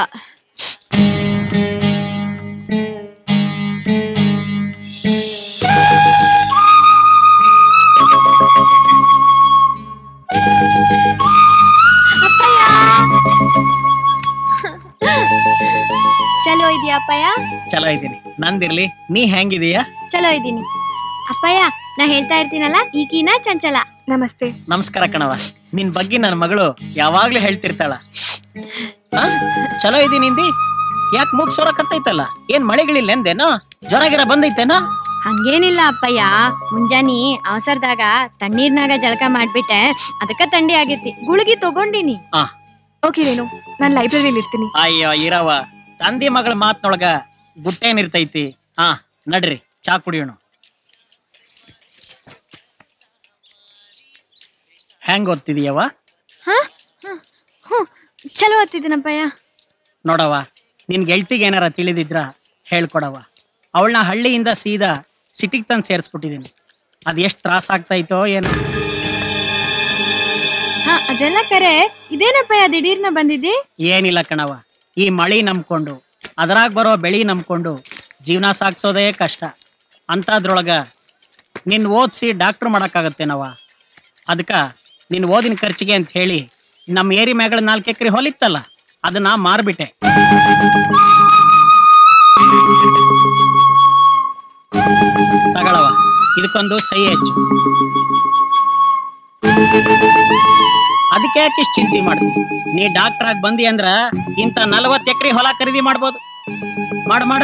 D: ಚಲೋ ಇದೆಯಾ ಅಪ್ಪಯ್ಯ
E: ಚಲೋ ಇದ್ದೀನಿ ನಂದಿರ್ಲಿ ನೀ ಹೆಂಗಿದೀಯಾ
D: ಚಲೋ ಇದ್ದೀನಿ ಅಪ್ಪಯ್ಯ ನಾ ಹೇಳ್ತಾ ಇರ್ತೀನಲ್ಲ ಈಗಿನ ಚಂಚಲ
G: ನಮಸ್ತೆ
E: ನಮಸ್ಕಾರ ಕಣವ ನಿನ್ ಬಗ್ಗೆ ನನ್ನ ಮಗಳು ಯಾವಾಗ್ಲೂ ಹೇಳ್ತಿರ್ತಾಳ ಆ? ಚಲೋ ಇದೀನಿ ಇಂದಿ ಯಾಕೆ ಮೂಗ್ ಸೋರಕತ್ತೈತಲ್ಲ ಏನ್ ಮಳೆಗಳಿಲ್ಲ ಎಂದೇನೋ ಜ್ವರ ಗಿರ ಬಂದೈತೇನೋ
B: ಹಂಗೇನಿಲ್ಲ ಅಪ್ಪಯ್ಯ ಮುಂಜಾನಿ ಅವಸರದಾಗ ತಣ್ಣೀರ್ನಾಗ ಜಳಕ ಮಾಡ್ಬಿಟ್ಟೆ ಅದಕ್ಕ ಥಂಡಿ ಆಗೈತಿ ಗುಳಿಗೆ ತಗೊಂಡಿನಿ
E: ಆ
G: ಓಕೆ ರೇಣು ನಾನು ಲೈಬ್ರರಿಲಿ ಇರ್ತೀನಿ
E: ಅಯ್ಯೋ ಇರವ ತಂದೆ ಮಗಳ ಮಾತ್ನೊಳಗ ಗುಟ್ಟೇನಿರ್ತೈತಿ ಹಾ ನಡ್ರಿ ಚಾ ಕುಡಿಯೋಣ ಹೆಂಗ್ ಓದ್ತಿದೀಯವ
D: ಹ್ಞೂ ಚಲೋ ಓದ್ತಿದ್ದೀನಪ್ಪಯ್ಯ
E: ನೋಡವ ನಿನ್ ಗೆಳ್ತಿಗೆ ಏನಾರ ತಿಳಿದಿದ್ರ ಹೇಳ್ಕೊಡವ ಅವಳನ್ನ ಹಳ್ಳಿಯಿಂದ ಸೀದಾ ಸಿಟಿಗೆ ತಂದು ಸೇರಿಸ್ಬಿಟ್ಟಿದ್ದೀನಿ ಅದು ಎಷ್ಟು ತ್ರಾಸ ಆಗ್ತಾಯಿತೋ ಏನೋ
D: ಹಾ
G: ಅದೆಲ್ಲ ಕರೆ ಇದೇನಪ್ಪಯ್ಯ ದಿಢೀರ್ನ ಬಂದಿದ್ದಿ
E: ಏನಿಲ್ಲ ಕಣವ ಈ ಮಳಿ ನಂಬ್ಕೊಂಡು ಅದ್ರಾಗ ಬರೋ ಬೆಳಿ ನಂಬ್ಕೊಂಡು ಜೀವನ ಸಾಗಿಸೋದೇ ಕಷ್ಟ ಅಂಥದ್ರೊಳಗ ನಿನ್ನ ಓದಿಸಿ ಡಾಕ್ಟ್ರ್ ಮಾಡೋಕ್ಕಾಗತ್ತೇನವ ಅದಕ್ಕೆ ನಿನ್ನ ಓದಿನ ಖರ್ಚಿಗೆ ಅಂತ ಹೇಳಿ ನಮ್ಮ ಏರಿ ಮ್ಯಾಗಳ ನಾಲ್ಕು ಎಕರೆ ಹೊಲಿತ್ತಲ್ಲ ಅದನ್ನ ಮಾರ್ಬಿಟ್ಟೆ ತಗೊಳವ ಇದಕ್ಕೊಂದು ಸಹಿ ಹೆಚ್ಚು ಅದಕ್ಕೆ ಯಾಕೆ ಇಷ್ಟು ಚಿಂತೆ ಮಾಡ್ತಿ ನೀ ಡಾಕ್ಟರ್ ಆಗಿ ಬಂದಿ ಅಂದ್ರ ಇಂಥ ನಲವತ್ತು ಎಕರೆ ಹೊಲ ಖರೀದಿ ಮಾಡ್ಬೋದು ಮಾಡು ಮಾಡು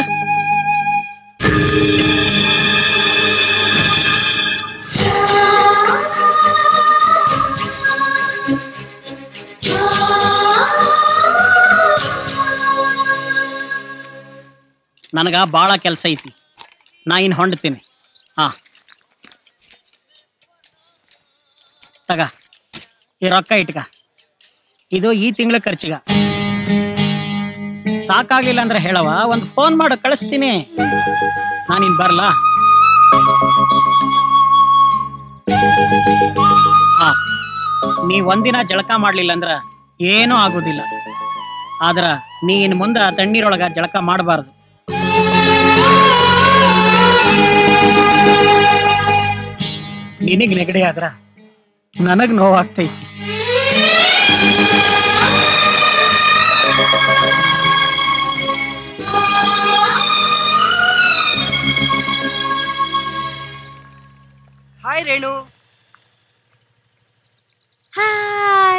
E: ನನಗ ಭಾಳ ಕೆಲಸ ಐತಿ ನಾ ಇನ್ನು ಹೊಂಡ್ತೀನಿ ಹಾ ತಗ ಈ ರೊಕ್ಕ ಇಟ್ಕ ಇದು ಈ ತಿಂಗಳ ಖರ್ಚಿಗ ಸಾಕಾಗ್ಲಿಲ್ಲ ಅಂದ್ರೆ ಹೇಳವ ಒಂದು ಫೋನ್ ಮಾಡು ಕಳಿಸ್ತೀನಿ ನಾನಿನ್ ಬರಲಾ ಹಾ ನೀ ಒಂದಿನ ಜಳಕ ಮಾಡ್ಲಿಲ್ಲ ಅಂದ್ರ ಏನೂ ಆಗುದಿಲ್ಲ ಆದ್ರ ನೀ ಇನ್ ಮುಂದ ತಣ್ಣೀರೊಳಗ ಜಳಕ ಮಾಡಬಾರ್ದು ನಿನಗ್ ನೆಗಡಿ ಆದ್ರ ನನಗ್ ನೋವಾಗ್ತೈತಿ
S: ಹಾಯ್ ರೇಣು
G: ಹಾಯ್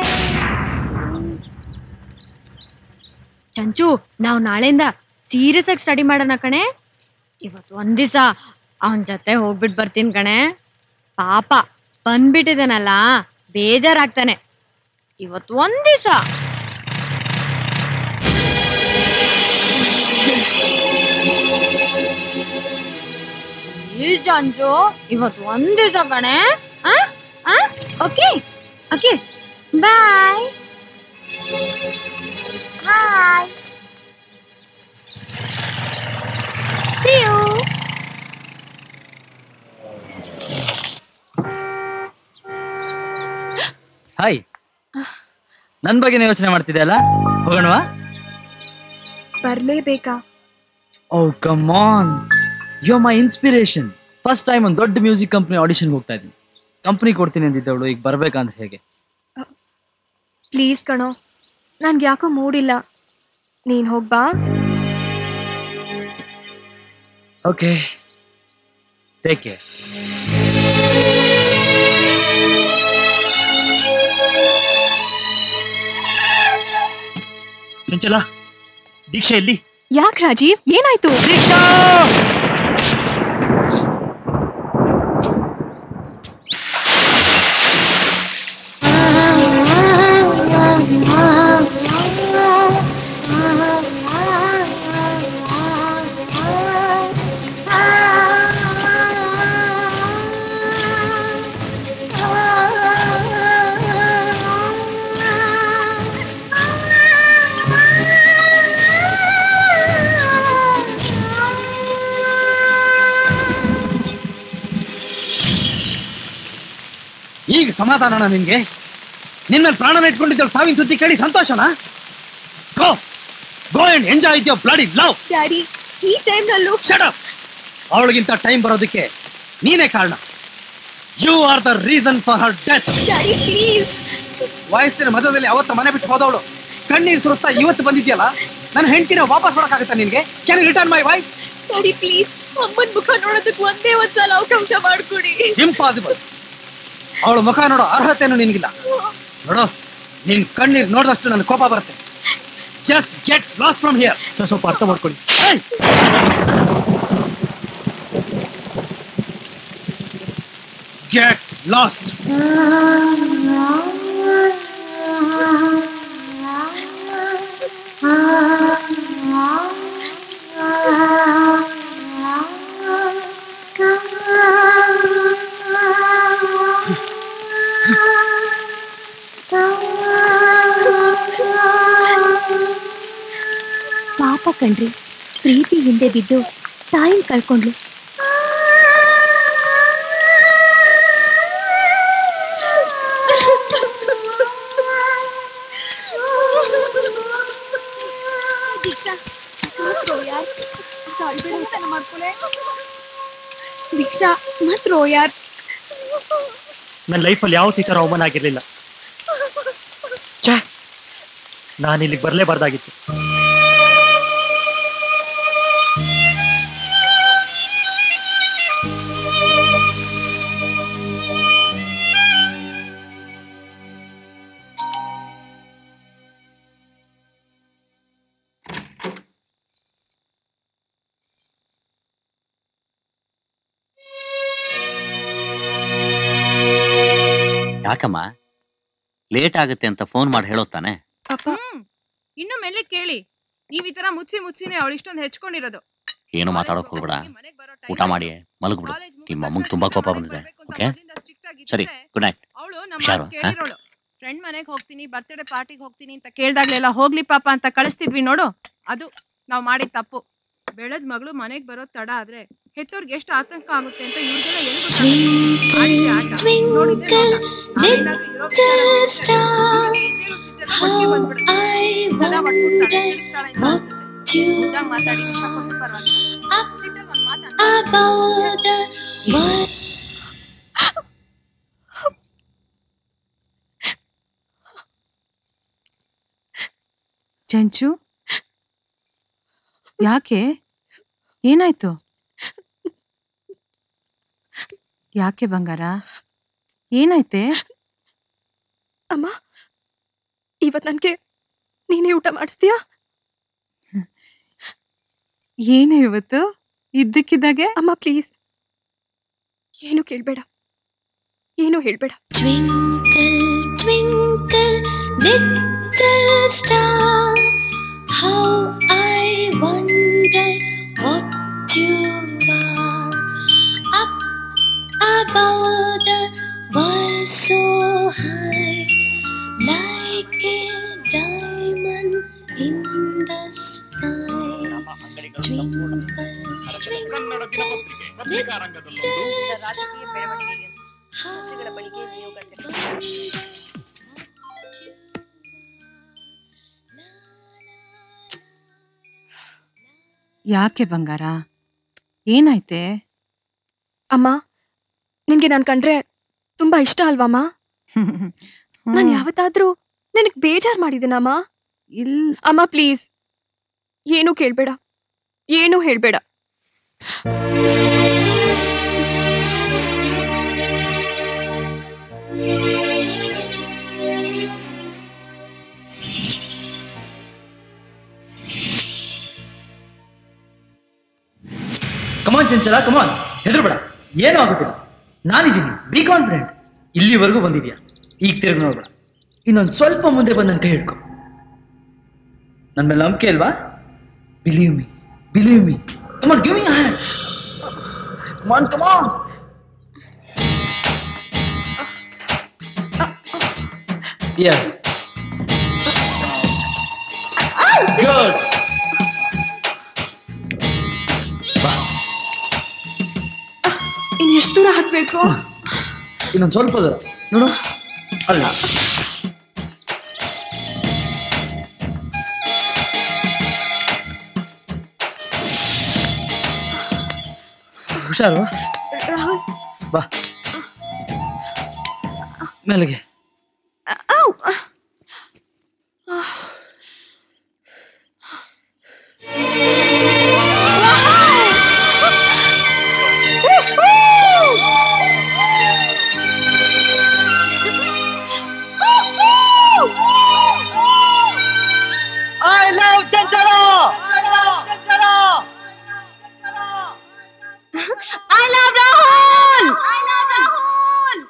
G: ಚಂಚು ನಾವು ನಾಳೆಯಿಂದ ಸೀರಿಯಸ್ ಆಗಿ ಸ್ಟಡಿ ಮಾಡೋಣ ಕಣೆ ಇವತ್ತು ಒಂದ್ ದಿವಸ ಅವನ ಜೊತೆ ಹೋಗ್ಬಿಟ್ಟು ಬರ್ತೀನಿ ಕಣೆ ಪಾಪ ಬಂದ್ಬಿಟ್ಟಿದ್ದಾನಲ್ಲ ಬೇಜಾರಾಗ್ತಾನೆ ಇವತ್ತು ಒಂದ್ ದಿವಸ ಈ ಚಂಚು ಇವತ್ತು ಒಂದ್ ದಿವಸ ಕಣೆ okay okay bye hi See you.
U: Hi ನನ್ ಬಗ್ಗೆನೇ ಯೋಚನೆ ಮಾಡ್ತಿದ್ದೆ ಅಲ್ಲ ಹೋಗೋಣವಾ
G: ಬರ್ಲೇಬೇಕಾ
U: oh come on you my inspiration first time ಒಂದು ದೊಡ್ಡ ಮ್ಯೂಸಿಕ್ ಕಂಪ್ನಿ ಆಡಿಷನ್ಗೆ ಹೋಗ್ತಾ ಇದ್ದೀನಿ ಕಂಪ್ನಿ ಕೊಡ್ತೀನಿ ಅಂದಿದ್ದವಳು ಈಗ ಬರ್ಬೇಕಂದ್ರೆ ಹೇಗೆ
G: ಪ್ಲೀಸ್ ಕಣೋ ನನ್ಗೆ ಯಾಕೋ ಮೂಡಿಲ್ಲ ನೀನ್ ಹೋಗ್ಬಾ
U: ಓಕೆ ಟೇಕ್ ಕೇರ್
A: ಚಂಚಲ ದೀಕ್ಷೆ ಎಲ್ಲಿ
G: ಯಾಕೆ ರಾಜೀವ್ ಏನಾಯ್ತು
J: ಈಗ ಸಮಾಧಾನನ ನಿನ್ಗೆ ನಿನ್ನಲ್ಲಿ ಪ್ರಾಣನ ಇಟ್ಕೊಂಡಿದ್ದಳು ಸಾವಿನ ಸುದ್ದಿ ಕೇಳಿ ಸಂತೋಷನಾ ಗೋ ಗೋ ಅಂಡ್ ಎಂಜಾಯ್ ಇದ್ಯೋ ಬ್ಲಡಿ ಲವ್
L: ಡ್ಯಾಡಿ ಈ ಟೈಮ್ನಲ್ಲೂ
J: ಶಟ್ ಅಪ್ ಅವಳಿಗಿಂತ ಟೈಮ್ ಬರೋದಕ್ಕೆ ನೀನೇ ಕಾರಣ you are the reason for her death
L: daddy please
J: ವಯಸ್ಸಿನ ಮಧ್ಯದಲ್ಲಿ ಅವತ್ತು ಮನೆ ಬಿಟ್ಟು ಹೋದವಳು ಕಣ್ಣೀರು ಸುರಿಸ್ತಾ ಇವತ್ತು ಬಂದಿದ್ಯಲ್ಲ ನನ್ನ ಹೆಂಡತಿನ ವಾಪಸ್ ಮಾಡಕ್ಕಾಗತ್ತಾ ನಿನ್ಗೆ can return my wife
L: daddy please ಅಮ್ಮನ್ ಮುಖ ನೋಡೋದಕ್ಕೆ ಒಂದೇ ಒಂದ್ಸಲ ಅವಕಾಶ ಮಾಡ್ಕೊಡಿ
J: ಇಂಪಾಸಿಬಲ್ ಅವಳ ಮುಖ ನೋಡೋ ಅರ್ಹತೆನೂ ನಿನ್ಗಿಲ್ಲ ನೋಡು ನಿನ್ ಕಣ್ಣೀರ್ ನೋಡಿದಷ್ಟು ನನ್ನ ಕೋಪ ಬರುತ್ತೆ just get lost from here
A: ಸ್ವಲ್ಪ ಅರ್ಥ ಮಾಡ್ಕೊಳ್ಳಿ
J: ಗೆಟ್ ಲಾಸ್ಟ್
R: ಪಾಪ ಕಣ್ರಿ ಪ್ರೀತಿ ಹಿಂದೆ ಬಿದ್ದು ತಾಯಿನ ಕಳ್ಕೊಂಡ್ಲು
G: ದೀಕ್ಷಾ ಮತ್ ರೋ ಯಾರ್
C: ನನ್ನ ಲೈಫಲ್ಲಿ ಯಾವತ್ತೂ ಈ ಥರ ಅವಮಾನ ಆಗಿರ್ಲಿಲ್ಲ ಛೇ ನಾನು ಇಲ್ಲಿಗೆ ಬರಲೇಬಾರ್ದಾಗಿತ್ತು
H: ಯಾಕಮ್ಮ ಲೇಟ್ ಆಗುತ್ತೆ ಅಂತ ಫೋನ್ ಮಾಡಿ ಹೇಳೋ ತಾನೆ
W: ಹ್ಮ್ ಇನ್ನು ಮೇಲೆ ಕೇಳಿ ನೀವ್ ಈ ತರ ಮುಚ್ಚಿ ಮುಚ್ಚಿನೇ ಅವಳು ಇಷ್ಟೊಂದು ಹೆಚ್ಕೊಂಡಿರೋದು
H: ಏನು ಮಾತಾಡೋಕ್ ಹೋಗ್ಬೇಡ ಊಟ ಮಾಡಿ ಮಲಗ್ಬಿಡು ನಿಮ್ಮ ಅಮ್ಮಂಗೆ ತುಂಬಾ ಕೋಪ ಬಂದಿದೆ ಓಕೆ ಸರಿ ಗುಡ್ ನೈಟ್
W: ಅವಳು
H: ಹುಷಾರು
W: ನಮ್ಮ
H: ಹಾ
W: ಕೇಳಿರೋಳು ಫ್ರೆಂಡ್ ಮನೆಗೆ ಹೋಗ್ತೀನಿ ಬರ್ತ್ಡೇ ಪಾರ್ಟಿಗೆ ಹೋಗ್ತೀನಿ ಅಂತ ಕೇಳ್ದಾಗ್ಲೆಲ್ಲ ಹೋಗ್ಲಿ ಪಾಪ ಅಂತ ಕಳಿಸ್ತಿದ್ವಿ ನೋಡು ಅದು ನಾವ್ ಮಾಡಿದ ತಪ್ಪು ಬೆಳೆದ್ ಮಗಳು ಮನೆಗ್ ಬರೋದ್ ತಡ ಆದ್ರೆ ಹೆತ್ತೋರ್ಗೆ ಎಷ್ಟು ಆತಂಕ ಆಗುತ್ತೆ ಅಂತ ಇವ್ರಿಗೆಲ್ಲ ಹೆಂಗ್ ಗೊತ್ತಾಗುತ್ತೆ? ಆಡಿದ್ದೆ ಆಟ. ನೋಡಿದ್ದೆ ನೋಟ. ನಾವೇನಾದ್ರೂ ಇರೋ ವಿಚಾರ ಗೊತ್ತಿದ್ರೆ ಇವ್ರಿಗೆ ಇದ್ದೇನೋ ಸಿಟ್ಟೆಲ್ಲ ಹೊಟ್ಟೆ ಬಂದ್ಬಿಡುತ್ತೆ. ಇದೆಲ್ಲ ಹೊಟ್ಬಿಡ್ತಾಳೆ, ಸಿಡಿತಾಳೆ ಅಂತ ಅನ್ಸುತ್ತೆ. ಮುದ್ದಾಗ್ ಮಾತಾಡಿ ವಿಷ ಕೊಟ್ಟು ಪರವಾಗಿಲ್ಲ. ಸಿಟ್ಟಲ್ಲಿ ಒಂದ್ ಮಾತ್ ಚಂಚು ಯಾಕೆ ಏನಾಯ್ತು ಯಾಕೆ ಬಂಗಾರ ಏನಾಯ್ತೆ
G: ಅಮ್ಮ ಇವತ್ ನನ್ಗೆ ನೀನೇ ಊಟ ಮಾಡಿಸ್ತೀಯಾ
W: ಏನು ಇವತ್ತು ಇದ್ದಕ್ಕಿದ್ದಾಗೆ
G: ಅಮ್ಮ ಪ್ಲೀಸ್ ಏನು ಕೇಳ್ಬೇಡ ಏನು ಹೇಳ್ಬೇಡ
M: Twinkle, little star, how I wonder what you are. Up above the world so high, like a diamond in the sky. Twinkle, twinkle, little star, how
W: ಯಾಕೆ ಬಂಗಾರ ಏನಾಯ್ತೆ
G: ಅಮ್ಮ ನಿನ್ಗೆ ನಾನ್ ಕಂಡ್ರೆ ತುಂಬಾ ಇಷ್ಟ ಅಲ್ವಮ್ಮ ನಾನ್ ಯಾವತ್ತಾದ್ರೂ ನಿನಗ್ ಬೇಜಾರ್ ಮಾಡಿದ್ದೀನಮ್ಮ
W: ಇಲ್
G: ಅಮ್ಮ ಪ್ಲೀಸ್ ಏನು ಕೇಳ್ಬೇಡ ಏನು ಹೇಳ್ಬೇಡ
U: ಕಮಾನ್ ಚಂಚಲ ಕಮಾನ್ ಹೆದರ್ಬೇಡ ಏನೂ ಆಗುದಿಲ್ಲ ನಾನಿದ್ದೀನಿ ಬಿ ಕಾನ್ಫಿಡೆಂಟ್ ಇಲ್ಲಿವರೆಗೂ ಬಂದಿದ್ಯಾ ಈಗ ತಿರುಗಿ ನೋಡ್ಬೇಡ ಇನ್ನೊಂದು ಸ್ವಲ್ಪ ಮುಂದೆ ಬಂದು ನನ್ನ ಕೈ ಹಿಡ್ಕೊ ನನ್ನ ಮೇಲೆ ನಂಬಿಕೆ ಅಲ್ವಾ believe me believe me come on give me hand come on come on Yeah. Good.
G: ಇನ್ ಎಷ್ಟು ದೂರ ಹತ್ಬೇಕು
U: ಇನ್ನೊಂದು ಸ್ವಲ್ಪ ದೂರ ನೋಡು ಅಲ್ಲ ಹುಷಾರು
G: ರಾಹುಲ್
U: ಬಾ ಮೇಲೆಗೆ
G: ಔ!
U: I love Chanchalo!
M: I love Rahul! I love Rahul!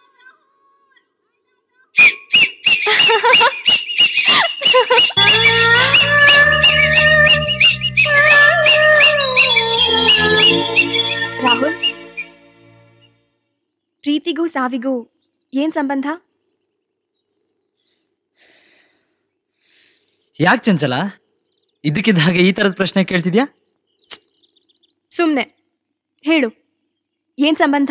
G: Rahul ಪ್ರೀತಿಗೂ ಸಾವಿಗೂ ಏನ್ ಸಂಬಂಧ
U: ಯಾಕೆ ಚಂಚಲ ಇದಕ್ಕಿದ್ದ ಹಾಗೆ ಈ ತರದ ಪ್ರಶ್ನೆ ಕೇಳ್ತಿದ್ಯಾ
G: ಸುಮ್ನೆ ಹೇಳು ಏನ್ ಸಂಬಂಧ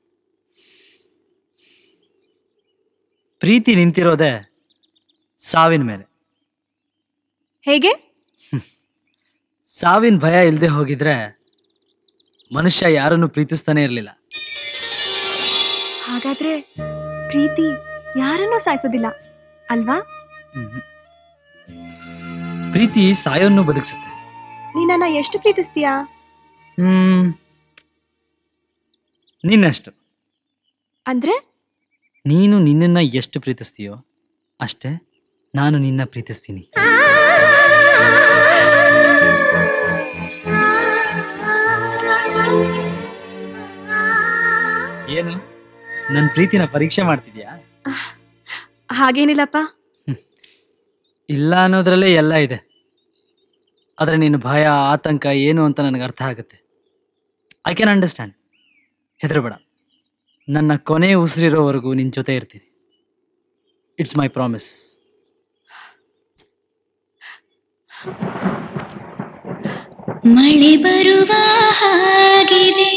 U: ಪ್ರೀತಿ ನಿಂತಿರೋದೆ ಸಾವಿನ ಮೇಲೆ
G: ಹೇಗೆ
U: ಸಾವಿನ ಭಯ ಇಲ್ಲದೆ ಹೋಗಿದ್ರೆ ಮನುಷ್ಯ ಯಾರನ್ನು ಪ್ರೀತಿಸ್ತಾನೆ ಇರಲಿಲ್ಲ
G: ಹಾಗಾದ್ರೆ ಪ್ರೀತಿ ಯಾರನ್ನೂ ಸಾಯಿಸೋದಿಲ್ಲ ಅಲ್ವಾ
U: ಪ್ರೀತಿ ಸಾಯೋನ್ನು ಬದುಕಿಸುತ್ತೆ
G: ನೀನನ್ನ ಎಷ್ಟು ಪ್ರೀತಿಸ್ತೀಯಾ
U: ಹ್ಮ್ ನಿನ್ನಷ್ಟು
G: ಅಂದ್ರೆ
U: ನೀನು ನಿನ್ನನ್ನ ಎಷ್ಟು ಪ್ರೀತಿಸ್ತೀಯೋ ಅಷ್ಟೇ ನಾನು ನಿನ್ನ ಪ್ರೀತಿಸ್ತೀನಿ ಏನು ನನ್ನ ಪ್ರೀತಿನ ಪರೀಕ್ಷೆ ಮಾಡ್ತಿದ್ಯಾ
G: ಹಾಗೇನಿಲ್ಲಪ್ಪ
U: ಇಲ್ಲ ಅನ್ನೋದ್ರಲ್ಲೇ ಎಲ್ಲ ಇದೆ ಆದರೆ ನಿನ್ನ ಭಯ ಆತಂಕ ಏನು ಅಂತ ನನಗೆ ಅರ್ಥ ಆಗುತ್ತೆ ಐ ಕ್ಯಾನ್ ಅಂಡರ್ಸ್ಟ್ಯಾಂಡ್ ಹೆದರಬೇಡ ನನ್ನ ಕೊನೆ ಉಸಿರಿರೋವರೆಗೂ ನಿನ್ನ ಜೊತೆ ಇರ್ತೀನಿ ಇಟ್ಸ್ ಮೈ ಪ್ರಾಮಿಸ್
M: ಮಳೆ ಬರುವ ಹಾಗಿದೆ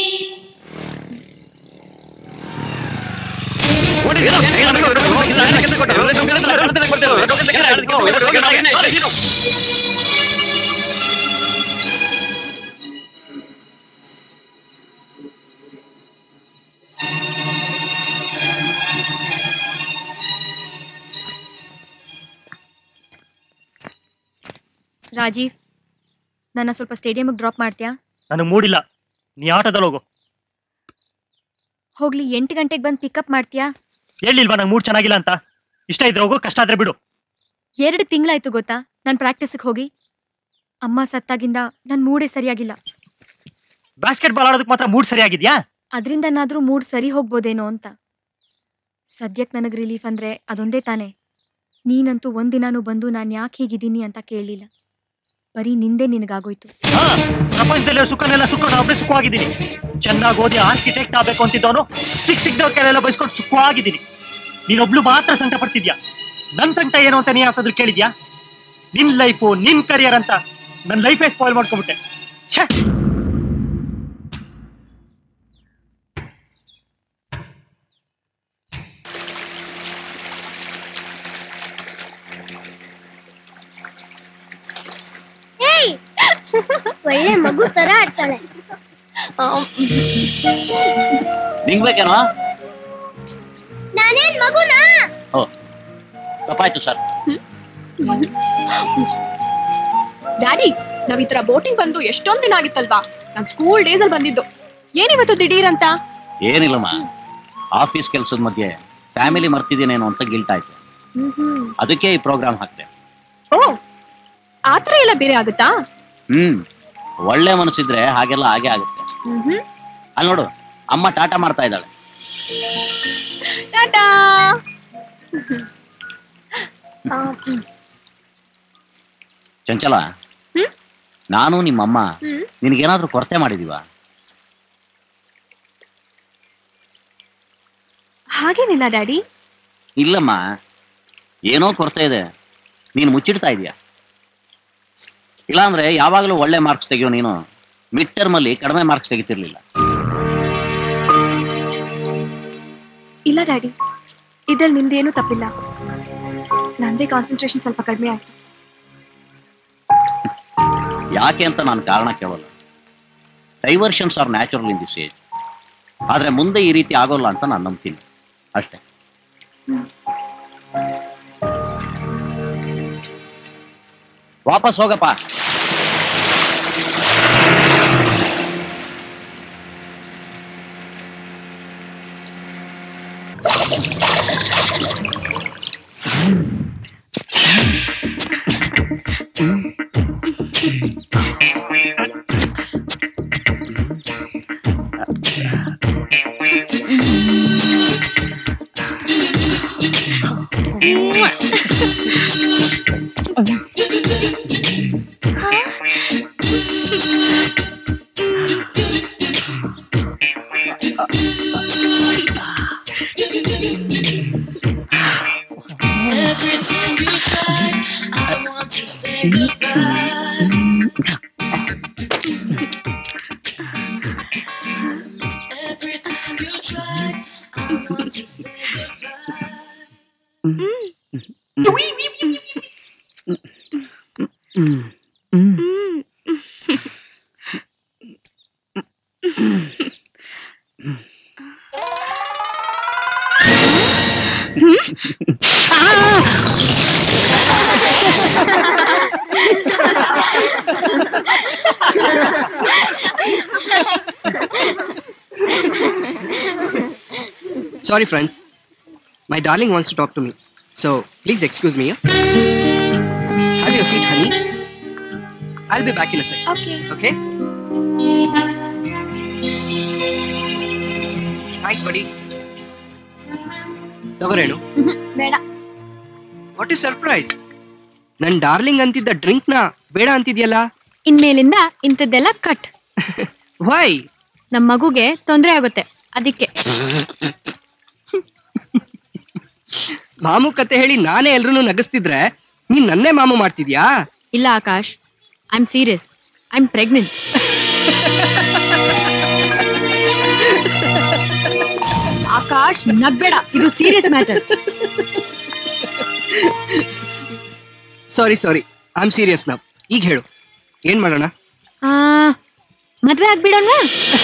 B: ರಾಜೀವ್ ನನ್ನ ಸ್ವಲ್ಪ ಸ್ಟೇಡಿಯಂಗೆ ಡ್ರಾಪ್ ಮಾಡ್ತೀಯಾ
C: ನನಗೆ ಮೂಡಿಲ್ಲ ನೀ ಆಟದಲ್ಲಿ ಹೋಗು
B: ಹೋಗ್ಲಿ ಎಂಟು ಗಂಟೆಗೆ ಬಂದು ಪಿಕಪ್ ಮಾಡ್ತೀಯಾ
C: ಹೇಳಿಲ್ವಾ ನಂಗೆ ಮೂಡ್ ಚೆನ್ನಾಗಿಲ್ಲ ಅಂತ ಇಷ್ಟ ಇದ್ರೆ ಹೋಗು ಕಷ್ಟ ಆದ್ರೆ ಬಿಡು
B: ಎರಡು ತಿಂಗಳಾಯ್ತು ಗೊತ್ತಾ ನಾನು ಪ್ರಾಕ್ಟೀಸಿಗೆ ಹೋಗಿ ಅಮ್ಮ ಸತ್ತಾಗಿಂದ ನನ್ನ ಮೂಡೇ ಸರಿಯಾಗಿಲ್ಲ
C: ಬಾಸ್ಕೆಟ್ ಬಾಲ್ ಆಡೋದಕ್ಕೆ ಮಾತ್ರ ಮೂಡ್ ಸರಿಯಾಗಿದ್ಯಾ
B: ಅದರಿಂದನಾದ್ರೂ ಮೂಡ್ ಸರಿ ಹೋಗ್ಬೋದೇನೋ ಅಂತ ಸದ್ಯಕ್ಕೆ ನನಗೆ ರಿಲೀಫ್ ಅಂದ್ರೆ ಅದೊಂದೇ ತಾನೇ ನೀನಂತೂ ಒಂದಿನಾನು ಬಂದು ನಾನು ಯಾಕೆ ಹೀಗಿದ್ದೀನಿ ಅಂತ ಕೇಳಲಿಲ್ಲ ಬರೀ ನಿಂದೆ ನಿನಗಾಗೋಯ್ತು
C: ಪ್ರಪಂಚದಲ್ಲಿ ಸುಖನೆಲ್ಲ ಸುಖ ಒಬ್ಬನೇ ಸುಖವಾಗಿದ್ದೀನಿ ಚೆನ್ನಾಗಿ ಓದಿ ಆರ್ಕಿಟೆಕ್ಟ್ ಆಗ್ಬೇಕು ಅಂತಿದ್ದವನು ಸಿಕ್ ಸಿಕ್ದವ್ರ ಕೈಲೆಲ್ಲ ಬೈಸ್ಕೊಂಡು ಸುಖವಾಗಿದ್ದೀನಿ ನೀನೊಬ್ಳು ಮಾತ್ರ ಸಂಕಟ ಪಡ್ತಿದ್ಯಾ ನನ್ ಸಂಕಟ ಏನು ಅಂತ ನೀ ಯಾಕಾದ್ರೂ ಕೇಳಿದ್ಯಾ ನಿನ್ ಲೈಫು ನಿನ್ ಕರಿಯರ್ ಅಂತ ನನ್ನ ಲೈಫೇ ಸ್ಪಾಯ್ಲ್ ಮಾಡ್ಕೊಂಡ್ಬಿಟ್ಟೆ ಛೇ
F: ಒಳ್ಳೆ ಮಗು ತರ ಆಡ್ತಾಳೆ
H: ನಿಂಗ್ ಬೇಕೇನೋ
F: ನಾನೇನ್ ಮಗುನಾ
H: ಓ ತಪ್ಪಾಯ್ತು ಸರ್
L: ಡ್ಯಾಡಿ ನಾವ್ ಈ ತರ ಬೋಟಿಂಗ್ ಬಂದು ಎಷ್ಟೊಂದ್ ದಿನ ಆಗಿತ್ತಲ್ವಾ ನಾನ್ ಸ್ಕೂಲ್ ಡೇಸ್ ಅಲ್ಲಿ ಬಂದಿದ್ದು ಏನಿವತ್ತು ದಿಢೀರ್ ಅಂತ
H: ಏನಿಲ್ಲಮ್ಮ ಆಫೀಸ್ ಕೆಲಸದ ಮಧ್ಯೆ ಫ್ಯಾಮಿಲಿ ಮರ್ತಿದ್ದೀನೇನೋ ಅಂತ ಗಿಲ್ಟ್ ಆಯ್ತು ಅದಕ್ಕೆ ಈ ಪ್ರೋಗ್ರಾಮ್ ಹಾಕ್ತೆ
L: ಓ ಆತರ ಎಲ್ಲ ಬೇರೆ ಆಗುತ್ತಾ
H: ಹ್ಮ್ ಒಳ್ಳೆ ಮನಸ್ಸಿದ್ರೆ ಹಾಗೆಲ್ಲ ಹಾಗೆ ಆಗುತ್ತೆ
L: ಹ್ಮ್
H: ಅಲ್ಲಿ ನೋಡು ಅಮ್ಮ ಟಾಟಾ ಮಾಡ್ತಾ ಇದ್ದಾಳೆ
L: ಟಾಟಾ ಆ, ಹ್ಮ್.
H: ಚಂಚಲ
L: ಹ್ಮ್?
H: ನಾನು ನಿಮ್ಮಮ್ಮ
L: ಹ್ಮ್.
H: ನಿನಗೇನಾದ್ರೂ ಕೊರತೆ ಮಾಡಿದೀವ
L: ಹಾಗೇನಿಲ್ಲ ಡ್ಯಾಡಿ
H: ಇಲ್ಲಮ್ಮ ಏನೋ ಕೊರತೆ ಇದೆ ನೀನು ಮುಚ್ಚಿಡ್ತಾ ಇದೀಯ ಇಲ್ಲಾಂದ್ರೆ ಯಾವಾಗಲೂ ಒಳ್ಳೆ ಮಾರ್ಕ್ಸ್ ತೆಗಿಯೋ ನೀನು ಮಿಡ್ ಟರ್ಮ್ ಅಲ್ಲಿ ಕಡಿಮೆ ಮಾರ್ಕ್ಸ್ ತೆಗಿತಿರ್ಲಿಲ್ಲ
L: ಇಲ್ಲ ಡ್ಯಾಡಿ ಇದ್ರಲ್ಲಿ ನಿಮ್ದೇನು ತಪ್ಪಿಲ್ಲ ನಂದೇ ಕಾನ್ಸಂಟ್ರೇಷನ್ ಸ್ವಲ್ಪ ಕಡಿಮೆ ಆಯ್ತು
H: ಯಾಕೆ ಅಂತ ನಾನು ಕಾರಣ ಕೇಳಲ್ಲ diversions are natural in this age ಆದ್ರೆ ಮುಂದೆ ಈ ರೀತಿ ಆಗೋಲ್ಲ ಅಂತ ನಾನು ನಂಬ್ತೀನಿ ಅಷ್ಟೇ ವಾಪಸ್ ಹೋಗಪ್ಪ
Q: Every time you try, I want to say goodbye. Every time you try, I want to say goodbye.
S: Sorry, friends. My darling wants to talk to me. So please excuse me. yeah? Have your seat, honey. I'll be back in a sec.
D: Okay.
S: Okay? Thanks, buddy. ತಗೋರೇನು
L: ಬೇಡ
S: what is surprise ನನ್ darling ಅಂತಿದ್ದ drink ನ ಬೇಡ ಅಂತಿದ್ಯಲ್ಲ
G: ಇನ್ಮೇಲಿಂದ ಇಂಥದ್ದೆಲ್ಲ cut
S: Y
G: ನಮ್ಮ ಮಗುಗೆ ತೊಂದರೆ ಆಗುತ್ತೆ ಅದಕ್ಕೆ
S: ಮಾಮು ಕತೆ ಹೇಳಿ ನಾನೇ ಎಲ್ರೂ ನಗಿಸ್ತಿದ್ರೆ ನೀನ್ ನನ್ನೇ ಮಾಮು ಮಾಡ್ತಿದ್ಯಾ
G: ಇಲ್ಲ Akash I am serious I am pregnant Akash ನಗ್ಬೇಡ ಇದು serious matter
S: sorry sorry I am serious ನಾವ್ ಈಗ ಹೇಳು ಏನ್ ಮಾಡೋಣ
G: ಆ ಮದ್ವೆ ಆಗ್ಬಿಡೋಣ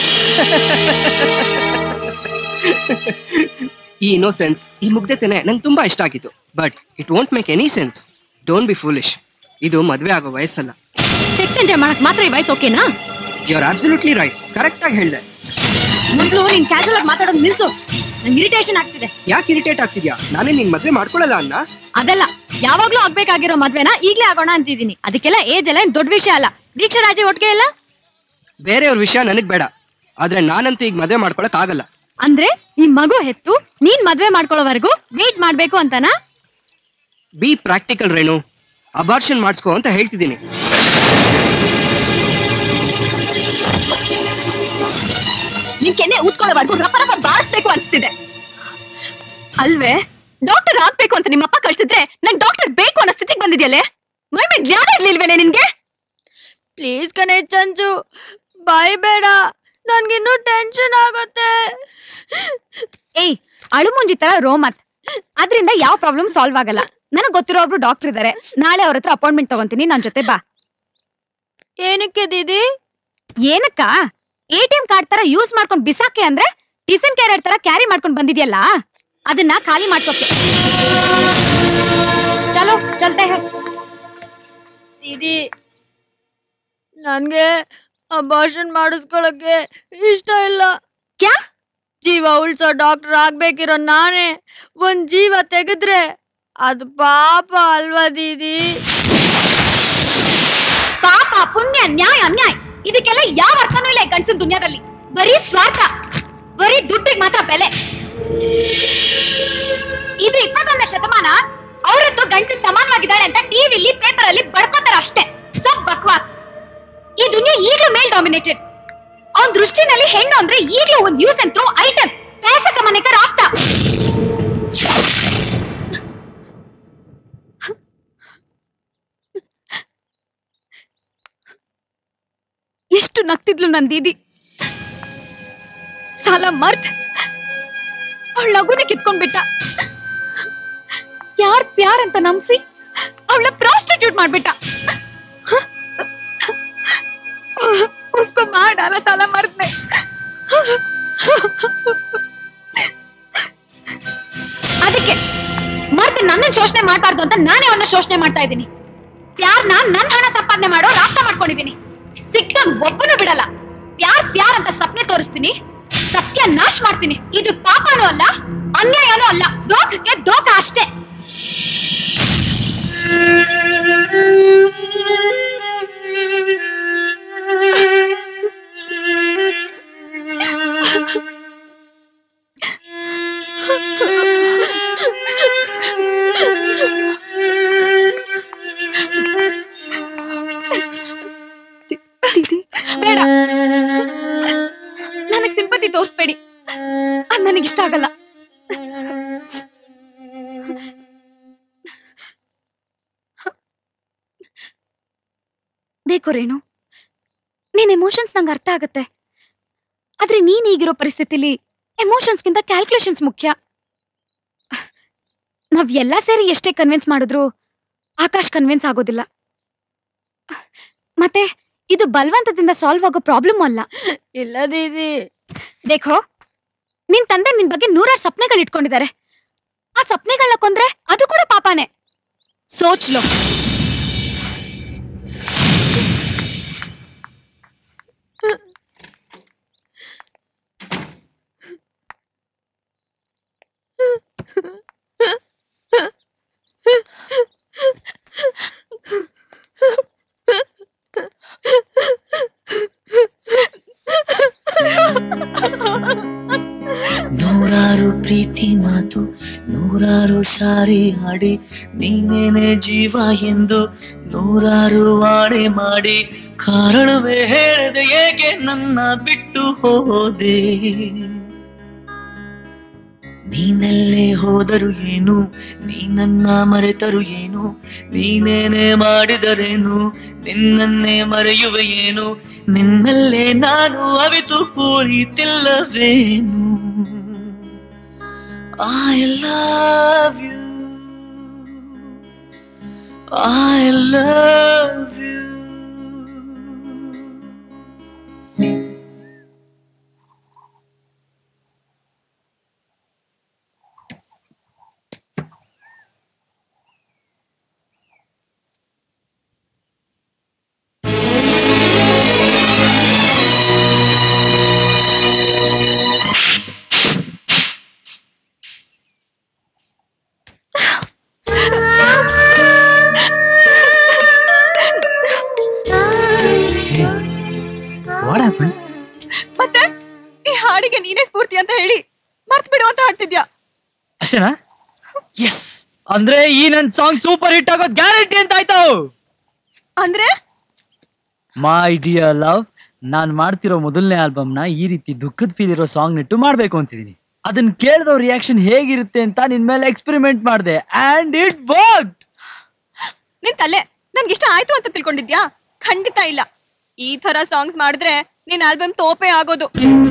S: ಈ ಇನ್ನೋಸೆನ್ಸ್ ಈ ಮುಗ್ಧತೆನೆ ನಂಗೆ ತುಂಬಾ ಇಷ್ಟ ಆಗಿತ್ತು but it won't make any sense don't be foolish ಇದು ಮದ್ವೆ ಆಗೋ ವಯಸ್ಸಲ್ಲ
G: ಸೆಕ್ಸ್ ಎಂಜಾಯ್ ಮಾಡಕ್ ಮಾತ್ರ ಈ ವಯಸ್ಸು ಓಕೆನಾ
S: you are absolutely right correct ಆಗಿ ಹೇಳ್ದೆ
G: ಮೊದಲು ನೀನ್ ಕ್ಯಾಶುವಲ್ ಆಗಿ ಮಾತಾಡೋದು ನಿಲ್ಸು ನಂಗೆ ಇರಿಟೇಷನ್ ಆಗ್ತಿದೆ
S: ಯಾಕೆ ಇರಿಟೇಟ್ ಆಗ್ತಿದ್ಯಾ ನಾನೇ ನಿನ್ ಮದ್ವೆ ಮಾಡ್ಕೊಳ್ಳಲ್ಲ ಅನ್ನ
G: ಅದಲ್ಲ ಯಾವಾಗ್ಲೂ ಆಗ್ಬೇಕಾಗಿರೋ ಮದ್ವೆನ ಈಗ್ಲೇ ಆಗೋಣ ಅಂತಿದೀನಿ ಅದಕ್ಕೆಲ್ಲ ಏಜ್ ಎಲ್ಲ ಏನ್ ದೊಡ್ಡ ವಿಷಯ ಅಲ್ಲ ದೀಕ್ಷಾ ರಾಜೆ ಒಟ್ಟಿಗೆ ಇಲ್ಲ
S: ಬೇರೆಯವ್ರ ವಿಷಯ ನನಗ್ ಬೇಡ ಆದ್ರೆ ನಾನಂತೂ ಈಗ ಮದ್ವೆ ಮಾಡ್ಕೊಳಕ್ ಆಗಲ್ಲ
G: ಅಂದ್ರೆ ಈ ಮಗು ಹೆತ್ತು ನೀನ್ ಮದ್ವೆ ಮಾಡ್ಕೊಳ್ಳೋವರೆಗೂ ವೇಟ್ ಮಾಡ್ಬೇಕು ಅಂತನಾ
S: ಬಿ ಪ್ರಾಕ್ಟಿಕಲ್ ರೇಣು ಅಬಾರ್ಷನ್ ಮಾಡಿಸ್ಕೋ ಅಂತ ಹೇಳ್ತಿದ್ದೀನಿ
L: ನಿನ್ ಕೆನ್ನೆ ಊದ್ಕೊಳ್ಳೋವರೆಗೂ ರಪ ರಪ ಬಾರಿಸ್ಬೇಕು ಅನ್ಸ್ತಿದೆ ಅಲ್ವೇ ಡಾಕ್ಟರ್ ಆಗ್ಬೇಕು ಅಂತ ನಿಮ್ಮಪ್ಪ ಕಳ್ಸಿದ್ರೆ ನನ್ ಡಾಕ್ಟರ್ ಬೇಕು ಅನ್ನೋ ಸ್ಥಿತಿಗೆ ಬಂದಿದ್ಯಲ್ಲೇ ಮೈ ಮೇಲೆ ಜ್ಞಾನ ಇರ್ಲಿಲ್ವೇನೆ ನಿನ್ಗೆ
D: ಪ್ಲೀಸ್ ಕಣೆ ಚಂಚು ಬಾಯ್ ಬೇಡ ನನ್ಗಿನ್ನೂ ಟೆನ್ಷನ್ ಆಗುತ್ತೆ
B: ಏಯ್ ಅಳು ಮುಂಜಿ ತರ ರೋಮತ್ ಅದ್ರಿಂದ ಯಾವ ಪ್ರಾಬ್ಲಮ್ ಸಾಲ್ವ್ ಆಗಲ್ಲ ನನಗ್ ಗೊತ್ತಿರೋ ಒಬ್ರು ಡಾಕ್ಟರ್ ಇದಾರೆ ನಾಳೆ ಅವ್ರ ಹತ್ರ ಅಪಾಯಿಂಟ್ಮೆಂಟ್ ತಗೊಂತೀನಿ ನನ್ ಜೊತೆ ಬಾ
D: ಏನಕ್ಕೆ ದೀದಿ
B: ಏನಕ್ಕ ಎ ಟಿ ಎಂ ಕಾರ್ಡ್ ತರ ಯೂಸ್ ಮಾಡ್ಕೊಂಡ್ ಬಿಸಾಕೆ ಅಂದ್ರೆ ಟಿಫಿನ್ ಕ್ಯಾರಿಯರ್ ತರ ಕ್ಯಾರಿ ಮಾಡ್ಕೊಂಡ್ ಬಂದಿದ್ಯಲ್ಲ ಅದನ್ನ ಖಾಲಿ ಮಾಡ್ಸೋಕೆ ಚಲೋ ಚಲ್ತೆ ಹೇ
D: ದೀದಿ ನನ್ಗೆ ಅಬಾರ್ಷನ್ ಮಾಡಿಸ್ಕೊಳಕ್ಕೆ ಇಷ್ಟ ಇಲ್ಲ
B: ಕ್ಯಾ
D: ಜೀವ ಉಳ್ಸೋ ಡಾಕ್ಟರ್ ಆಗ್ಬೇಕಿರೋ ನಾನೇ ಒಂದ್ ಜೀವ ತೆಗೆದ್ರೆ ಅದು ಪಾಪ ಅಲ್ವಾ ದೀದಿ
B: ಪಾಪ ಪುಣ್ಯ ನ್ಯಾಯ ಅನ್ಯಾಯ ಇದಕ್ಕೆಲ್ಲ ಯಾವ ಅರ್ಥನೂ ಇಲ್ಲ ಈ ಗಂಡಸಿನ ದುನಿಯಾದಲ್ಲಿ ಬರೀ ಸ್ವಾರ್ಥ ಬರೀ ದುಡ್ಡಿಗೆ ಮಾತ್ರ ಬೆಲೆ ಇದು ಇಪ್ಪತ್ತೊಂದನೇ ಶತಮಾನ ಅವರದ್ದು ಗಂಡಸಿಗೆ ಸಮಾನವಾಗಿದ್ದಾಳೆ ಅಂತ ಟಿವಿಲಿ ಪೇಪರ್ ಅಲ್ಲಿ ಬಡ್ಕೋತಾರ ಅಷ್ಟೇ ಸಬ್ ಬಕ್ವಾಸ್ ಈ ದುನಿಯಾ ಈಗಲೂ ಮೇಲ್ ಡಾಮಿನೇಟೆಡ್ ಅವನ್ ದೃಷ್ಟಿನಲ್ಲಿ ಹೆಣ್ಣು ಅಂದ್ರೆ ಈಗಲೂ ಒಂದು ಯೂಸ್ ಅಂಡ್ ಥ್ರೋ ಐಟಮ್ पैसा कमाने का रास्ता ಎಷ್ಟು ನಗ್ತಿದ್ಲು ನನ್ ದೀದಿ ಸಾಲ ಮರ್ತ್ ಅವಳ ನಗುನ ಕಿತ್ಕೊಂಡ್ಬಿಟ್ಟ ಯಾರ್ ಪ್ಯಾರ್ ಅಂತ ನಂಬಿಸಿ ಅವಳ ಪ್ರಾಸ್ಟಿಟ್ಯೂಟ್ ಮಾಡ್ಬಿಟ್ಟ ಉಸ್ಕೋ ಮಾರ್ ಡಾಲ ಸಾಲ ಮರ್ತ್ನೆ ಅದಕ್ಕೆ ಮರ್ತ್ ನನ್ನ ಶೋಷಣೆ ಮಾಡಬಾರ್ದು ಅಂತ ನಾನೇ ಅವನ್ನ ಶೋಷಣೆ ಮಾಡ್ತಾ ಇದ್ದೀನಿ ಪ್ಯಾರ್ನ ನನ್ನ ಹಣ ಸಂಪಾದನೆ ಮಾಡೋ ರಾಸ್ತ ಮಾಡ್ಕೊಂಡಿದ್ದೀನಿ ಸಿಕ್ಕನ್ ಒಬ್ಬನು ಬಿಡಲ್ಲ ಪ್ಯಾರ್ ಪ್ಯಾರ್ ಅಂತ ಸಪ್ನೆ ತೋರಿಸ್ತೀನಿ ಸತ್ಯ ನಾಶ್ ಮಾಡ್ತೀನಿ ಇದು ಪಾಪನೂ ಅಲ್ಲ ಅನ್ಯಾಯನೂ ಅಲ್ಲ ದೋಖಕ್ಕೆ ದೋಖ ಅಷ್ಟೇ ಬೇಡ ನನಗ್ ಸಿಂಪತಿ ತೋರಿಸ್ಬೇಡಿ ಅದ್ ನನಗಿಷ್ಟ ಆಗಲ್ಲ ದೇಖೋ ರೇಣು ನಿನ್ ಎಮೋಷನ್ಸ್ ನಂಗೆ ಅರ್ಥ ಆಗತ್ತೆ ಆದ್ರೆ ನೀನ್ ಈಗಿರೋ ಪರಿಸ್ಥಿತಿಲಿ ಎಮೋಷನ್ಸ್ಗಿಂತ ಕ್ಯಾಲ್ಕುಲೇಷನ್ಸ್ ಮುಖ್ಯ ನಾವ್ ಎಲ್ಲ ಸೇರಿ ಎಷ್ಟೇ ಕನ್ವಿನ್ಸ್ ಮಾಡಿದ್ರು ಆಕಾಶ್ ಕನ್ವಿನ್ಸ್ ಆಗೋದಿಲ್ಲ ಮತ್ತೆ
R: ಇದು ಬಲವಂತದಿಂದ ಸಾಲ್ವ್ ಆಗೋ ಪ್ರಾಬ್ಲಮ್ ಅಲ್ಲ
G: ಇಲ್ಲ ದೀದಿ
R: ದೇಖೋ ನಿನ್ ತಂದೆ ನಿನ್ ಬಗ್ಗೆ ನೂರಾರು ಸಪ್ನೆಗಳು ಇಟ್ಕೊಂಡಿದ್ದಾರೆ ಆ ಸಪ್ನೆಗಳನ್ನ ಕೊಂದ್ರೆ ಅದು ಕೂಡ ಪಾಪಾನೆ ಸೋಚ್ ಲೋ
Q: ನೂರಾರು ಪ್ರೀತಿ ಮಾತು ನೂರಾರು ಸಾರಿ ಹಾಡಿ ನೀನೇನೆ ಜೀವ ಎಂದು ನೂರಾರು ವಾಣೆ ಮಾಡಿ ಕಾರಣವೇ ಹೇಳದೆ ಏಕೆ ನನ್ನ ಬಿಟ್ಟು ಹೋದೆ ನೀನೆಲ್ಲೇ ಹೋದರು ಏನು ನೀ ನನ್ನ ಮರೆತರು ಏನು ನೀನೇನೆ ಮಾಡಿದರೇನು ನಿನ್ನನ್ನೇ ಮರೆಯುವೆ ಏನು ನಿನ್ನಲ್ಲೇ ನಾನು ಅವಿತು ಕುಳಿತಿಲ್ಲವೇನು I love you. I love you.
U: What happen
L: ಮತ್ತೆ ಈ ಹಾಡಿಗೆ ನೀನೇ ಸ್ಫೂರ್ತಿ ಅಂತ ಹೇಳಿ ಮರ್ತ್ ಬಿಡು ಅಂತ ಹಾಡ್ತಿದ್ಯಾ
U: ಅಷ್ಟೇನಾ ಎಸ್ ಅಂದ್ರೆ ಈ ನನ್ ಸಾಂಗ್ ಸೂಪರ್ ಹಿಟ್ ಆಗೋದ್ ಗ್ಯಾರಂಟಿ ಅಂತ ಆಯ್ತು
L: ಅಂದ್ರೆ
U: ಮೈ ಡಿಯರ್ ಲವ್ ನಾನ್ ಮಾಡ್ತಿರೋ ಮೊದಲನೇ ಆಲ್ಬಮ್ ನ ಈ ರೀತಿ ದುಃಖದ ಫೀಲ್ ಇರೋ ಸಾಂಗ್ ನಿಟ್ಟು ಮಾಡ್ಬೇಕು ಅಂತಿದೀನಿ ಅದನ್ನ ಕೇಳಿದವ್ರ ರಿಯಾಕ್ಷನ್ ಹೇಗಿರುತ್ತೆ ಅಂತ ನಿನ್ ಮೇಲೆ ಎಕ್ಸ್ಪೆರಿಮೆಂಟ್ ಮಾಡಿದೆ ಅಂಡ್ ಇಟ್ ವರ್ಕ್
L: ನಿನ್ ತಲೆ ನನ್ಗೆ ಇಷ್ಟ ಆಯ್ತು ಅಂತ ತಿಳ್ಕೊಂಡಿದ್ಯಾ ಖಂಡಿತ ಇಲ್ಲ ಈ ತರ ಸಾಂಗ್ಸ್ ಮಾಡಿದ್ರೆ ನಿನ್ ಆಲ್ಬಮ್ ತೋಪೆ ಆಗೋದು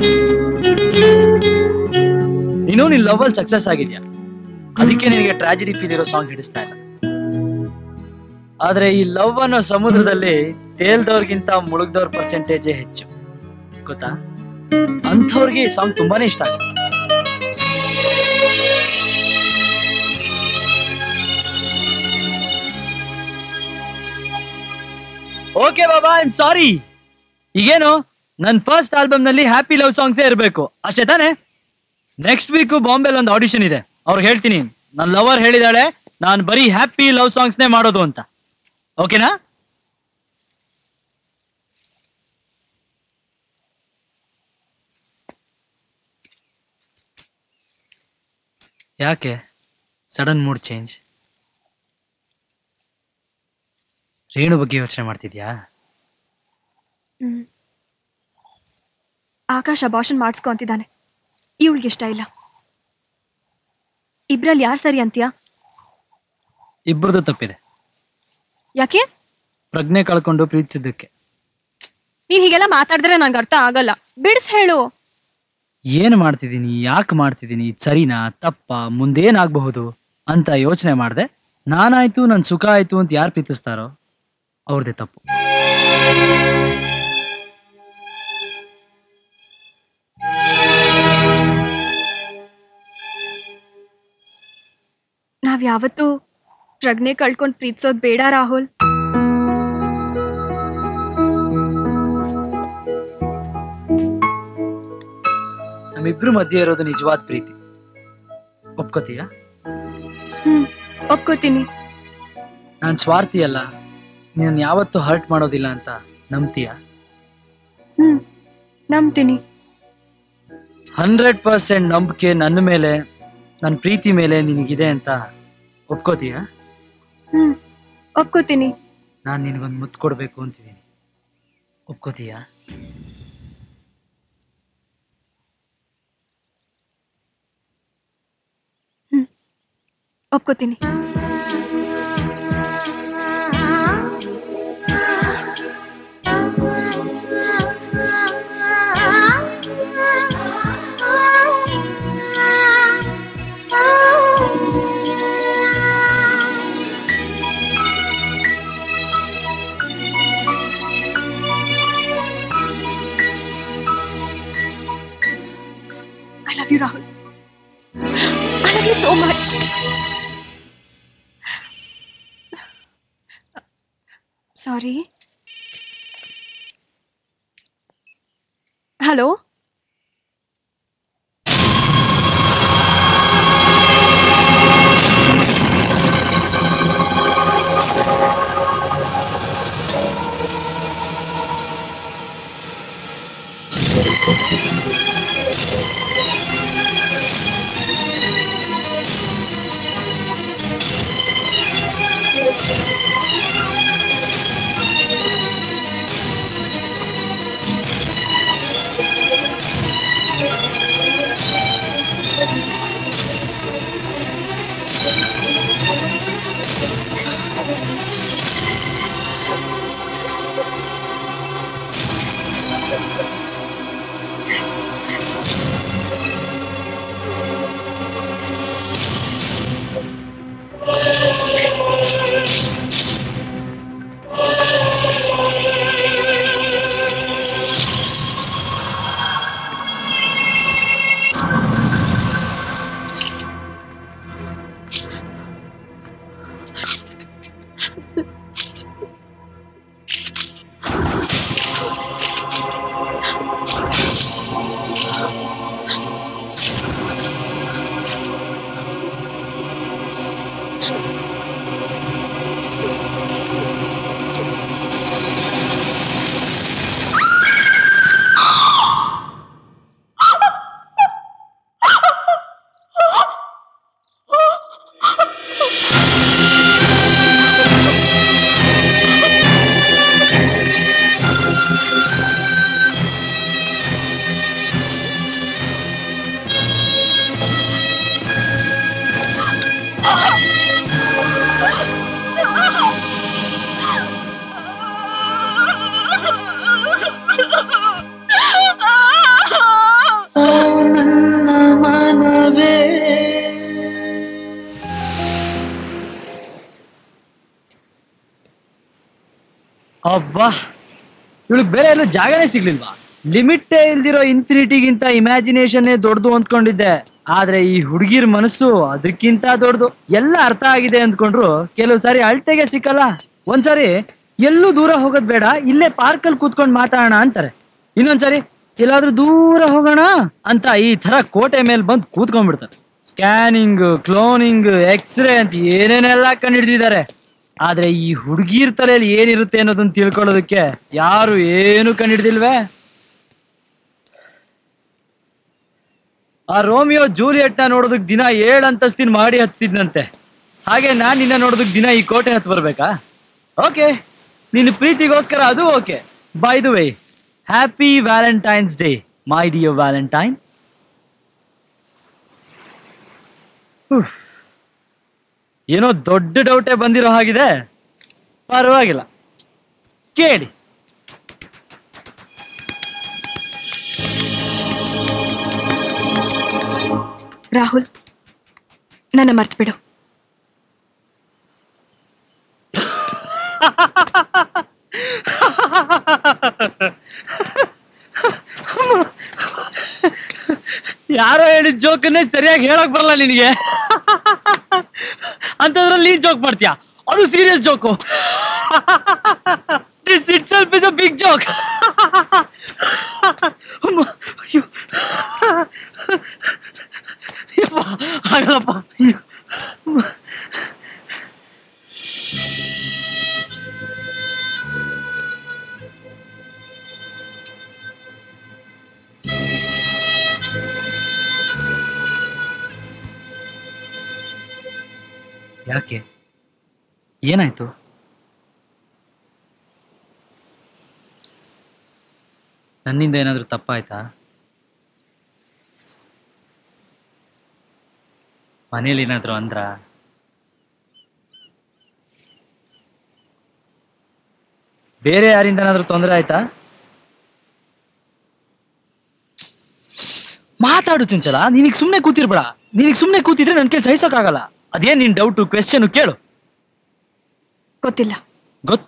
U: ನೀನು ನಿನ್ ಲವ್ ಅಲ್ಲಿ ಸಕ್ಸಸ್ ಆಗಿದ್ಯಾ ಅದಕ್ಕೆ ನಿನಗೆ ಟ್ರಾಜಿಡಿ ಫೀಲ್ ಇರೋ ಸಾಂಗ್ ಹಿಡಿಸ್ತಾ ಇಲ್ಲ ಆದ್ರೆ ಈ ಲವ್ ಅನ್ನೋ ಸಮುದ್ರದಲ್ಲಿ ತೇಲ್ದವ್ರಿಗಿಂತ ಮುಳುಗ್ದವ್ರ ಪರ್ಸೆಂಟೇಜೇ ಹೆಚ್ಚು ಗೊತ್ತಾ ಅಂಥವ್ರಿಗೆ ಈ ಸಾಂಗ್ ತುಂಬಾನೇ ಇಷ್ಟ ಆಗುತ್ತೆ ಓಕೆ ಬಾಬಾ ಐ ಸಾರಿ ಈಗೇನು ನನ್ನ ಫಸ್ಟ್ ಆಲ್ಬಮ್ ನಲ್ಲಿ ಹ್ಯಾಪಿ ಲವ್ ಸಾಂಗ್ಸೇ ಇರಬೇಕು ಅಷ್ಟೇ ತಾನೇ ನೆಕ್ಸ್ಟ್ ವೀಕ್ ಬಾಂಬೆಲ್ ಒಂದು ಆಡಿಷನ್ ಇದೆ ಅವ್ರಿಗೆ ಹೇಳ್ತೀನಿ ನನ್ನ ಲವರ್ ಹೇಳಿದಾಳೆ ನಾನು ಬರೀ ಹ್ಯಾಪಿ ಲವ್ ಸಾಂಗ್ಸ್ನೇ ಮಾಡೋದು ಅಂತ ಓಕೆನಾ ಯಾಕೆ ಸಡನ್ ಮೂಡ್ ಚೇಂಜ್ ರೇಣು ಬಗ್ಗೆ ಯೋಚನೆ ಮಾಡ್ತಿದ್ಯಾ
G: ಹ್ಮ್. ಆಕಾಶ ಭಾಷಣ ಮಾಡಿಸ್ಕೊ ಅಂತಿದ್ದಾನೆ ಇವಳಿಗೆ ಇಷ್ಟ ಇಲ್ಲ ಇಬ್ರಲ್ಲಿ ಯಾರು ಸರಿ ಅಂತೀಯಾ
U: ಇಬ್ಬರದು ತಪ್ಪಿದೆ
G: ಯಾಕೆ
U: ಪ್ರಜ್ಞೆ ಕಳ್ಕೊಂಡು ಪ್ರೀತಿಸಿದ್ದಕ್ಕೆ
G: ನೀನ್ ಹೀಗೆಲ್ಲ ಮಾತಾಡಿದ್ರೆ ನಂಗೆ ಅರ್ಥ ಆಗಲ್ಲ ಬಿಡಿಸ್ ಹೇಳು
U: ಏನು ಮಾಡ್ತಿದ್ದೀನಿ ಯಾಕೆ ಮಾಡ್ತಿದ್ದೀನಿ ಇದ್ ಸರಿನಾ ತಪ್ಪ ಮುಂದೇನಾಗಬಹುದು ಅಂತ ಯೋಚನೆ ಮಾಡಿದೆ ನಾನಾಯ್ತು ನನ್ನ ಸುಖ ಆಯ್ತು ಅಂತ ಯಾರು ಪ್ರೀತಿಸ್ತಾರೋ ಅವ್ರದ್ದೇ ತಪ್ಪು
G: ನಾವ್ ಯಾವತ್ತೂ ಪ್ರಜ್ಞೆ ಕಳ್ಕೊಂಡ್ ಪ್ರೀತಿಸೋದ್ ಬೇಡ ರಾಹುಲ್
U: ನಮ್ಮಿಬ್ರು ಮಧ್ಯೆ ಇರೋದು ನಿಜವಾದ ಪ್ರೀತಿ ಒಪ್ಕೋತೀಯ
G: ಹ್ಮ್ ಒಪ್ಕೋತೀನಿ
U: ನಾನು ಸ್ವಾರ್ಥಿ ಅಲ್ಲ ನೀನು ಯಾವತ್ತೂ ಹರ್ಟ್ ಮಾಡೋದಿಲ್ಲ ಅಂತ ನಂಬ್ತೀಯ
G: ಹ್ಮ್ ನಂಬ್ತೀನಿ
U: ಹಂಡ್ರೆಡ್ ಪರ್ಸೆಂಟ್ ನಂಬಿಕೆ ನನ್ನ ಮೇಲೆ ನನ್ನ ಪ್ರೀತಿ ಮೇಲೆ ನಿನಗಿದೆ ಅಂತ ಒಪ್ಕೋತೀಯ
G: ಹ್ಮ್ ಒಪ್ಕೋತೀನಿ
U: ನಾನು ನಿನಗೊಂದು ಮುತ್ತು ಕೊಡಬೇಕು ಅಂತಿದ್ದೀನಿ ಒಪ್ಕೋತೀಯಾ
G: ಒಪ್ಕೋತೀನಿ I love you Rahul I love you so much sorry hello
Q: ನನ್ನ ಮನವೇ
U: ಅಬ್ಬಾ ಇವಳಿಗೆ ಬೇರೆ ಎಲ್ಲೂ ಜಾಗನೇ ಸಿಗ್ಲಿಲ್ವಾ ಲಿಮಿಟೇ ಇಲ್ದಿರೋ ಇನ್ಫಿನಿಟಿಗಿಂತ ಇಮ್ಯಾಜಿನೇಷನ್ನೇ ದೊಡ್ಡದು ಅಂದ್ಕೊಂಡಿದ್ದೆ ಆದ್ರೆ ಈ ಹುಡುಗಿರ್ ಮನಸ್ಸು ಅದಕ್ಕಿಂತ ದೊಡ್ಡದು ಎಲ್ಲ ಅರ್ಥ ಆಗಿದೆ ಅಂದ್ಕೊಂಡ್ರು ಕೆಲವು ಸಾರಿ ಅಳ್ತೆಗೆ ಸಿಕ್ಕಲ್ಲ ಒಂದ್ಸಾರಿ ಎಲ್ಲೂ ದೂರ ಹೋಗೋದ್ ಬೇಡ ಇಲ್ಲೇ ಪಾರ್ಕಲ್ಲಿ ಕೂತ್ಕೊಂಡು ಮಾತಾಡೋಣ ಅಂತಾರೆ ಇನ್ನೊಂದ್ಸರಿ ಎಲ್ಲಾದ್ರೂ ದೂರ ಹೋಗೋಣ ಅಂತ ಈ ತರ ಕೋಟೆ ಮೇಲೆ ಬಂದು ಕೂತ್ಕೊಂಡ್ಬಿಡ್ತಾರೆ ಸ್ಕ್ಯಾನಿಂಗ್ ಕ್ಲೋನಿಂಗ್ ಎಕ್ಸ್ರೇ ಅಂತ ಏನೇನೆಲ್ಲ ಕಂಡಿಡ್ದಿದ್ದಾರೆ ಆದ್ರೆ ಈ ಹುಡುಗಿರ್ ತಲೆಯಲ್ಲಿ ಏನಿರುತ್ತೆ ಅನ್ನೋದನ್ನ ತಿಳ್ಕೊಳ್ಳೋದಕ್ಕೆ ಯಾರು ಏನು ಕಂಡಿಡ್ದಿಲ್ವೇ ಆ ರೋಮಿಯೋ ಜೂಲಿಯಟ್ ನ ನೋಡೋದಕ್ ದಿನ ಏಳ್ ಅಂತಸ್ತಿನ ಮಾಡಿ ಹತ್ತಿದ್ನಂತೆ ಹಾಗೆ ನಾನ್ ನಿನ್ನ ನೋಡೋದಕ್ ದಿನ ಈ ಕೋಟೆ ಹತ್ತು ಬರ್ಬೇಕಾ ಓಕೆ ನಿನ್ನ ಪ್ರೀತಿಗೋಸ್ಕರ ಅದು okay by the way happy valentine's day my dear valentine ಏನೋ ದೊಡ್ಡ ಡೌಟೇ ಬಂದಿರೋ ಹಾಗಿದೆ ಪರವಾಗಿಲ್ಲ ಕೇಳಿ
G: ರಾಹುಲ್ ನನ್ನ ಮರ್ತು ಬಿಡು
U: ಯಾರೋ ಹೇಳಿದ ಜೋಕನ್ನೇ ಸರಿಯಾಗಿ ಹೇಳಕ್ ಬರಲ್ಲ ನಿನಗೆ ಅಂತದ್ರಲ್ಲಿ ನೀನ್ ಜೋಕ್ ಮಾಡ್ತೀಯ ಅದು serious joke this itself is a big joke ಆಗಲ್ಲಪ್ಪ ಅಯ್ಯೋ. ಯಾಕೆ ಏನಾಯ್ತು ನನ್ನಿಂದ ಏನಾದ್ರೂ ತಪ್ಪಾಯ್ತಾ ಮನೇಲಿ ಏನಾದ್ರು ಅಂದ್ರ ಬೇರೆ ಯಾರಿಂದ ಏನಾದ್ರೂ ತೊಂದರೆ ಆಯ್ತಾ ಮಾತಾಡು ಚಂಚಲ ನೀನೀಗ ಸುಮ್ನೆ ಕೂತಿರ್ಬೇಡ ನೀನೀಗ ಸುಮ್ನೆ ಕೂತಿದ್ರೆ ನನ್ ಕೇಳಿ ಸಹಿಸೋಕ್ಕಾಗಲ್ಲ ಅದೇನ್ ನಿನ್ ಡೌಟು ಕ್ವೆಶ್ಚನ್ ಕೇಳು
G: ಗೊತ್ತಿಲ್ಲ
U: ಗೊತ್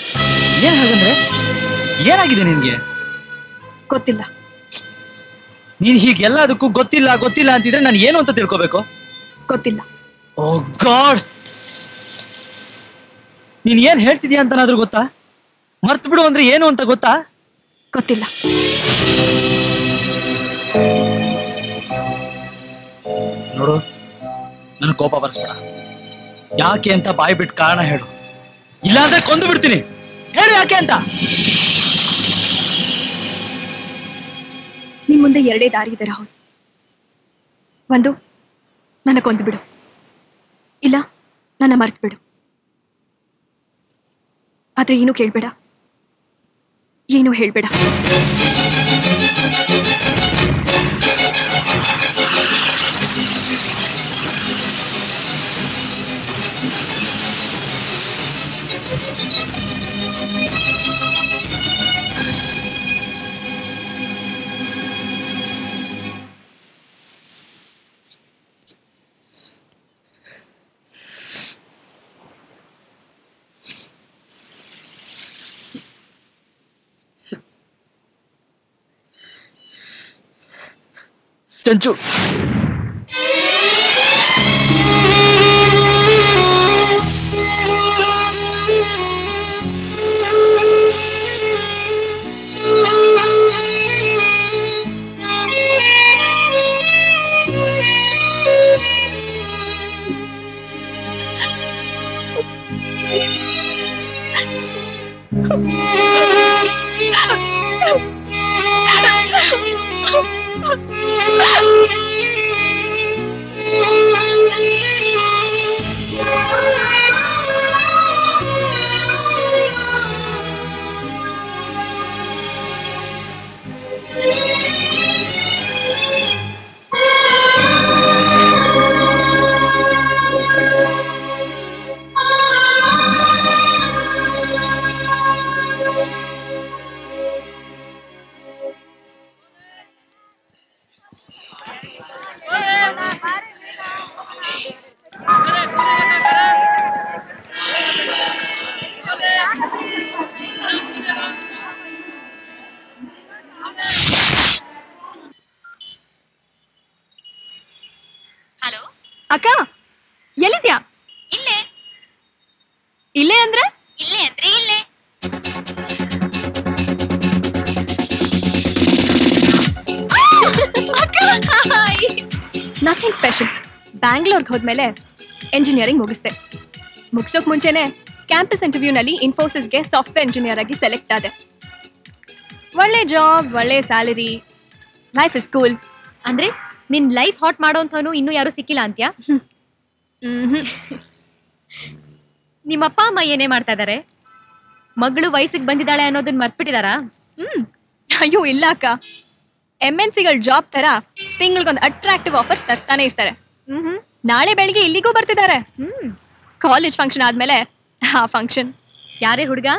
U: ಏನ್ ಹಾಗಂದ್ರೆ ಏನಾಗಿದೆ ನಿನ್ಗೆ
G: ಗೊತ್ತಿಲ್ಲ
U: ನೀನ್ ಹೀಗೆಲ್ಲದಕ್ಕೂ ಗೊತ್ತಿಲ್ಲ ಗೊತ್ತಿಲ್ಲ ಅಂತಿದ್ರೆ ನಾನು ಏನು ಅಂತ ತಿಳ್ಕೊಬೇಕು
G: ಗೊತ್ತಿಲ್ಲ
U: ಓ ಗಾಡ್ ನೀನ್ ಏನ್ ಹೇಳ್ತಿದ್ಯಾ ಅಂತನಾದ್ರೂ ಗೊತ್ತಾ ಮರ್ತ್ ಬಿಡು ಅಂದ್ರೆ ಏನು ಅಂತ ಗೊತ್ತಾ
G: ಗೊತ್ತಿಲ್ಲ
U: ನೋಡು ನನ್ ಕೋಪ ಬರ್ಸ್ಬೇಡ ಯಾಕೆ ಅಂತ ಬಾಯ್ ಬಿಟ್ಟು ಕಾರಣ ಹೇಳು ಇಲ್ಲಾಂದ್ರೆ ಕೊಂದು ಬಿಡ್ತೀನಿ ಹೇಳು ಯಾಕೆ ಅಂತ
G: ನಿಮ್ ಮುಂದೆ ಎರಡೇ ದಾರಿ ಇದೆ ರಾಹುಲ್ ಒಂದು ನನ್ನ ಕೊಂದು ಬಿಡು ಇಲ್ಲ ನನ್ನ ಮರ್ತು ಬಿಡು ಆದ್ರೆ ಏನು ಕೇಳ್ಬೇಡ ಏನು ಹೇಳ್ಬೇಡ
U: ಚಂಚು
B: ಹಲೋ
G: ಅಕ್ಕ ಎಲ್ಲಿದ್ಯಾ
B: ಇಲ್ಲೇ
G: ಇಲ್ಲೇ ಅಂದ್ರೆ
B: ಇಲ್ಲೇ ಅಂದ್ರೆ ಇಲ್ಲೇ
G: ನಥಿಂಗ್ ಸ್ಪೆಷಲ್ ಬ್ಯಾಂಗ್ಳೂರ್ಗೆ ಹೋದ್ಮೇಲೆ ಎಂಜಿನಿಯರಿಂಗ್ ಮುಗಿಸ್ದೆ ಮುಗಿಸೋಕ್ ಮುಂಚೆನೆ ಕ್ಯಾಂಪಸ್ ಇಂಟರ್ವ್ಯೂನಲ್ಲಿ ಇನ್ಫೋಸಿಸ್ಗೆ ಸಾಫ್ಟ್ವೇರ್ ಇಂಜಿನಿಯರ್ ಆಗಿ ಸೆಲೆಕ್ಟ್ ಆದೆ ಒಳ್ಳೆ ಜಾಬ್ ಒಳ್ಳೆ ಸ್ಯಾಲರಿ ಲೈಫ್ ಇಸ್ ಕೂಲ್
B: ಅಂದ್ರೆ ನಿನ್ ಲೈಫ್ ಹಾಟ್ ಮಾಡೋಂಥವ್ನು ಇನ್ನೂ ಯಾರು ಸಿಕ್ಕಿಲ್ಲ ಅಂತ್ಯಾ ನಿಮ್ಮಪ್ಪ ಅಮ್ಮ ಏನೇ ಮಾಡ್ತಾ ಇದಾರೆ ಮಗಳು ವಯಸ್ಸಿಗೆ ಬಂದಿದ್ದಾಳೆ ಅನ್ನೋದನ್ನ ಮರ್ತ್ಬಿಟ್ಟಿದಾರಾ
G: ಹ್ಮ್ ಅಯ್ಯೋ ಇಲ್ಲ ಅಕ್ಕ ಎಮ್ ಎನ್ ಸಿಗಳ ಜಾಬ್ ತರ ತಿಂಗಳಿಗೊಂದು ಅಟ್ರಾಕ್ಟಿವ್ ಆಫರ್ ತರ್ತಾನೆ ಇರ್ತಾರೆ ನಾಳೆ ಬೆಳಿಗ್ಗೆ ಇಲ್ಲಿಗೂ ಬರ್ತಿದ್ದಾರೆ ಕಾಲೇಜ್ ಫಂಕ್ಷನ್ ಆದ್ಮೇಲೆ ಆ ಫಂಕ್ಷನ್
B: ಯಾರೇ ಹುಡುಗ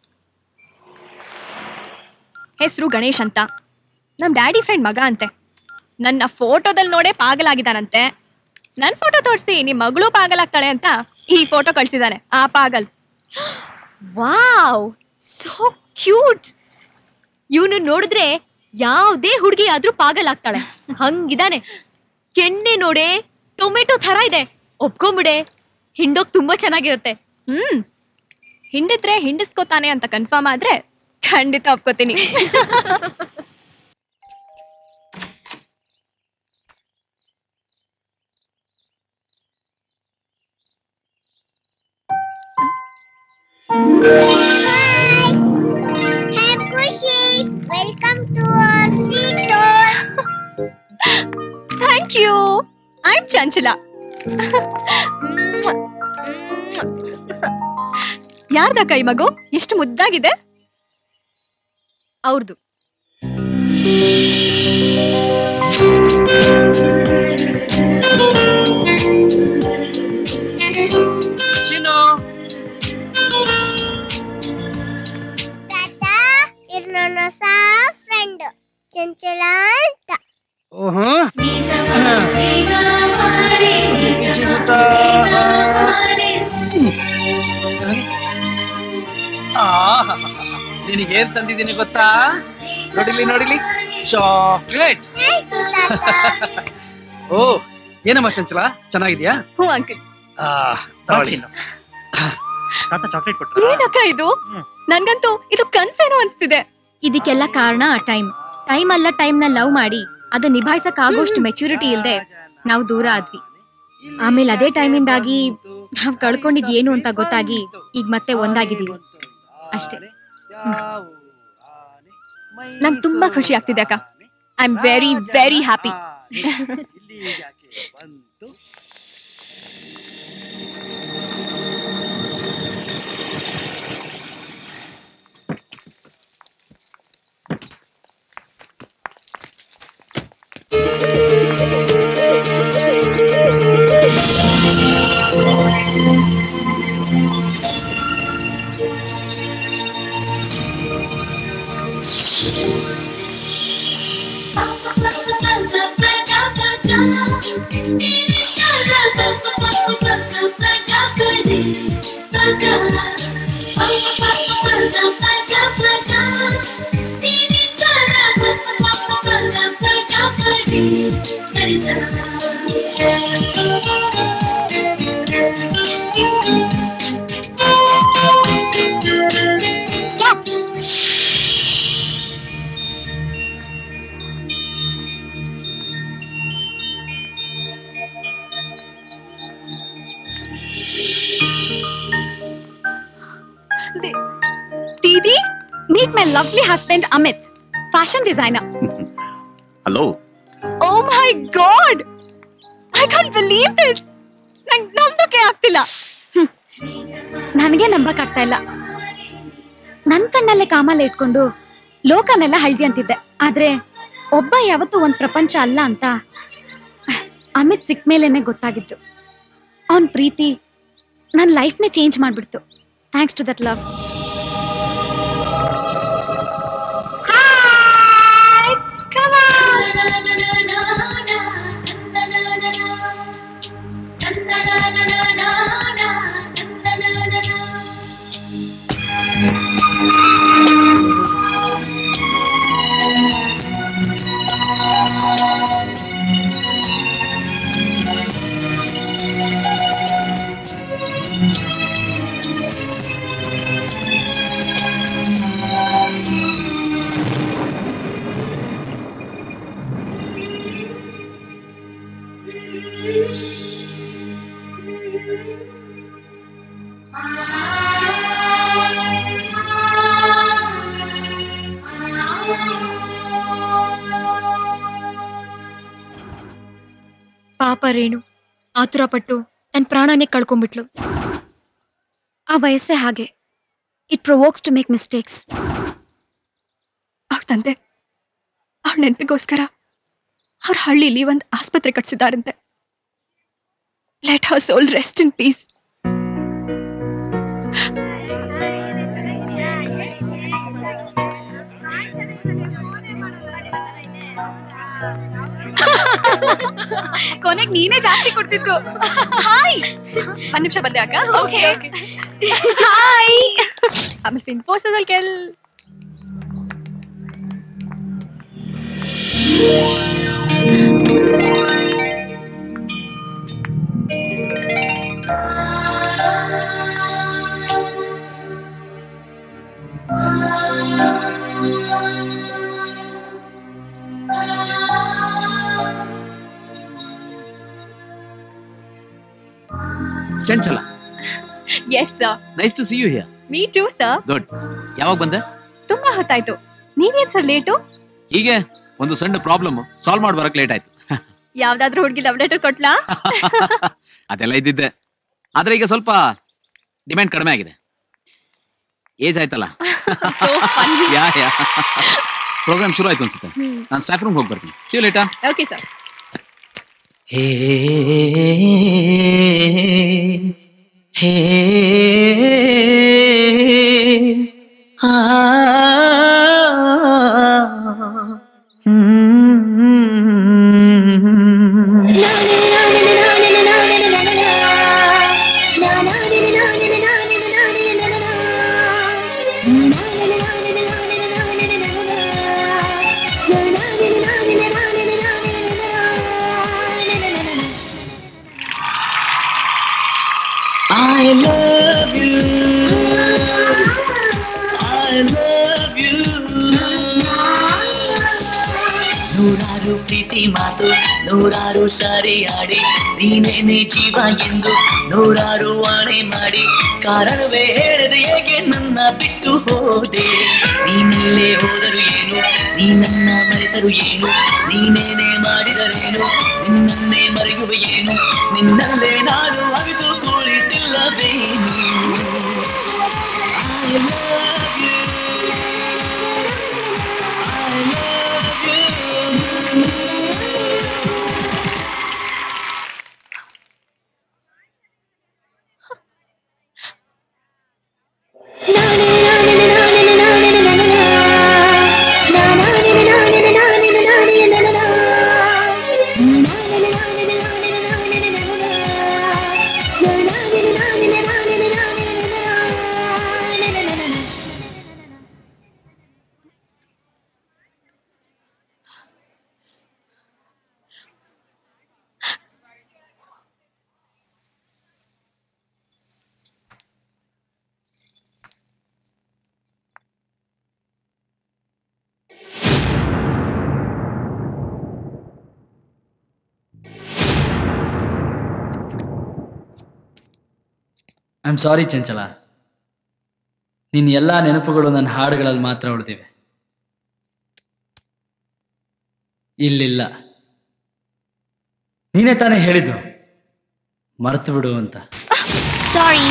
G: ಹೆಸರು ಗಣೇಶ್ ಅಂತ ನಮ್ ಡ್ಯಾಡಿ ಫ್ರೆಂಡ್ ಮಗ ಅಂತೆ ನನ್ನ ಫೋಟೋದಲ್ಲಿ ನೋಡೇ ಪಾಗಲಾಗಿದ್ದಾನಂತೆ ನನ್ನ ಫೋಟೋ ತೋರಿಸಿ ನಿಮ್ ಮಗಳು ಪಾಗಲಾಗ್ತಾಳೆ ಅಂತ ಈ ಫೋಟೋ ಕಳ್ಸಿದಾನೆ ಆ ಪಾಗಲ್
B: ವಾವ್ ಸೋ ಕ್ಯೂಟ್ ಇವನು ನೋಡಿದ್ರೆ ಯಾವ್ದೇ ಹುಡುಗಿ ಆದ್ರೂ ಪಾಗಲ್ ಆಗ್ತಾಳೆ ಹಂಗಿದಾನೆ ಕೆನ್ನೆ ನೋಡೆ ಟೊಮೆಟೊ ತರ ಇದೆ ಒಪ್ಕೊಂಬಿಡೆ ಹಿಂಡೋಕ್ ತುಂಬಾ ಚೆನ್ನಾಗಿರುತ್ತೆ
G: ಹ್ಮ್ ಹಿಂಡಿದ್ರೆ ಹಿಂಡಿಸ್ಕೋತಾನೆ ಅಂತ ಕನ್ಫರ್ಮ್ ಆದ್ರೆ ಖಂಡಿತ ಒಪ್ಕೋತೀನಿ
F: Have Kushi. Welcome to our seat.
G: Thank you I am Chanchala ಯಾರ್ದ ಕೈ ಮಗು ಎಷ್ಟು ಮುದ್ದಾಗಿದೆ
B: ಅವ್ರದ್ದು
J: ಚಿನ್ನು
F: ತಾತ ಇವ್ರು ನನ್ನ ಹೊಸ ಫ್ರೆಂಡ್ ಚಂಚಲ ಅಂತ
J: ಓಹೋ ನಿನಗೇನ್ ತಂದಿದ್ದೀನಿ ಗೊತ್ತಾ ನೋಡಿಲಿ ನೋಡಿಲಿ ಚಾಕ್ಲೇಟ್ ಓ ಏನಮ್ಮ ಚಂಚಲ ಚೆನ್ನಾಗಿದ್ಯಾ
L: ಹ್ಞೂ ಅಂಕಲ್
J: ಆ, ತಗೊಳ್ಳಿ.
C: ತಾತ ಚಾಕ್ಲೇಟ್ ಕೊಟ್ಟು
L: ಏನಕ್ಕ ಇದು ನನ್ಗಂತೂ ಇದು ಕನ್ಸೇನೋ ಅನ್ಸ್ತಿದೆ
B: ಇದಕ್ಕೆಲ್ಲ ಕಾರಣ ಟೈಮ್ ಟೈಮ್ ಅಲ್ಲ ಟೈಮ್ ನ ಲವ್ ಮಾಡಿ ಅದು ನಿಭಾಯಿಸಕ್ ಆಗೋಷ್ಟು ಮೆಚುರಿಟಿ ಇಲ್ದೆ ನಾವು ದೂರ ಆದ್ವಿ ಆಮೇಲೆ ಅದೇ ಟೈಮಿಂದಾಗಿ ನಾವ್ ಕಳ್ಕೊಂಡಿದ್ ಏನು ಅಂತ ಗೊತ್ತಾಗಿ ಈಗ ಮತ್ತೆ ಒಂದಾಗಿದೀವಿ ಅಷ್ಟೇ
L: ನಂಗೆ ತುಂಬಾ ಖುಷಿ ಆಗ್ತಿದೆ ಅಕ್ಕ I am very very happy
B: Stop!
L: Didi
R: Meet my lovely husband Amit, fashion designer.
H: Hello
L: oh my god I can't believe this ನಂಗೆ ನಂಬಕ್ಕೆ ಆಗ್ತಿಲ್ಲ
R: ನನಗೆ ನಂಬಕ್ ಆಗ್ತಾ ಇಲ್ಲ ನನ್ ಕಣ್ಣಲ್ಲೇ ಕಾಮಲ್ಲ ಇಟ್ಕೊಂಡು ಲೋಕನೆಲ್ಲ ಹಳ್ದಿ ಅಂತಿದ್ದೆ ಆದ್ರೆ ಒಬ್ಬ ಯಾವತ್ತೂ ಒಂದ್ ಪ್ರಪಂಚ ಅಲ್ಲ ಅಂತ ಅಮಿತ್ ಸಿಕ್ ಮೇಲೇನೆ ಗೊತ್ತಾಗಿತ್ತು ಅವನ್ ಪ್ರೀತಿ ನನ್ನ ಲೈಫ್ನೇ ಚೇಂಜ್ ಮಾಡ್ಬಿಡ್ತು ಥ್ಯಾಂಕ್ಸ್ ಟು ದಟ್ ಲವ್
B: ಪಾಪ ರೇಣು ಆತುರ ಪಟ್ಟು ತನ್ನ ಪ್ರಾಣನೇ ಕಳ್ಕೊಂಡ್ಬಿಟ್ಲು
R: ಆ ವಯಸ್ಸೇ ಹಾಗೆ it provokes to make mistakes
L: ಅವ್ರ ತಂದೆ ಅವ್ರ ನೆನಪಿಗೋಸ್ಕರ ಅವ್ರ ಹಳ್ಳಿಲಿ ಒಂದು ಆಸ್ಪತ್ರೆ ಕಟ್ಸಿದಾರಂತೆ let her soul rest in peace
R: ಕೊನೆಗೆ ನೀನೇ ಜಾಸ್ತಿ ಕೊಡ್ತಿದ್ದು
L: ಹಾಯ್ ಒಂದ್ ನಿಮಿಷ ಬಂದೆ ಅಕ್ಕ ಓಕೆ ಹಾಯ್ ಆಮೇಲೆ ಇನ್ಫೋಸಿಸಲ್ಲಿ ಕೆಲ್
H: Chanchala
L: yes sir
H: nice to see you here
L: me too sir
H: good ಯಾವಾಗ ಬಂದೆ
L: ತುಂಬಾ ಹೊತ್ತಾಯ್ತು ನೀವೇನ್ ಸರ್ ಲೇಟು
H: ಹೀಗೆ ಒಂದು ಸಣ್ಣ ಪ್ರಾಬ್ಲಮ್ ಸಾಲ್ವ್ ಮಾಡಿ ಬರಕ್ ಲೇಟ್ ಆಯ್ತು
L: ಯಾವ್ದಾದ್ರು ಹುಡುಗಿ ಲವ್ ಲೆಟರ್ ಕೊಟ್ಲಾ
H: ಅದೆಲ್ಲ ಇದ್ದಿದ್ದೆ ಆದ್ರೆ ಈಗ ಸ್ವಲ್ಪ ಡಿಮ್ಯಾಂಡ್ ಕಡಿಮೆ ಆಗಿದೆ ಏಜ್ ಆಯ್ತಲ್ಲ ಯಾ ಯಾ ಪ್ರೋಗ್ರಾಮ್ ಶುರು ಆಯ್ತು ಅನ್ಸುತ್ತೆ ನಾನು ಸ್ಟಾಫ್ ರೂಮ್ ಹೋಗಿ ಬರ್ತೀನಿ ಸಿ ಲೇಟಾ
L: ಓಕೆ ಸರ್
Q: ಹೇ ಹೇ ಆ
M: Na
Q: ನೂರಾರು ಪ್ರೀತಿ ಮಾತು ನೂರಾರು ಸಾರಿ ಆಡಿ ನೀನೇನೆ ಜೀವ ಎಂದು ನೂರಾರು ವಾಣೆ ಮಾಡಿ ಕಾರಣವೇ ಹೇಳದೆ ಹೇಗೆ ನನ್ನ ಬಿಟ್ಟು ಹೋದೆ ನೀನೆಲ್ಲೇ ಹೋದರು ಏನು ನೀ ನನ್ನ ಮರೆತರು ಏನು ನೀನೇನೆ ಮಾಡಿದರೇನು ನಿನ್ನನ್ನೇ ಮರೆಯುವ ಏನು ನಿನ್ನಲ್ಲೇ ನಾನು ಅವಿದು ಕುಳಿತಿಲ್ಲವೇನು I love you. I love you.
U: I am sorry Chanchala ನಿನ್ನ ಎಲ್ಲ ನೆನಪುಗಳು ನನ್ನ ಹಾಡುಗಳಲ್ಲಿ ಮಾತ್ರ ಉಳಿದಿವೆ ಇಲ್ಲಿಲ್ಲ ನೀನೇ ತಾನೇ ಹೇಳಿದ್ದು ಮರೆತು ಬಿಡು ಅಂತ
D: ಸಾರಿ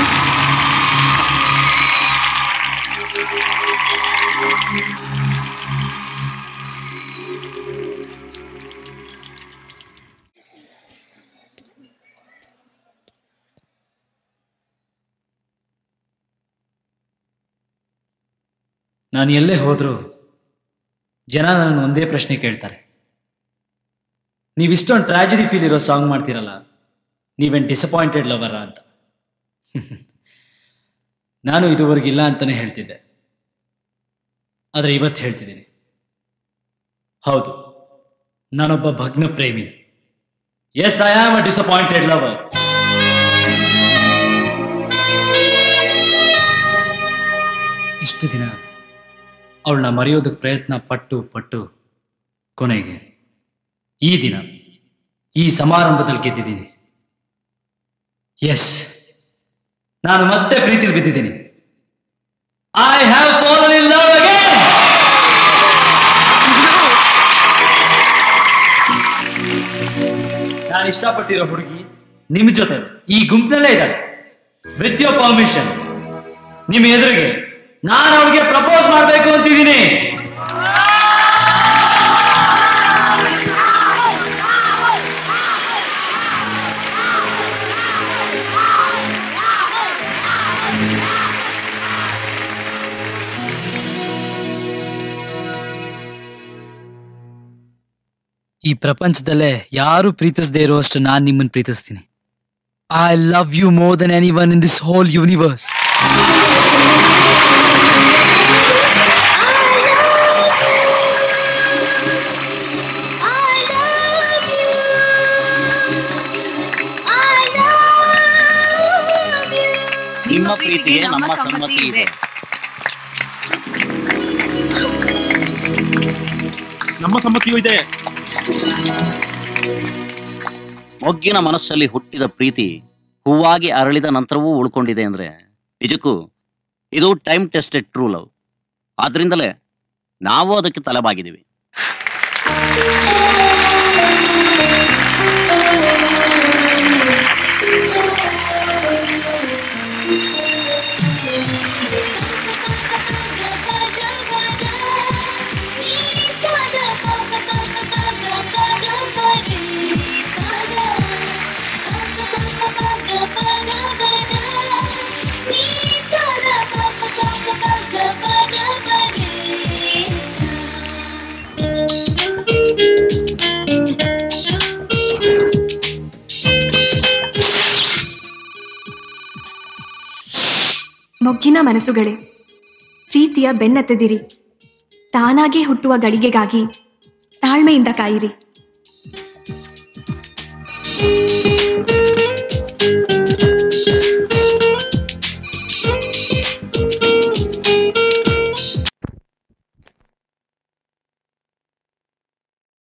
U: ನಾನು ಎಲ್ಲೇ ಹೋದರೂ ಜನ ನನ್ನ ಒಂದೇ ಪ್ರಶ್ನೆ ಕೇಳ್ತಾರೆ ನೀವಿಷ್ಟೊಂದು ಟ್ರಾಜಿಡಿ ಫೀಲ್ ಇರೋ ಸಾಂಗ್ ಮಾಡ್ತೀರಲ್ಲ ನೀವೇನು ಡಿಸಪಾಯಿಂಟೆಡ್ ಲವರ ಅಂತ ನಾನು ಇದುವರೆಗೆ ಇಲ್ಲ ಅಂತಾನೆ ಹೇಳ್ತಿದ್ದೆ ಆದರೆ ಇವತ್ತು ಹೇಳ್ತಿದ್ದೀನಿ ಹೌದು ನಾನೊಬ್ಬ ಭಗ್ನ ಪ್ರೇಮಿ yes I am a disappointed lover ಇಷ್ಟು ದಿನ ಅವಳನ್ನ ಮರೆಯೋದಕ್ಕೆ ಪ್ರಯತ್ನ ಪಟ್ಟು ಪಟ್ಟು ಕೊನೆಗೆ ಈ ದಿನ ಈ ಸಮಾರಂಭದಲ್ಲಿ ಗೆದ್ದಿದ್ದೀನಿ ಎಸ್ ನಾನು ಮತ್ತೆ ಪ್ರೀತಿಲಿ ಬಿದ್ದಿದ್ದೀನಿ I have fallen in love again ನಾನು ಇಷ್ಟಪಟ್ಟಿರೋ ಹುಡುಗಿ ನಿಮ್ ಜೊತೆ ಈ ಗುಂಪಿನಲ್ಲೇ ಇದ್ದಾಳೆ ವಿತ್ ಯೋರ್ ಪರ್ಮಿಷನ್ ನಿಮ್ ಎದುರಿಗೆ ನಾನು ಅವಳಿಗೆ ಪ್ರಪೋಸ್ ಮಾಡ್ಬೇಕು ಅಂತಿದ್ದೀನಿ ಈ ಪ್ರಪಂಚದಲ್ಲೇ ಯಾರು ಪ್ರೀತಿಸದೇ ಇರುವಷ್ಟು ನಾನು ನಿಮ್ಮನ್ನು ಪ್ರೀತಿಸ್ತೀನಿ I love you more than anyone in this whole universe
H: ನಿಮ್ಮ ಪ್ರೀತಿಗೆ ನಮ್ಮ ಸಮ್ಮತಿ ಇದೆ
V: ನಮ್ಮ ಸಮ್ಮತಿಯೂ ಇದೆ
I: ಮೊಗ್ಗಿನ ಮನಸ್ಸಲ್ಲಿ ಹುಟ್ಟಿದ ಪ್ರೀತಿ ಹೂವಾಗಿ ಅರಳಿದ ನಂತರವೂ ಉಳ್ಕೊಂಡಿದೆ ಅಂದ್ರೆ ನಿಜಕ್ಕೂ ಇದು ಟೈಮ್ ಟೆಸ್ಟೆಡ್ ಟ್ರೂ ಲವ್ ಆದ್ರಿಂದಲೇ ನಾವು ಅದಕ್ಕೆ ತಲೆಬಾಗಿದ್ದೀವಿ
G: ಮೊಗ್ಗಿನ ಮನಸ್ಸುಗಳೇ ಪ್ರೀತಿಯ ಬೆನ್ನತ್ತದಿರಿ ತಾನಾಗೇ ಹುಟ್ಟುವ ಗಳಿಗೆಗಾಗಿ ತಾಳ್ಮೆಯಿಂದ ಕಾಯಿರಿ